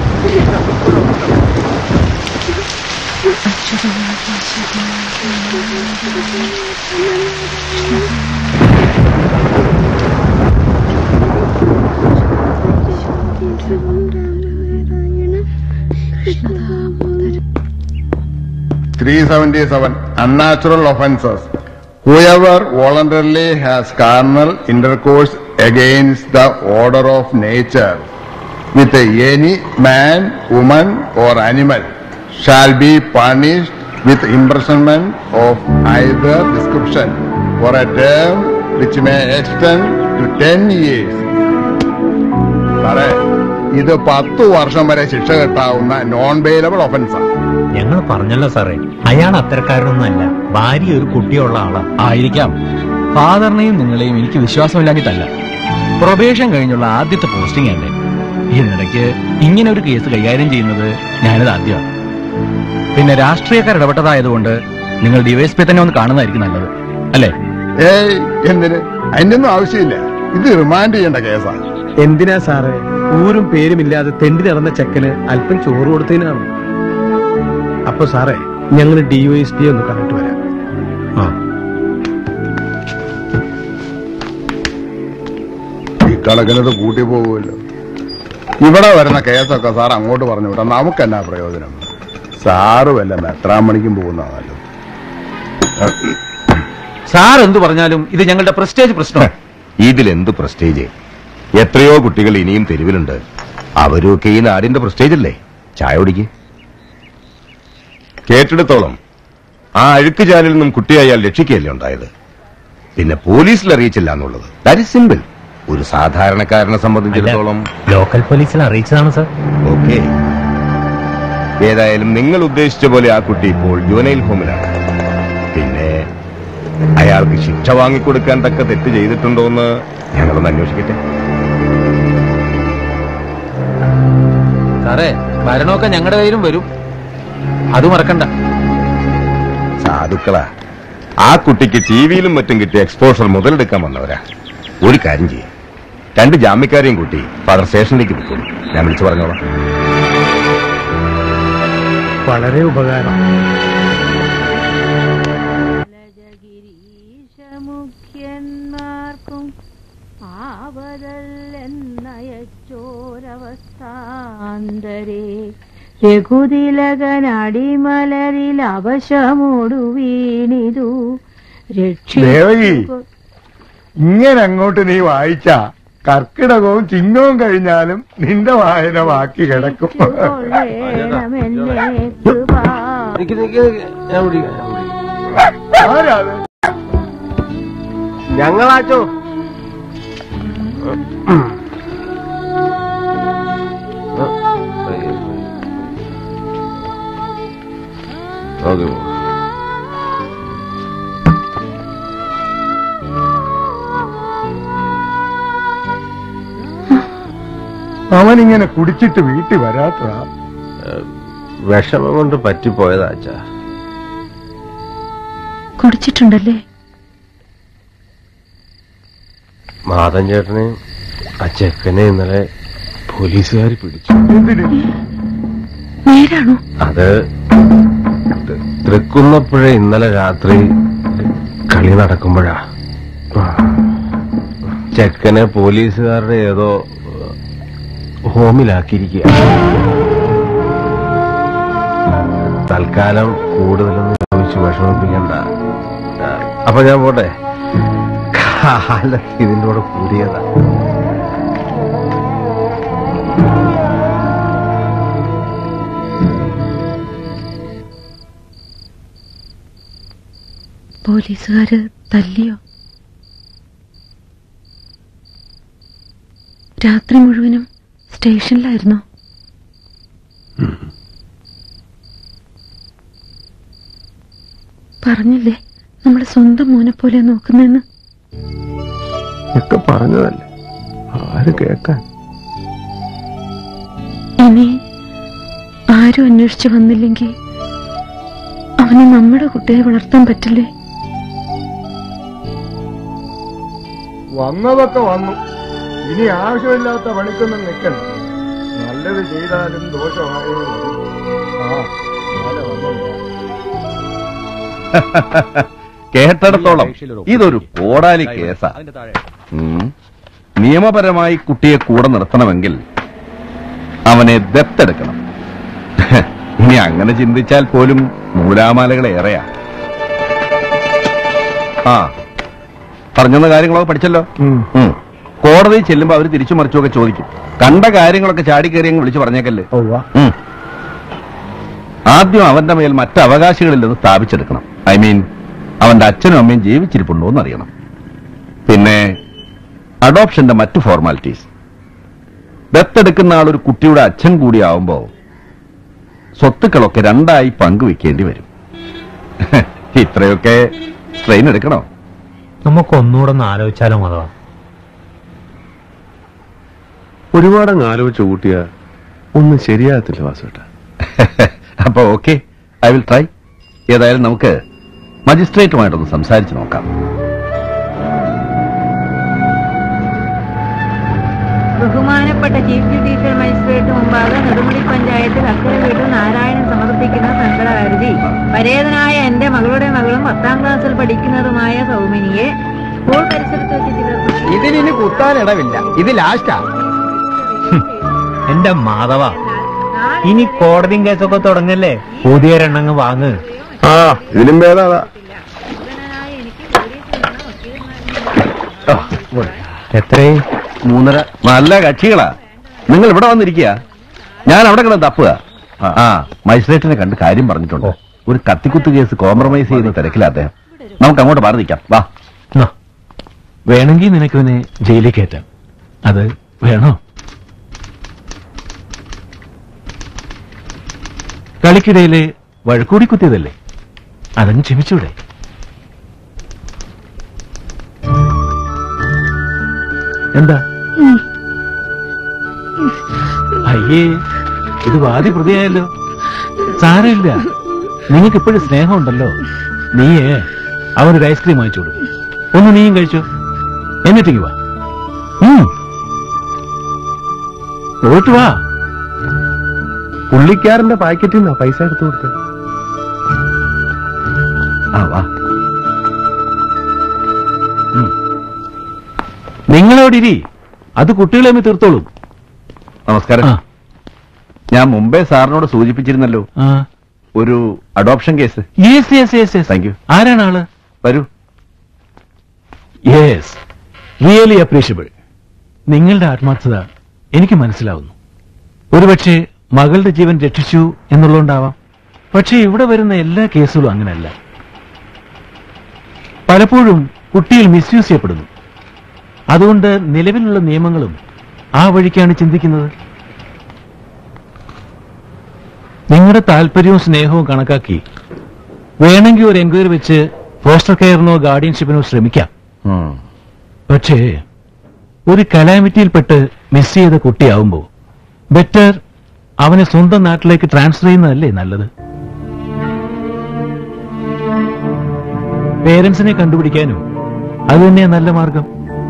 three seventy seven unnatural offences. Whoever voluntarily has carnal intercourse against the order of nature with any man, woman, or animal shall be punished with imprisonment of either description for a term which may extend to ten years. സാറേ ഇത് പത്തു വർഷം വരെ ശിക്ഷ കിട്ടാവുന്ന നോൺ ബെയിലബിൾ ഒഫൻസാണ് ഞങ്ങൾ പറഞ്ഞല്ലോ സാറേ അയാൾ അത്തരക്കാരനൊന്നുമല്ല ഭാര്യ ഒരു കുട്ടിയുള്ള ആളാ ആയിരിക്കാം ഫാദറിനെയും നിങ്ങളെയും എനിക്ക് വിശ്വാസമില്ലാഞ്ഞിട്ടല്ല പ്രൊബേഷൻ കഴിഞ്ഞുള്ള ആദ്യത്തെ പോസ്റ്റിംഗ് അല്ലേ ഇതിനിടയ്ക്ക് ഇങ്ങനെ ഒരു കേസ് കൈകാര്യം ചെയ്യുന്നത് ഞാനിത് ആദ്യമാണ് പിന്നെ രാഷ്ട്രീയക്കാർ ഇടപെട്ടതായതുകൊണ്ട് നിങ്ങൾ ഡിവൈഎസ്പി തന്നെ ഒന്ന് കാണുന്നതായിരിക്കും നല്ലത് അല്ലേ ഏയ് എന്തിന് അതിന്റെ ഒന്നും ആവശ്യമില്ല ഇത് റിമാൻഡ് ചെയ്യേണ്ട കേസാ എന്തിനാ സാറേ ഊരും പേരുമില്ലാതെ തെണ്ടി നടന്ന ചെക്കന് അല്പം ചോറ് കൊടുത്തതിനാണ് അപ്പൊ സാറേ ഞങ്ങൾ ഡിവൈഎസ് ഒന്ന് കണ്ടിട്ട് വരാം ആ ഇക്കണക്കിനത് കൂട്ടി പോകുമല്ലോ ഇവിടെ വരുന്ന കേസൊക്കെ സാർ അങ്ങോട്ട് പറഞ്ഞു വിട്ടാൽ നമുക്ക് എന്നാ പ്രയോജനം സാറ് വല്ല എത്രാം മണിക്കും പോകുന്നതാണല്ലോ സാർ എന്തു പറഞ്ഞാലും ഇത് ഞങ്ങളുടെ പ്രസ്റ്റേജ് പ്രശ്നം ഇതിലെന്ത് പ്രസ്റ്റേജ് എത്രയോ കുട്ടികൾ ഇനിയും തെരുവിലുണ്ട് അവരൊക്കെ ഈ നാടിന്റെ പ്രസ്റ്റേജ് അല്ലേ ചായ കുടിക്ക് കേട്ടിടത്തോളം ആ അഴുക്കുചാലിൽ നിന്നും കുട്ടിയെ അയാൾ രക്ഷിക്കുകയല്ലേ ഉണ്ടായത് പിന്നെ പോലീസിൽ അറിയിച്ചില്ല എന്നുള്ളത് ദാറ്റ് ഇസ് സിമ്പിൾ ഒരു സാധാരണക്കാരനെ സംബന്ധിച്ചിടത്തോളം ലോക്കൽ പോലീസിൽ അറിയിച്ചതാണ് സർ ഓക്കെ ഏതായാലും നിങ്ങൾ ഉദ്ദേശിച്ച പോലെ ആ കുട്ടി ഇപ്പോൾ ജുവനൈൽ ഹോമിലാണ് പിന്നെ അയാൾക്ക് ശിക്ഷ വാങ്ങിക്കൊടുക്കാൻ തക്ക തെറ്റ് ചെയ്തിട്ടുണ്ടോ എന്ന് ഞങ്ങളൊന്ന് അന്വേഷിക്കട്ടെ സാറേ ഭരണമൊക്കെ ഞങ്ങളുടെ കയ്യിലും വരും അത് മറക്കണ്ട സാധുക്കളാ ആ കുട്ടിക്ക് ടി വിയിലും മറ്റും കിട്ടിയ എക്സ്പോഷർ മുതലെടുക്കാൻ വന്നവരാ ഒരു കാര്യം ചെയ്യേ രണ്ട് ജാമ്യക്കാരെയും കൂട്ടി ഫാദർ സ്റ്റേഷനിലേക്ക് വിൽക്കുന്നു ഞാൻ വിളിച്ചു പറഞ്ഞോളാം വളരെ ഉപകാരം മുഖ്യന്മാർക്കും ആവതല്ലെന്നയച്ചോരവസ്ഥാന്തരേ രഘുതിലകനടിമലരിൽ അവശമോടു വീണിതു ദേവകി രക്ഷിക്കു ഇങ്ങനെ അങ്ങോട്ട് നീ വായിച്ച കർക്കിടകവും ചിങ്ങവും കഴിഞ്ഞാലും നിന്റെ വായന ബാക്കി കിടക്കും കൊള്ളേണമെന്നെ കൃപാ ആരാത് ഞങ്ങളാച്ചോ അവനിങ്ങനെ കുടിച്ചിട്ട് വീട്ടിൽ വരാത്തതാ വിഷമം കൊണ്ട് പറ്റിപ്പോയതാച്ചാ കുടിച്ചിട്ടുണ്ടല്ലേ മാതൻ ചേട്ടനെ ആ ചെക്കനെ ഇന്നലെ പോലീസുകാർ പിടിച്ചു നേരാണോ അത് ത- തൃക്കുന്നപ്പുഴ ഇന്നലെ രാത്രി കളി നടക്കുമ്പോഴാ ചെക്കനെ പോലീസുകാരുടെ ഏതോ ഹോമിലാക്കിയിരിക്കുക തൽക്കാലം കൂടുതലൊന്നും ചോദിച്ചു വിഷമിപ്പിക്കണ്ട ആ, അപ്പൊ ഞാൻ പോട്ടെ കാലത്ത് ഇതിന്റെ കൂടെ കൂടിയതാ പോലീസുകാര് തല്ലിയോ രാത്രി മുഴുവനും സ്റ്റേഷനിലായിരുന്നോ പറഞ്ഞില്ലേ നമ്മളെ സ്വന്തം മോനെ പോലെ നോക്കുന്നെന്ന് ഒക്കെ പറഞ്ഞതല്ലേ ആര് കേൾക്കാൻ ഇനി ആരും അന്വേഷിച്ചു വന്നില്ലെങ്കിൽ അവന് നമ്മുടെ കുട്ടിയെ വളർത്താൻ പറ്റില്ലേ വന്നതൊക്കെ വന്നു ഇനി ആവശ്യമില്ലാത്ത പണിക്കൊന്നും നിൽക്കണ്ട നല്ലത് ചെയ്താലും ദോഷമായേ വരൂ. ആ നാളെ വന്നോ കേട്ടിടത്തോളം ഇതൊരു കോടാലി കേസാ ഉം. നിയമപരമായി കുട്ടിയെ കൂടെ നിർത്തണമെങ്കിൽ അവനെ ദത്തെടുക്കണം ഇനി അങ്ങനെ ചിന്തിച്ചാൽ പോലും നൂലാമാലകൾ ഏറെയാ ആ പറഞ്ഞെന്ന കാര്യങ്ങളൊക്കെ പഠിച്ചല്ലോ ഉം. കോടതി ചെല്ലുമ്പോ അവര് തിരിച്ചു മറിച്ചുമൊക്കെ ചോദിക്കും കണ്ട കാര്യങ്ങളൊക്കെ ചാടിക്കേറി അങ്ങ് വിളിച്ചു പറഞ്ഞേക്കല്ലേ ഉം. ആദ്യം അവന്റെ മേൽ മറ്റ് അവകാശികളില്ലെന്ന് സ്ഥാപിച്ചെടുക്കണം ഐ മീൻ അവന്റെ അച്ഛനും അമ്മയും ജീവിച്ചിരിപ്പുണ്ടോ എന്ന് അറിയണം പിന്നെ അഡോപ്ഷന്റെ മറ്റു ഫോർമാലിറ്റീസ് ദത്തെടുക്കുന്ന ആൾ ഒരു കുട്ടിയുടെ അച്ഛൻ കൂടിയാവുമ്പോ സ്വത്തുക്കളൊക്കെ രണ്ടായി പങ്കുവെക്കേണ്ടി വരും ഇത്രയൊക്കെ സ്ട്രെയിൻ എടുക്കണോ നമുക്ക് ഒന്നുകൂടെ ഒന്ന് ആലോചിച്ചാലോ മതവാ ഒരുപാടങ്ങ് ആലോചിച്ച് കൂട്ടിയ ഒന്നും ശരിയാകത്തില്ല വാസുവേട്ട അപ്പൊ ഓക്കെ ഐ വിൽ ട്രൈ ഏതായാലും നമുക്ക് മജിസ്ട്രേറ്റുമായിട്ടൊന്ന് സംസാരിച്ച് നോക്കാം ബഹുമാനപ്പെട്ട ചീഫ് ജുഡീഷ്യൽ മജിസ്ട്രേറ്റ് മുമ്പാകെ നെടുമുടി പഞ്ചായത്തിൽ അക്കരെ വീട്ടിൽ നാരായണൻ സമർപ്പിക്കുന്ന സങ്കടകരുതി പരേതനായ എന്റെ മകളുടെ മകളും പത്താം ക്ലാസ്സിൽ പഠിക്കുന്നതുമായ സൗമിനിയെ സ്കൂൾ പരിസരത്ത് വെച്ച് ചിലർ ഇതിനി കുത്താനിടവില്ല ഇത് ലാസ്റ്റാ എന്റെ മാധവ ഇനി കോടതിയും കേസൊക്കെ തുടങ്ങല്ലേ പുതിയ രണ്ണങ്ങ് വാങ്ങ് ആ ഇതിലും ഭേദാ എത്രേ മൂന്നര നല്ല കക്ഷികളാ നിങ്ങൾ ഇവിടെ വന്നിരിക്കുക ഞാൻ അവിടെ കിടന്ന് തപ്പുക ആ മജിസ്ട്രേറ്റിനെ കണ്ട് കാര്യം പറഞ്ഞിട്ടുണ്ട് ഒരു കത്തിക്കുത്ത് കേസ് കോംപ്രമൈസ് ചെയ്യുന്ന തിരക്കില്ല അദ്ദേഹം നമുക്ക് അങ്ങോട്ട് മാറി നിൽക്കാം വാ നാ, വേണമെങ്കിൽ നിനക്കിവനെ ജയിലിൽ കയറ്റാം അത് വേണോ കളിക്കിടയില് വഴക്കൂടി കുത്തിയതല്ലേ അതങ്ങ് ക്ഷമിച്ചൂടെ എന്താ അയ്യേ ഇത് വാദി പ്രതിയായല്ലോ സാരമില്ല നിങ്ങൾക്ക് ഇപ്പോഴും സ്നേഹമുണ്ടല്ലോ നീയേ അവനൊരു ഐസ്ക്രീം വാങ്ങിച്ചു കൊടുക്കും ഒന്ന് നീയും കഴിച്ചോ എന്നിട്ടേക്ക് വാ ഉം. പോയിട്ട് വാ പുള്ളിക്കാരന്റെ പാക്കറ്റിൽ നിന്നാ പൈസ എടുത്തു കൊടുത്തത് ആ വാ നിങ്ങളോടിരി അത് കുട്ടികളെ തമ്മിൽ തീർത്തോളും നമസ്കാരം ഞാൻ മുമ്പേ സാറിനോട് സൂചിപ്പിച്ചിരുന്നല്ലോ ആ ഒരു adoption case yes yes yes yes thank you ആരാണ് ആള് വരൂ യെസ് റിയലി അപ്രീഷ്യബിൾ നിങ്ങളുടെ ആത്മാർത്ഥത എനിക്ക് മനസ്സിലാവുന്നു ഒരുപക്ഷെ മകളുടെ ജീവൻ രക്ഷിച്ചു എന്നുള്ളതുകൊണ്ടാവാം പക്ഷേ ഇവിടെ വരുന്ന എല്ലാ കേസുകളും അങ്ങനെയല്ല പലപ്പോഴും കുട്ടികൾ മിസ്യൂസ് ചെയ്യപ്പെടുന്നു അതുകൊണ്ട് നിലവിലുള്ള നിയമങ്ങളും ആ വഴിക്കാണ് ചിന്തിക്കുന്നത് നിങ്ങളുടെ താല്പര്യവും സ്നേഹവും കണക്കാക്കി വേണമെങ്കിൽ ഒരു എൻക്വയറി വെച്ച് ഫോസ്റ്റർ കെയറിനോ ഗാർഡിയൻഷിപ്പിനോ ശ്രമിക്കാം പക്ഷേ ഒരു കലാമിറ്റിയിൽപ്പെട്ട് മിസ് ചെയ്ത കുട്ടിയാവുമ്പോ ബെറ്റർ അവനെ സ്വന്തം നാട്ടിലേക്ക് ട്രാൻസ്ഫർ ചെയ്യുന്നതല്ലേ നല്ലത് പേരൻസിനെ കണ്ടുപിടിക്കാനും അത് തന്നെയാ നല്ല മാർഗം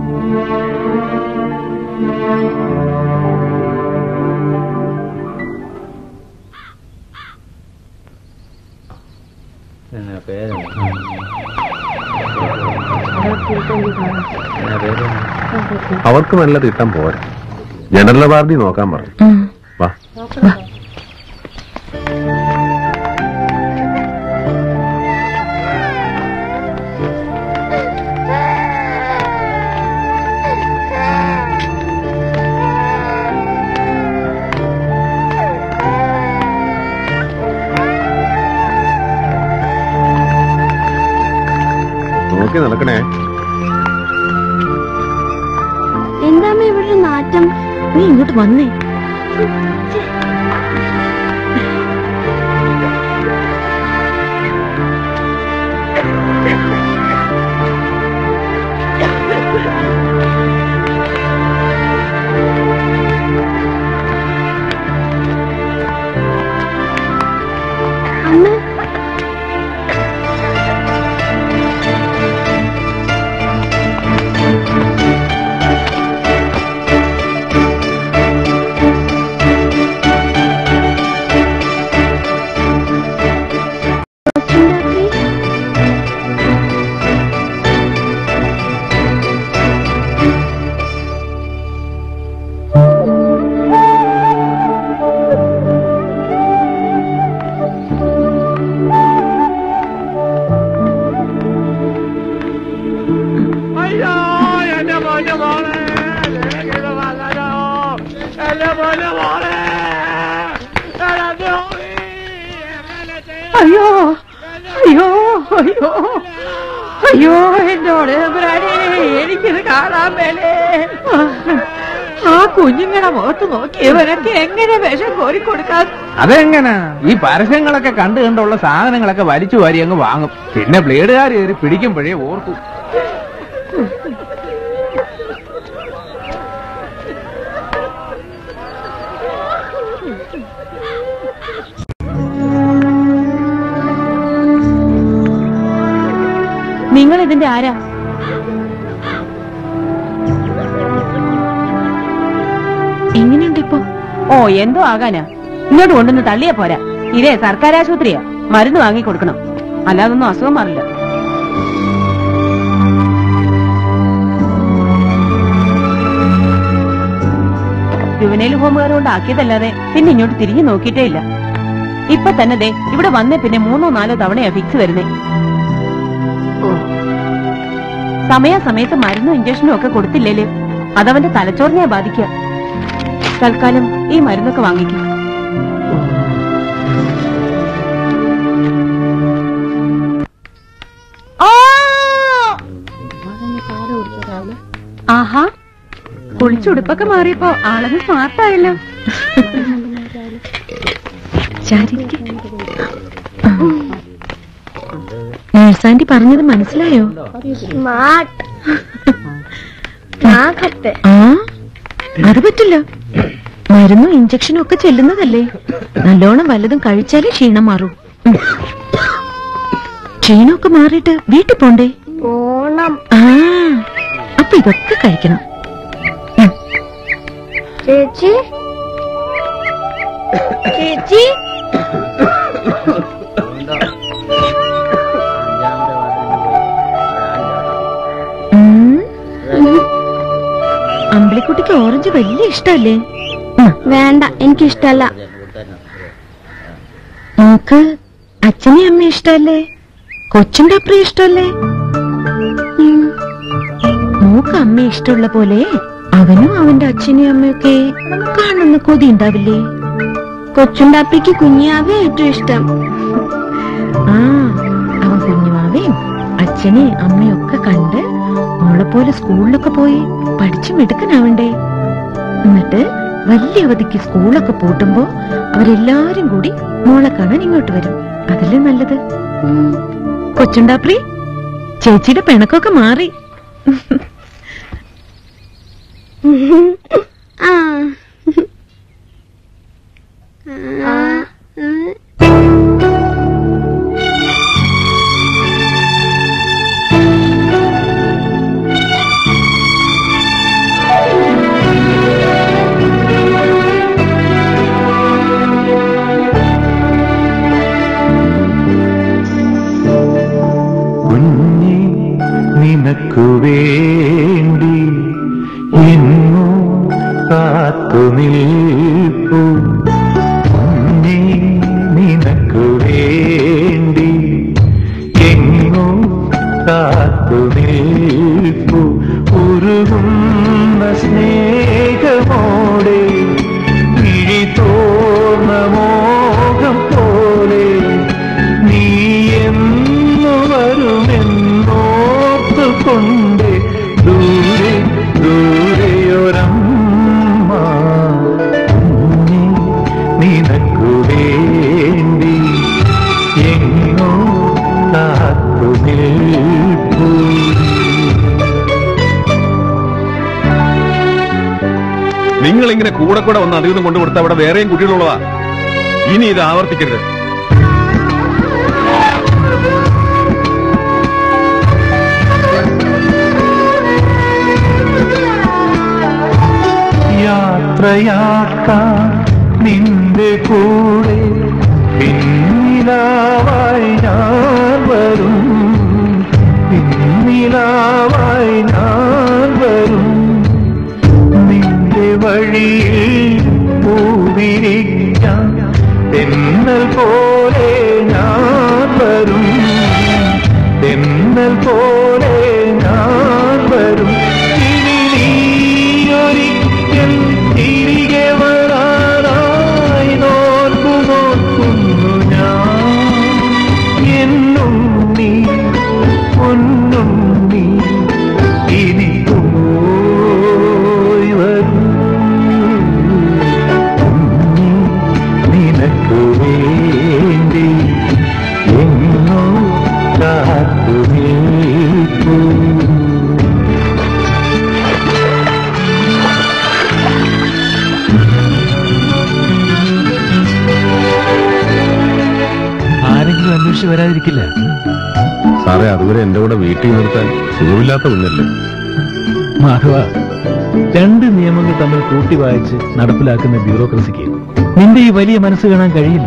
അവർക്ക് നല്ല തിട്ടം പോരാ ജനറൽ വാർഡി നോക്കാൻ പറഞ്ഞു വാ നോക്കി നടക്കണേ എന്താമ്മ ഇവിടെ ഒരു നാറ്റം നീ ഇങ്ങോട്ട് വന്നേ അമ്മ അയ്യോ എന്റെ മോന്റെ മോളെ എനിക്കിത് വന്നല്ലോ എന്റെ മോന്റെ മോളെ എടാ ദ്രോഹി. അയ്യോ അയ്യോ അയ്യോ അയ്യോ എന്നോട് എനിക്കിത് കാണാൻ മേലേ ആ കുഞ്ഞുങ്ങളെ മുഖത്ത് നോക്കി ഇവരൊക്കെ എങ്ങനെ വിഷം കോരിക്കൊടുക്കാൻ അതെങ്ങനാ ഈ പരസ്യങ്ങളൊക്കെ കണ്ടു കണ്ടുള്ള സാധനങ്ങളൊക്കെ വലിച്ചു വാരി അങ്ങ് വാങ്ങും പിന്നെ ബ്ലേഡുകാർ കയറി പിടിക്കുമ്പോഴേ ഓർക്കും നിങ്ങൾ ഇതിന്റെ ആരാ ഓ എന്തോ ആകാനാ ഇങ്ങോട്ട് കൊണ്ടുവന്ന് തള്ളിയാ പോരാ ഇതേ സർക്കാർ ആശുപത്രിയാ മരുന്ന് വാങ്ങി കൊടുക്കണം അല്ലാതൊന്നും അസുഖം മാറില്ല ജുവനൈൽ ഹോമുകാർ കൊണ്ട് ആക്കിയതല്ലാതെ പിന്നെ ഇങ്ങോട്ട് തിരിഞ്ഞു നോക്കിയിട്ടേ ഇല്ല ഇപ്പൊ തന്നെ ദേ ഇവിടെ വന്നേ പിന്നെ മൂന്നോ നാലോ തവണയാ ഫിക്സ് വരുന്നേ സമയാസമയത്ത് മരുന്നും ഇഞ്ചക്ഷനും ഒക്കെ കൊടുത്തില്ലേല് അതവന്റെ തലച്ചോറിനെ ബാധിക്കുക തൽക്കാലം ഈ മരുന്നൊക്കെ വാങ്ങിക്കും ആഹാ കുളിച്ചുടുപ്പൊക്കെ മാറിയപ്പോ ആളത് സ്മാർട്ടായല്ലോ നേഴ്സാൻറ്റി പറഞ്ഞത് മനസ്സിലായോ സ്മാർട്ട് ആ അത് പറ്റില്ല മരുന്നും ഇഞ്ചക്ഷനും ഒക്കെ ചെല്ലുന്നതല്ലേ നല്ലോണം വല്ലതും കഴിച്ചാലേ ക്ഷീണം മാറൂ ഉം. ക്ഷീണമൊക്കെ മാറിയിട്ട് വീട്ടിൽ പോണ്ടേ ഓണം ആ അപ്പൊ ഇതൊക്കെ കഴിക്കണം ചേച്ചി ചേച്ചി ഉം. അമ്പിളിക്കുട്ടിക്ക് ഓറഞ്ച് വലിയ ഇഷ്ടല്ലേ വേണ്ട എനിക്കിഷ്ടല്ല നോക്ക് അച്ഛനെ അമ്മ ഇഷ്ടല്ലേ കൊച്ചിന്റെ അപ്പുറം ഇഷ്ടല്ലേ മോക്ക് അമ്മ ഇഷ്ടമുള്ള പോലെ അവനും അവന്റെ അച്ഛനെയും അമ്മയൊക്കെ കാണുന്ന കൊതി ഉണ്ടാവില്ലേ കൊച്ചുന്റെ അപ്പയ്ക്ക് കുഞ്ഞാവേ ഏറ്റവും ഇഷ്ടം ആ അവൻ കുഞ്ഞുമാവേയും അച്ഛനെയും അമ്മയും ഒക്കെ കണ്ട് മോളെ പോലെ സ്കൂളിലൊക്കെ പോയി പഠിച്ചു മിടുക്കനാവണ്ടേ എന്നിട്ട് വലിയ അവധിക്ക് സ്കൂളൊക്കെ പൂട്ടുമ്പോ അവരെല്ലാരും കൂടി മോളെ കാണാൻ ഇങ്ങോട്ട് വരും അതല്ലേ നല്ലത് കൊച്ചുണ്ടാപ്രി ചേച്ചിയുടെ പിണക്കൊക്കെ മാറി ആ ആ കുഞ്ഞി നിനക്കു വേണ്ടി എന്നു കാത്തു നിൽപ്പു കുഞ്ഞി നിനക്കു വേണ്ടി എങ്ങോ കാത്തു നിൽപ്പു ഉരുകുന്ന സ്നേഹമോടെ ഇഴി തോർന്ന മോഹം പോലെ നീ എന്നു വരുമെന്നോർത്തുകൊണ്ട് ദൂരെ ദൂരെയൊരമ്മ കുഞ്ഞി നിനക്കു വേണ്ടി എങ്ങോ കാത്തു നിൽപ്പൂ നിങ്ങൾ ഇങ്ങനെ കൂടെ കൂടെ വന്ന് അധികം കൊണ്ടുകൊടുത്ത അവിടെ വേറെയും കുട്ടികളുള്ളതാ ഇനി ഇത് ആവർത്തിക്കരുത് യാത്രയാക്കാൻ നിന്റെ കൂടെ പിന്നിലാവായി ഞാൻ വരും പിന്നിലാവായി ഞാൻ വരും നിന്റെ വഴിയിൽ പൂവിരിക്കാൻ തെന്നൽ പോലെ ഞാൻ വരും തെന്നൽ പോലെ ഞാൻ വരും ഇനി നീയൊരിക്കൽ തിരികെ വരാനായി നോക്കു നോക്കുന്നു ഞാൻ എന്നും നീ ഒന്നും നീ ഇനി പോയി വരും കുഞ്ഞി നിനക്കു വേണ്ടി എങ്ങോ കാത്തു നിൽപ്പൂ ആരെങ്കിലും അന്വേഷിച്ച് വരാതിരിക്കില്ല സാറേ അതുവരെ എന്റെ കൂടെ വീട്ടിൽ നിർത്താൻ സുഖമില്ലാത്ത കുഞ്ഞല്ലേ മാധവ രണ്ട് നിയമങ്ങൾ തമ്മിൽ കൂട്ടി വായിച്ച് നടപ്പിലാക്കുന്ന ബ്യൂറോക്രസിക്ക് നിന്റെ ഈ വലിയ മനസ്സ് കാണാൻ കഴിയില്ല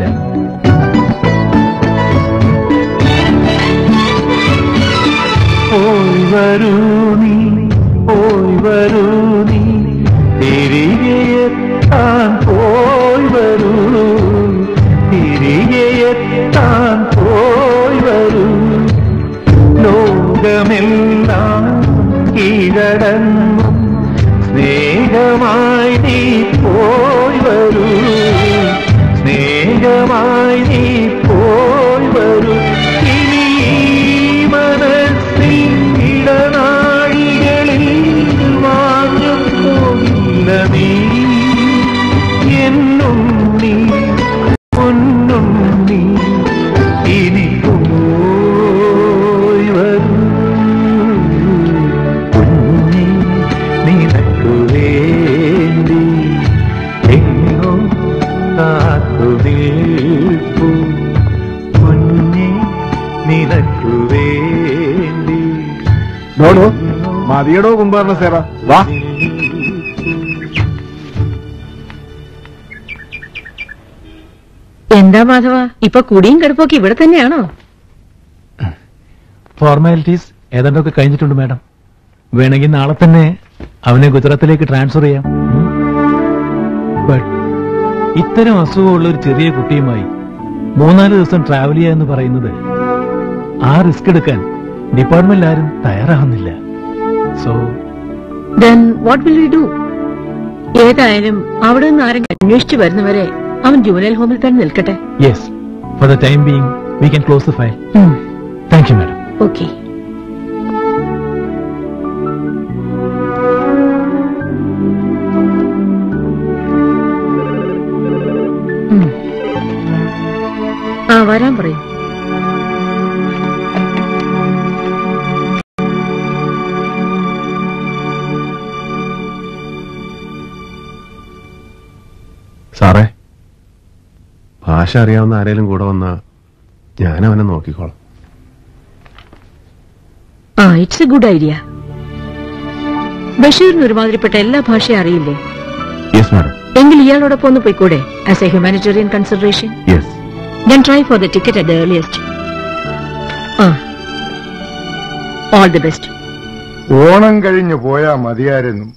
പോയി വരൂ നീ പോയി വരൂ നീ തിരികെ എത്താൻ പോയി വരൂ തിരികെ എത്താൻ പോയി വരൂ ലോകമെല്ലാം കീഴടങ്ങും സ്നേഹമായി നീ പോയി വരൂ സ്നേഹമായി നീ പോയി വരൂ ഇനി ഈ മനസ്സിൻ ഇടനാഴികളിൽ വാങ്ങും പോയില്ല നീ എന്നുണ്ണി പൊന്നുണ്ണി ഇനി പോയി വരൂ കുഞ്ഞി നിനക്കു വേണ്ടി എങ്ങോ കാത്തു നിൽപ്പു കുഞ്ഞി നിനക്കു വേണ്ടി ഡോടോ മതിയടോ കുമ്പാരണ സേറ വാ എന്താ മാധവ ഇപ്പൊ കുടിയും കിടപ്പൊക്കെ ഇവിടെ തന്നെയാണോ ഫോർമാലിറ്റീസ് ഏതാണ്ടൊക്കെ കഴിഞ്ഞിട്ടുണ്ട് മാഡം വേണമെങ്കിൽ നാളെ തന്നെ അവനെ ഗുജറാത്തിലേക്ക് ട്രാൻസ്ഫർ ചെയ്യാം ബട്ട് ഇത്തരം അസുഖമുള്ള ഒരു ചെറിയ കുട്ടിയുമായി മൂന്നാല് ദിവസം ട്രാവൽ ചെയ്യുക എന്ന് പറയുന്നത് ആ റിസ്ക് എടുക്കാൻ ഡിപ്പാർട്ട്മെന്റിൽ ആരും തയ്യാറാവുന്നില്ല so then what will you do ഏതായാലും അവിടെ നിന്ന് ആരെങ്കിലും അന്വേഷിച്ചു വരുന്നവരെ അവൻ ജൂനിയൽ ഹോമിൽ തന്നെ നിൽക്കട്ടെ yes for the time being we can close the file thank you madam okay ആ വരാൻ പറയൂ സാറേ ഭാഷ അറിയാവുന്ന ആരെങ്കിലും കൂടെ വന്നാ ഞാൻ അവനെ നോക്കിക്കോളാം ആ ഇറ്റ്സ് എ ഗുഡ് ഐഡിയ ബഷീറിന് ഒരുമാതിരിപ്പെട്ട എല്ലാ ഭാഷയും അറിയില്ലേ യെസ് മാഡം എങ്കിൽ ഇയാളോടൊപ്പം ഒന്ന് പോയിക്കൂടെ as a humanitarian consideration yes ഞാൻ try for the ticket at the earliest ആ ഓൾ ദി ബെസ്റ്റ് ഓണം കഴിഞ്ഞു പോയാ മതിയായിരുന്നു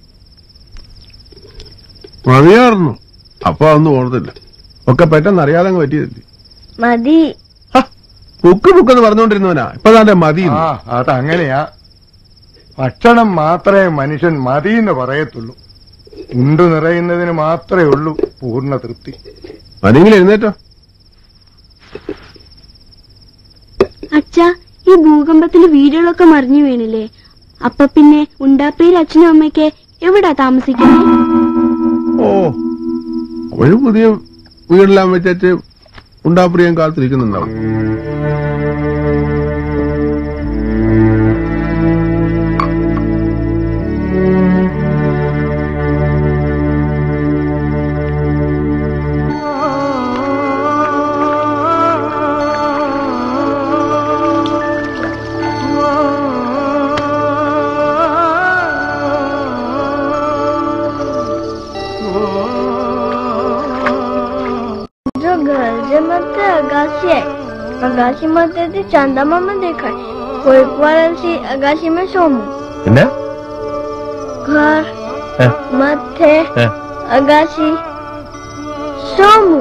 മതിയായിരുന്നു അപ്പൊ അതൊന്നും ഓർത്തില്ല ഒക്കെ പെട്ടെന്ന് അറിയാതെ അങ്ങ് പറ്റിയതല്ലേ മതി ബുക്ക് ബുക്ക് എന്ന് പറഞ്ഞുകൊണ്ടിരുന്നവനാ ഇപ്പൊ താന്റെ മതി ആ അതങ്ങനെയാ ഭക്ഷണം മാത്രമേ മനുഷ്യൻ മതിയെന്ന് പറയത്തുള്ളൂ ഉണ്ടു നിറയുന്നതിന് മാത്രമേ ഉള്ളൂ പൂർണ്ണ തൃപ്തി മതിയെങ്കിൽ എഴുന്നേറ്റോ അച്ഛാ ഈ ഭൂകമ്പത്തിൽ വീടുകളൊക്കെ മറിഞ്ഞു വീണില്ലേ അപ്പൊ പിന്നെ ഉണ്ടാപ്പേര് അച്ഛനും അമ്മയ്ക്ക് എവിടാ താമസിക്കുന്നത് ഓ അവര് പുതിയ വീടെല്ലാം വെച്ചു ഉണ്ടാപ്രിയം കാത്തിരിക്കുന്നുണ്ടാവും जो घर जे मथे अगासी आहे अगासी मध्ये ते चांदा मामा देखाय कोळपवारांची अगासी में सोमू പിന്നെ घर ഏ? मथे ഏ? अगासी सोमू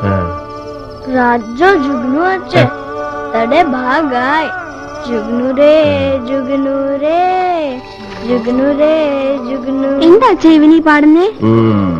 राज्य जुगनू अच्छे तडे भाग आय जुगनू रे जुगनू रे जुगनू रे जुगनू എന്താ ചെവിനി പാടുന്നേ ഉം.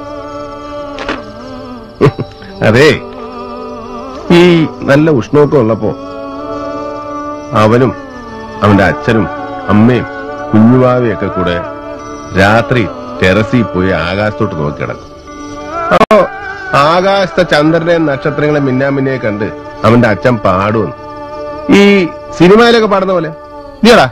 അതെ ഈ നല്ല ഉഷ്ണമൊക്കെ ഉള്ളപ്പോ അവനും അവന്റെ അച്ഛനും അമ്മയും കുഞ്ഞുവാവയൊക്കെ കൂടെ രാത്രി ടെറസിൽ പോയി ആകാശത്തോട്ട് നോക്കി കിടക്കും അപ്പോ ആകാശത്തെ ചന്ദ്രനെ നക്ഷത്രങ്ങളെ മിന്നാമിന്നെ കണ്ട് അവന്റെ അച്ഛൻ പാടുവന്നു ഈ സിനിമയിലൊക്കെ പാടുന്ന പോലെ നീടാ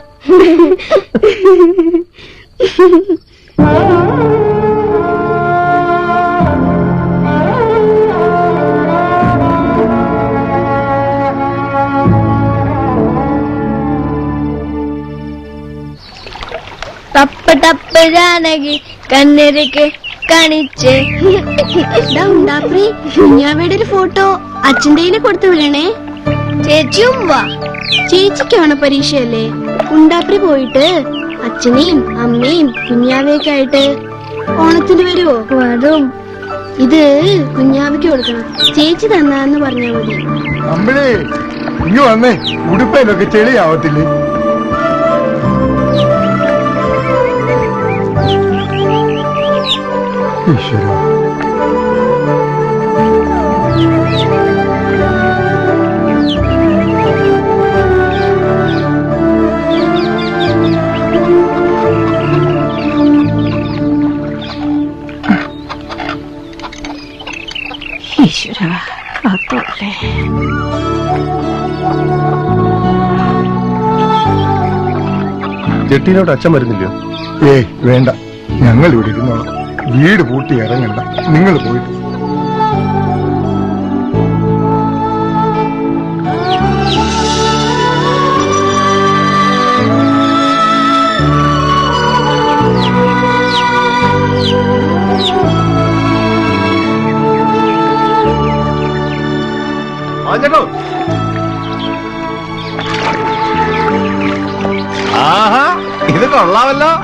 ടപ്പ് ടപ്പ് ജാനകി കണ്ണിരക്ക് കാണിച്ച് ഉണ്ടാപ്രി കുഞ്ഞാവയുടെ ഒരു ഫോട്ടോ അച്ഛൻ്റെ കയ്യിൽ കൊടുത്തു വിടണേ ചേച്ചിയും വാ ചേച്ചിക്കാണ് പരീക്ഷയല്ലേ ഉണ്ടാപ്രി പോയിട്ട് അച്ഛനെയും അമ്മയും കുഞ്ഞാവയൊക്കെ ആയിട്ട് ഓണത്തിന് വരുവോ വരും ഇത് കുഞ്ഞാവയ്ക്ക് കൊടുക്കണം ചേച്ചി തന്നാന്ന് പറഞ്ഞാ മതി അമ്പഴേ ഇങ്ങ് വന്നേ ഉടുപ്പയിലൊക്കെ ചെളിയാവത്തില്ലേ ഈശ്വര ഈശ്വര കാത്തോളേ ജെട്ടിയിലോട്ട് അച്ഛൻ വരുന്നില്ലയോ ഏയ് വേണ്ട ഞങ്ങൾ ഇവിടെ ഇരുന്നോളാം വീട് പൂട്ടി ഇറങ്ങണ്ട നിങ്ങൾ പോയിട്ട് ആ ചേട്ടോ ആഹാ ഇത് കൊള്ളാമല്ലോ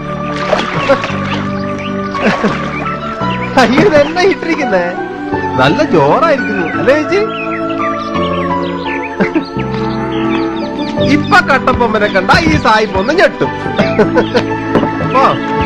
അയ്യോ ഇതെന്നാ ഇട്ടിരിക്കുന്നേ നല്ല ജോറായിരിക്കുന്നു അല്ലേ ചേച്ചി ഇപ്പൊ കട്ടപ്പൊമ്മനെ കണ്ട ഈ സായിപ്പൊന്ന് ഞെട്ടും ആ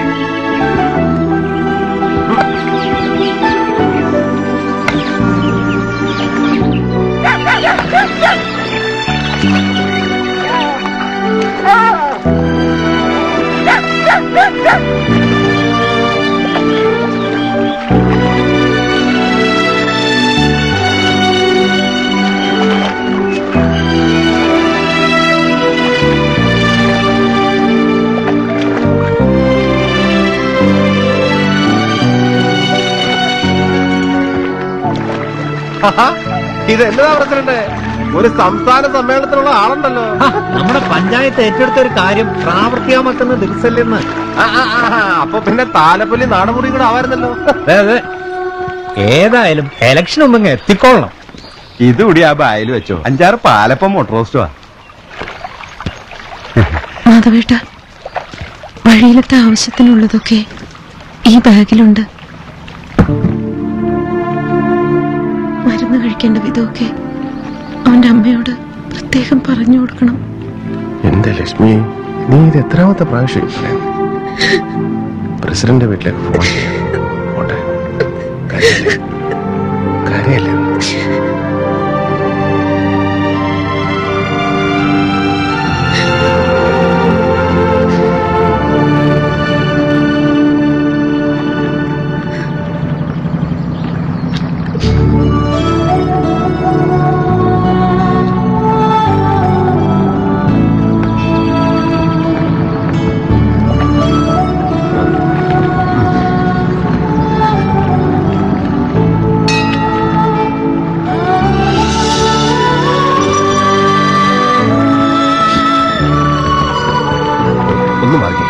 ആഹാ, ഇത് എന്നതാ പ്രസിഡന്റ് ഒരു സംസ്ഥാന സമ്മേളനത്തിനുള്ള ആളുണ്ടല്ലോ നമ്മുടെ പഞ്ചായത്ത് ഏറ്റെടുത്ത ഒരു കാര്യം പ്രാവർത്തികമാക്കുന്ന ദിവസമല്ലെന്ന് ആ, ആ, ആ, ആ, അപ്പൊ പിന്നെ താലപ്പൊലി നാടമുറി കൂടെ ആവായിരുന്നല്ലോ അതെ അതെ ഏതായാലും എലക്ഷൻ ഒന്നും എത്തിക്കൊള്ളണം ഇതുകൂടി ആ ബായിൽ വെച്ചോ അഞ്ചാറ് പാലപ്പം മോട്ടറോസ്റ്റുവാ മാധവേട്ട വഴിയിലത്തെ ആവശ്യത്തിനുള്ളതൊക്കെ ഈ ബാഗിലുണ്ട് മരുന്ന് കഴിക്കേണ്ട വിധമൊക്കെ അവന്റെ അമ്മയോട് പ്രത്യേകം പറഞ്ഞു കൊടുക്കണം എന്റെ ലക്ഷ്മി നീ ഇത് എത്രാമത്തെ പ്രാവശ്യം ഈ പറയുന്നു? പ്രസിഡന്റ് വീട്ടിലേക്ക് ഫോൺ ചെയ്യാം പോട്ടെ കരയല്ലേ? കരയല്ലേ ഒന്ന് മാറി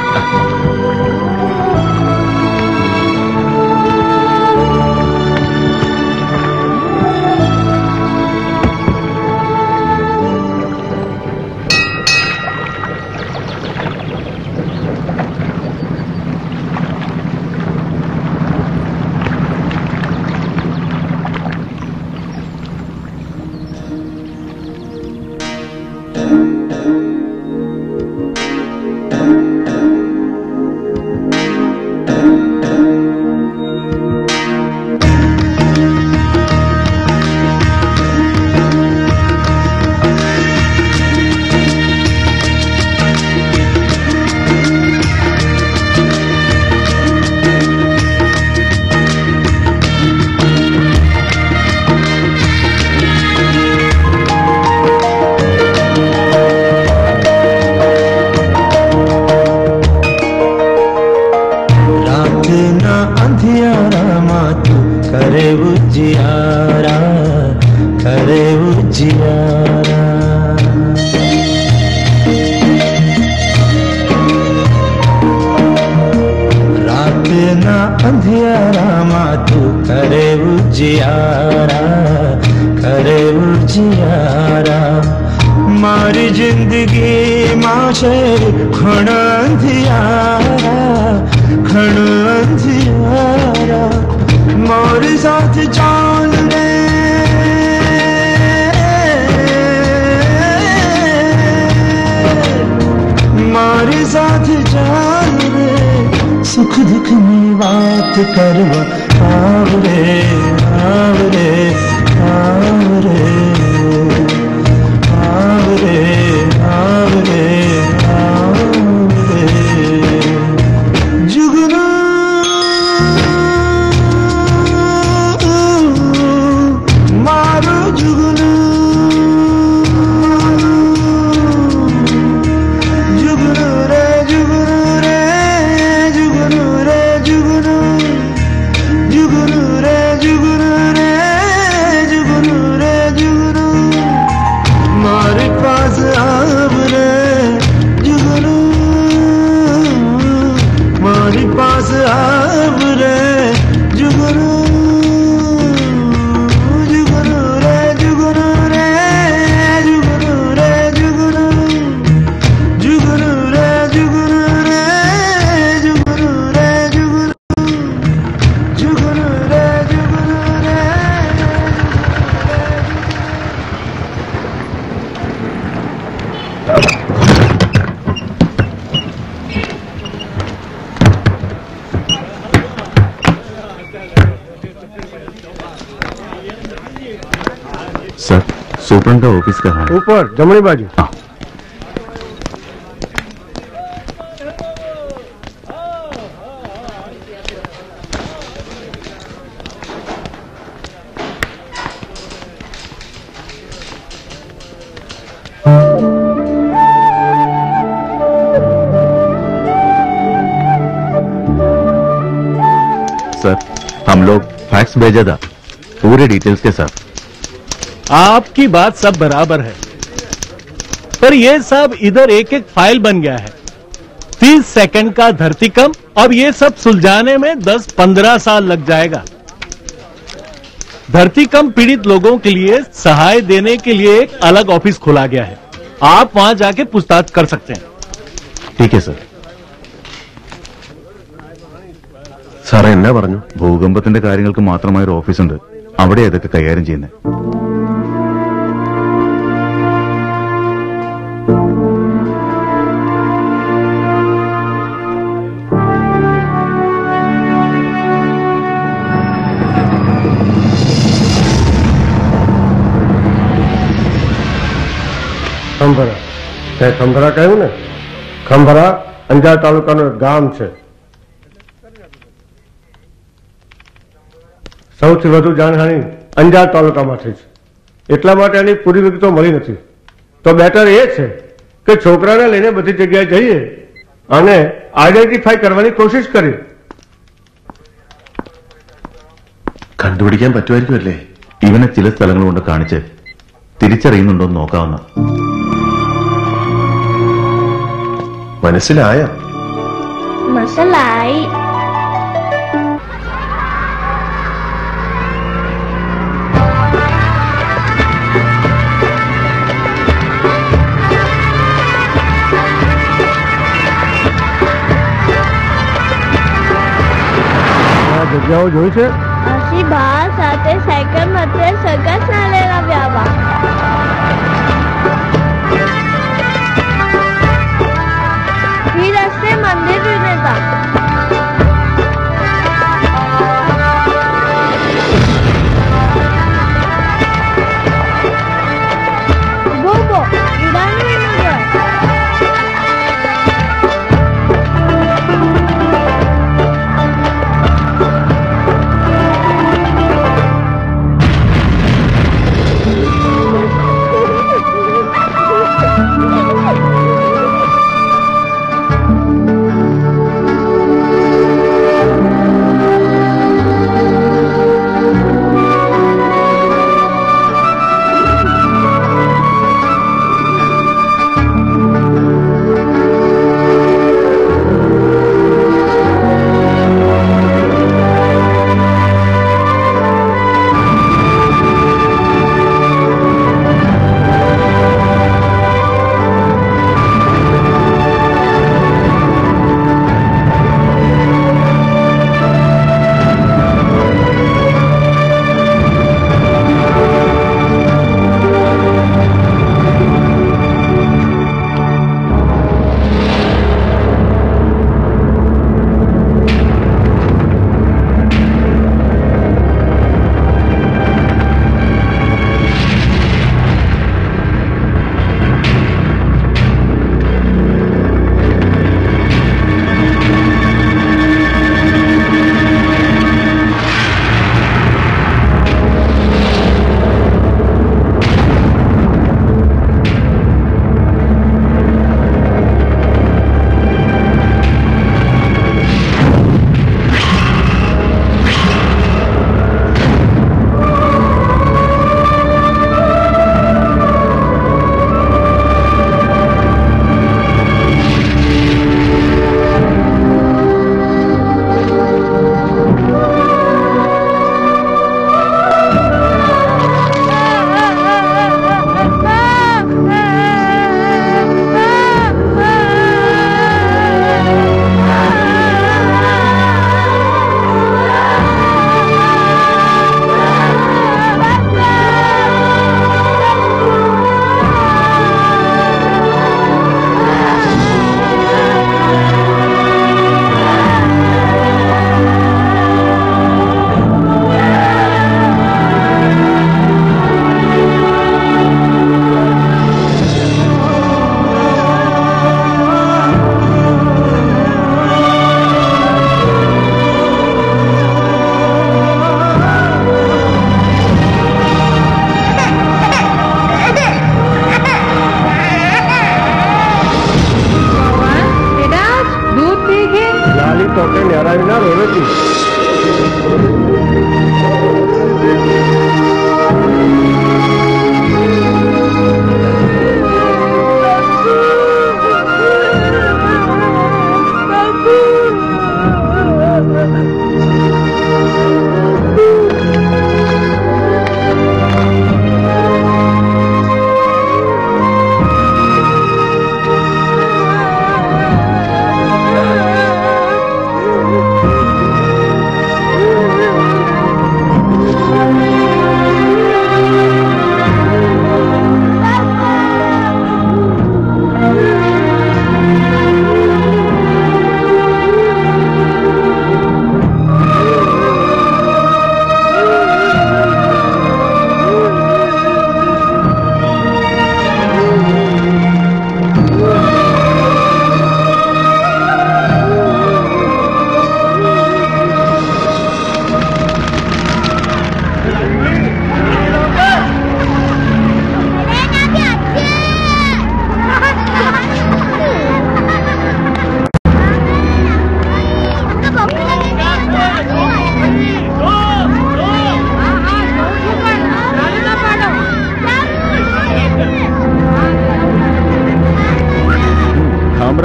रात ना अंधियारा मातू करे उजियारा करे उजियारा उजियारा करे उजियारा मारी जिंदगी माशे खण अंधियारा खण अंधियारा मोर साथ चाल रे मारे साथ चाल रे सुख दुख में बात करवा आवरे आवरे आवरे आवरे आवरे आवरे जुगनू मारो जुगनू जुगनू रे जुगनू रे जुगनू रे जुगनू जुगनू रे जुगनू रे जुगनू रे जुगनू मारे पास आव रे जुगनू मारे पास आव रे जुगनू जुगनू रे जुगनू रे जुगनू रे जुगनू जुगनू रे जुगनू रे जुगनू रे जुगनू जुगनू रे जुगनू रे सर सुपरन का ऑफिस कहाँ है ऊपर जमनी बाजू सर हम लोग फैक्स भेजा था पूरे डिटेल्स के साथ आपकी बात सब बराबर है पर ये सब इधर एक एक फाइल बन गया है तीस सेकंड का धरतीकंप अब ये सब सुलझाने में 10-15 साल लग जाएगा धरतीकंप पीड़ित लोगों के लिए सहाय देने के लिए एक अलग ऑफिस खोला गया है आप वहां जाके पूछताछ कर सकते हैं ठीक है सर സാറേ എന്നാ പറഞ്ഞു ഭൂകമ്പത്തിന്റെ കാര്യങ്ങൾക്ക് മാത്രമായ ഒരു ഓഫീസുണ്ട് അവിടെ ഇതൊക്കെ കൈകാര്യം ചെയ്യുന്നത് ખંભરા તે ખંભરા કહ્યું ને ખંભરા અંજાર તાલુકાનું એક ગામ છે સૌથી વધુ જાનહાનિ અંજાર તાલુકામાં થઈ છે એટલા માટે એની પૂરી વિગતો મળી નથી તો બેટર એ છે કે છોકરાને લઈને બધી જગ્યાએ જઈએ અને આઈડેન્ટિફાઈ કરવાની કોશિશ કરીએ കണ്ടുപിടിക്കാൻ പറ്റുമായിരിക്കും അല്ലേ ഇവനെ ചില സ്ഥലങ്ങൾ കൊണ്ട് കാണിച്ച് തിരിച്ചറിയുന്നുണ്ടോ എന്ന് നോക്കാവുന്ന മനസ്സിലായ മനസ്സിലായി આ જગ્યાઓ જોઈ છે અસી બા સાથે સાયકલ માટે સગસ ના લેવા વ્યાવા ही रस्ते मंदिर येतात बो बो उडान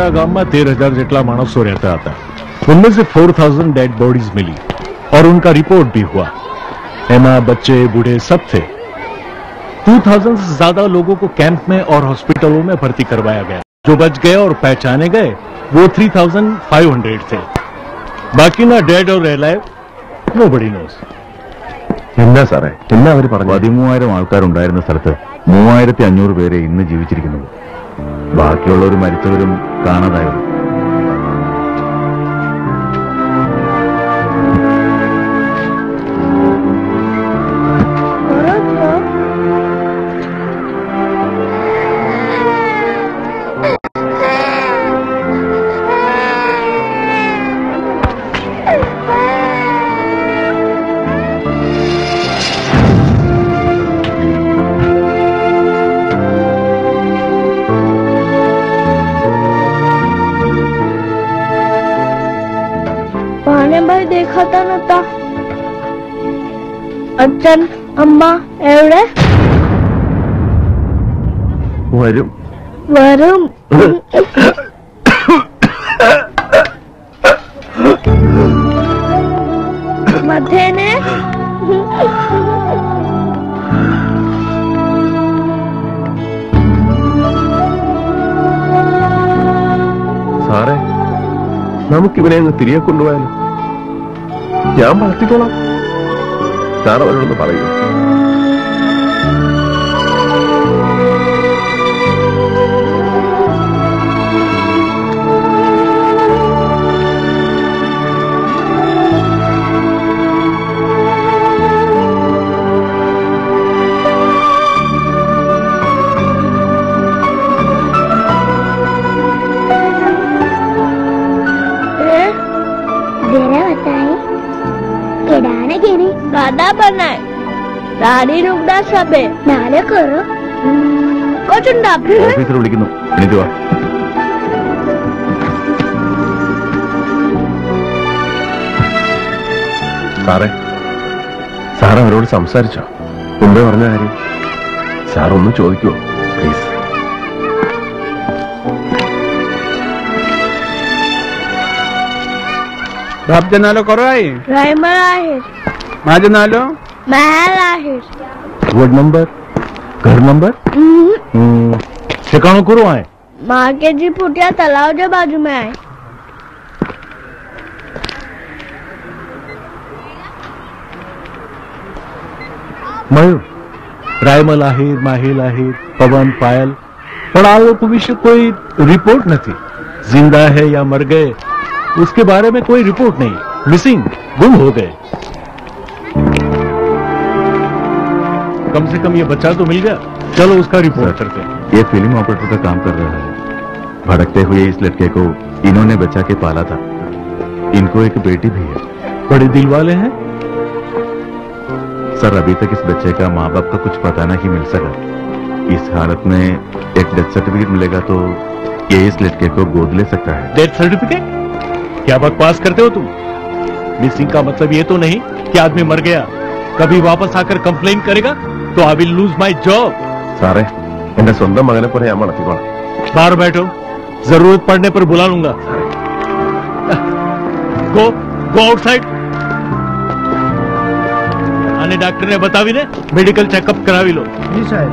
અમારા ગામમાં તેર હજાર જેટલા માણસો રહેતા હતા उनमें से फोर थाउजेंड डेड बॉडीज मिली और उनका रिपोर्ट भी हुआ एमा बच्चे बूढ़े सब थे टू थाउजेंड से ज्यादा लोगों को कैंप में और हॉस्पिटलों में भर्ती करवाया गया जो बच गए और पहचाने गए वो थ्री थाउजेंड फाइव हंड्रेड थे बाकी ना डेड और अलाइव नो बड़ी नोस എന്താ സാറേ എന്നാ അവര് പറഞ്ഞു പതിമൂവായിരം ആൾക്കാരുണ്ടായിരുന്ന സ്ഥലത്ത് മൂവായിരത്തി അഞ്ഞൂറ് പേരെ ഇന്ന് ജീവിച്ചിരിക്കുന്നത് ബാക്കിയുള്ളവർ മരിച്ചവരും കാണാതായവരും പാനം ഭായി ദേഖാത്ത നത്ത അച്ഛൻ അമ്മ എവിടെ വരും വരും മധേനെ സാറേ നമുക്ക് ഇവനെ അങ്ങ് തിരികെ കൊണ്ടുപോയാലോ ഞാൻ വളർത്തിക്കോളാം സാർ അവരോടൊന്ന് പറയൂ जरा बताए केडाने केने दादा बनाए दादी नुकदा सबे नाले करो കൊച്ചുണ്ടാക്കി ഓഫീസർ വിളിക്കുന്നു എണീറ്റ് വാ സാറേ സാർ അവരോട് സംസാരിച്ചോ മുമ്പേ പറഞ്ഞ കാര്യം സാർ ഒന്ന് ചോദിക്കുമോ പ്ലീസ് બાપજા નાલો કરો આઈ റൈമർ ആഹിർ માજો નાલો महल आहिर वार्ड नंबर घर नंबर ठिकानों करो आए माँ के जी फुटिया तालाब के बाजू में आए मयूर रायमल आहिर माहिल आहिर पवन पायल पर आगे भविष्य कोई रिपोर्ट न थी जिंदा है या मर गए उसके बारे में कोई रिपोर्ट नहीं मिसिंग गुम हो गए कम से कम ये बच्चा तो मिल गया चलो उसका रिपोर्ट करते हैं ये फिल्म ऑपरेटर का काम कर रहा है भड़कते हुए इस लड़के को इन्होंने बचा के पाला था इनको एक बेटी भी है बड़े दिल वाले हैं सर अभी तक इस बच्चे का माँ बाप का कुछ पता नहीं मिल सका इस हालत में एक डेथ सर्टिफिकेट मिलेगा तो ये इस लड़के को गोद ले सकता है डेथ सर्टिफिकेट क्या बकवास करते हो तुम मिसिंग का मतलब ये तो नहीं कि आदमी मर गया कभी वापस आकर कंप्लेन करेगा तो I will lose my job സാറേ എന്റെ സ്വന്തം മകനെ പോലെ ഞാൻ വളർത്തിക്കോളാം बाहर बैठो जरूरत पड़ने पर बुला लूंगा गो गो आउटसाइड અને ડોક્ટરને બતાવીને મેડિકલ ચેકઅપ કરાવી લો જી સાહેબ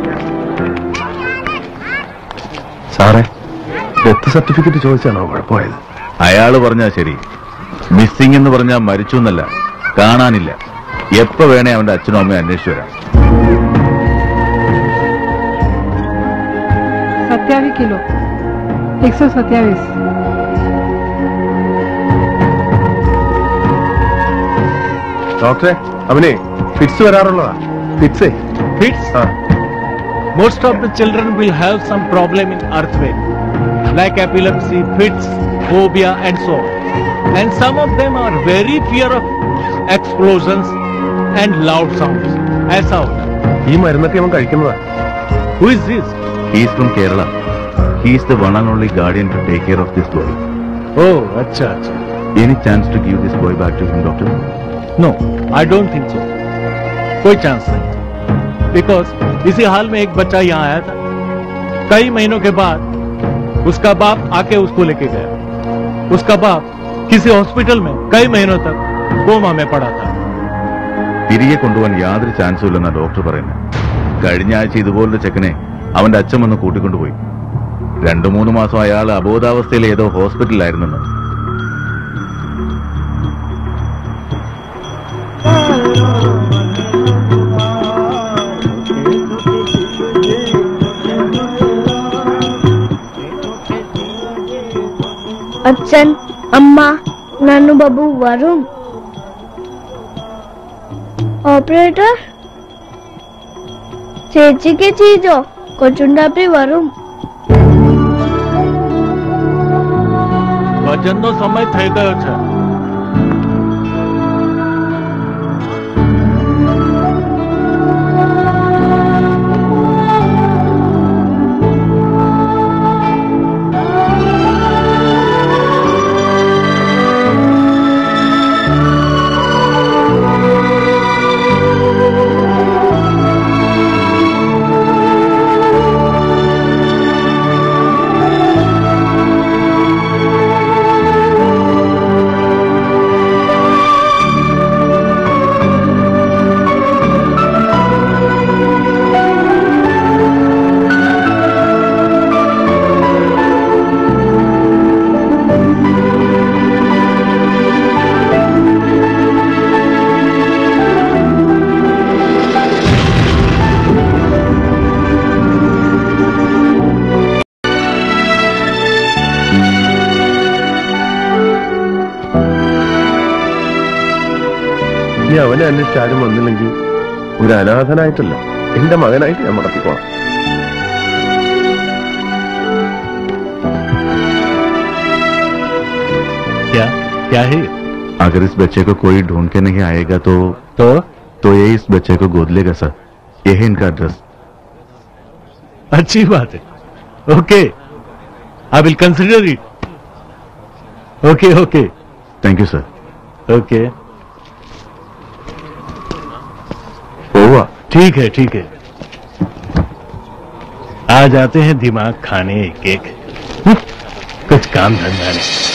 സാറേ ഡെത്ത് സർട്ടിഫിക്കറ്റ് ചോദിച്ചാണോ കുഴപ്പമായത് അയാള് പറഞ്ഞാ ശരി മിസ്സിംഗ് എന്ന് പറഞ്ഞാൽ മരിച്ചു എന്നല്ല കാണാനില്ല എപ്പോ വേണേ അവന്റെ അച്ഛനും അമ്മയും അന്വേഷിച്ചു വരാം સત્યાવીસ કિલો એકસો સત્યાવીસ ഡോക്ടറെ അവനെ ഫിറ്റ്സ് വരാറുള്ളതാ ഫിറ്റ്സേ Fits? Most of the children will have some problem in earthquake, like epilepsy, fits, phobia, and so on. And some of them are very fear of explosions and loud sounds. ऐसा होता ഈ മരുന്നൊക്കെ അവൻ കഴിക്കുന്നതാ Who is this? He's from Kerala he's the one and only guardian to take care of this boy Oh, अच्छा अच्छा. Any chance to give this boy back to him doctor No, I don't think so. कोई चांस नहीं बिकॉज इसी हाल में एक बच्चा यहाँ आया था कई महीनों के बाद उसका बाप आके उसको लेके गया उसका बाप किसी हॉस्पिटल में कई महीनों तक कोमा में पड़ा था തിരികെ കൊണ്ടുപോകാൻ യാതൊരു ചാൻസും ഇല്ലെന്നാ ഡോക്ടർ പറയുന്നത് കഴിഞ്ഞ ആഴ്ച ഇതുപോലൊരു ചെക്കനെ അവന്റെ അച്ഛൻ വന്ന് കൂട്ടിക്കൊണ്ടുപോയി രണ്ടു മൂന്ന് മാസം അയാൾ അബോധാവസ്ഥയിൽ ഏതോ ഹോസ്പിറ്റലിലായിരുന്നെന്ന് അച്ഛൻ അമ്മ നന്നു ബാബു വരും ഓപ്പറേറ്റർ ചേച്ചിക്ക് ചെയ്തോ കൊച്ചുണ്ടാപ്പി വരും વજનનો સમય થઈ ગયો છે ഇനി അവനെ അന്വേഷിച്ച് ആരും വന്നില്ലെങ്കിൽ ഒരു അനാഥനായിട്ടല്ല എന്റെ മകനായിട്ട് ഞാൻ മടക്കിക്കോളാം क्या क्या है अगर इस बच्चे को कोई ढूंढ के नहीं आएगा तो तो तो ये इस बच्चे को गोद लेगा सर ये है इनका एड्रेस अच्छी बात है okay I will consider it okay okay thank you sir okay हुआ ठीक है ठीक है आ जाते हैं दिमाग खाने एक एक हम्म, कुछ काम धंधा नहीं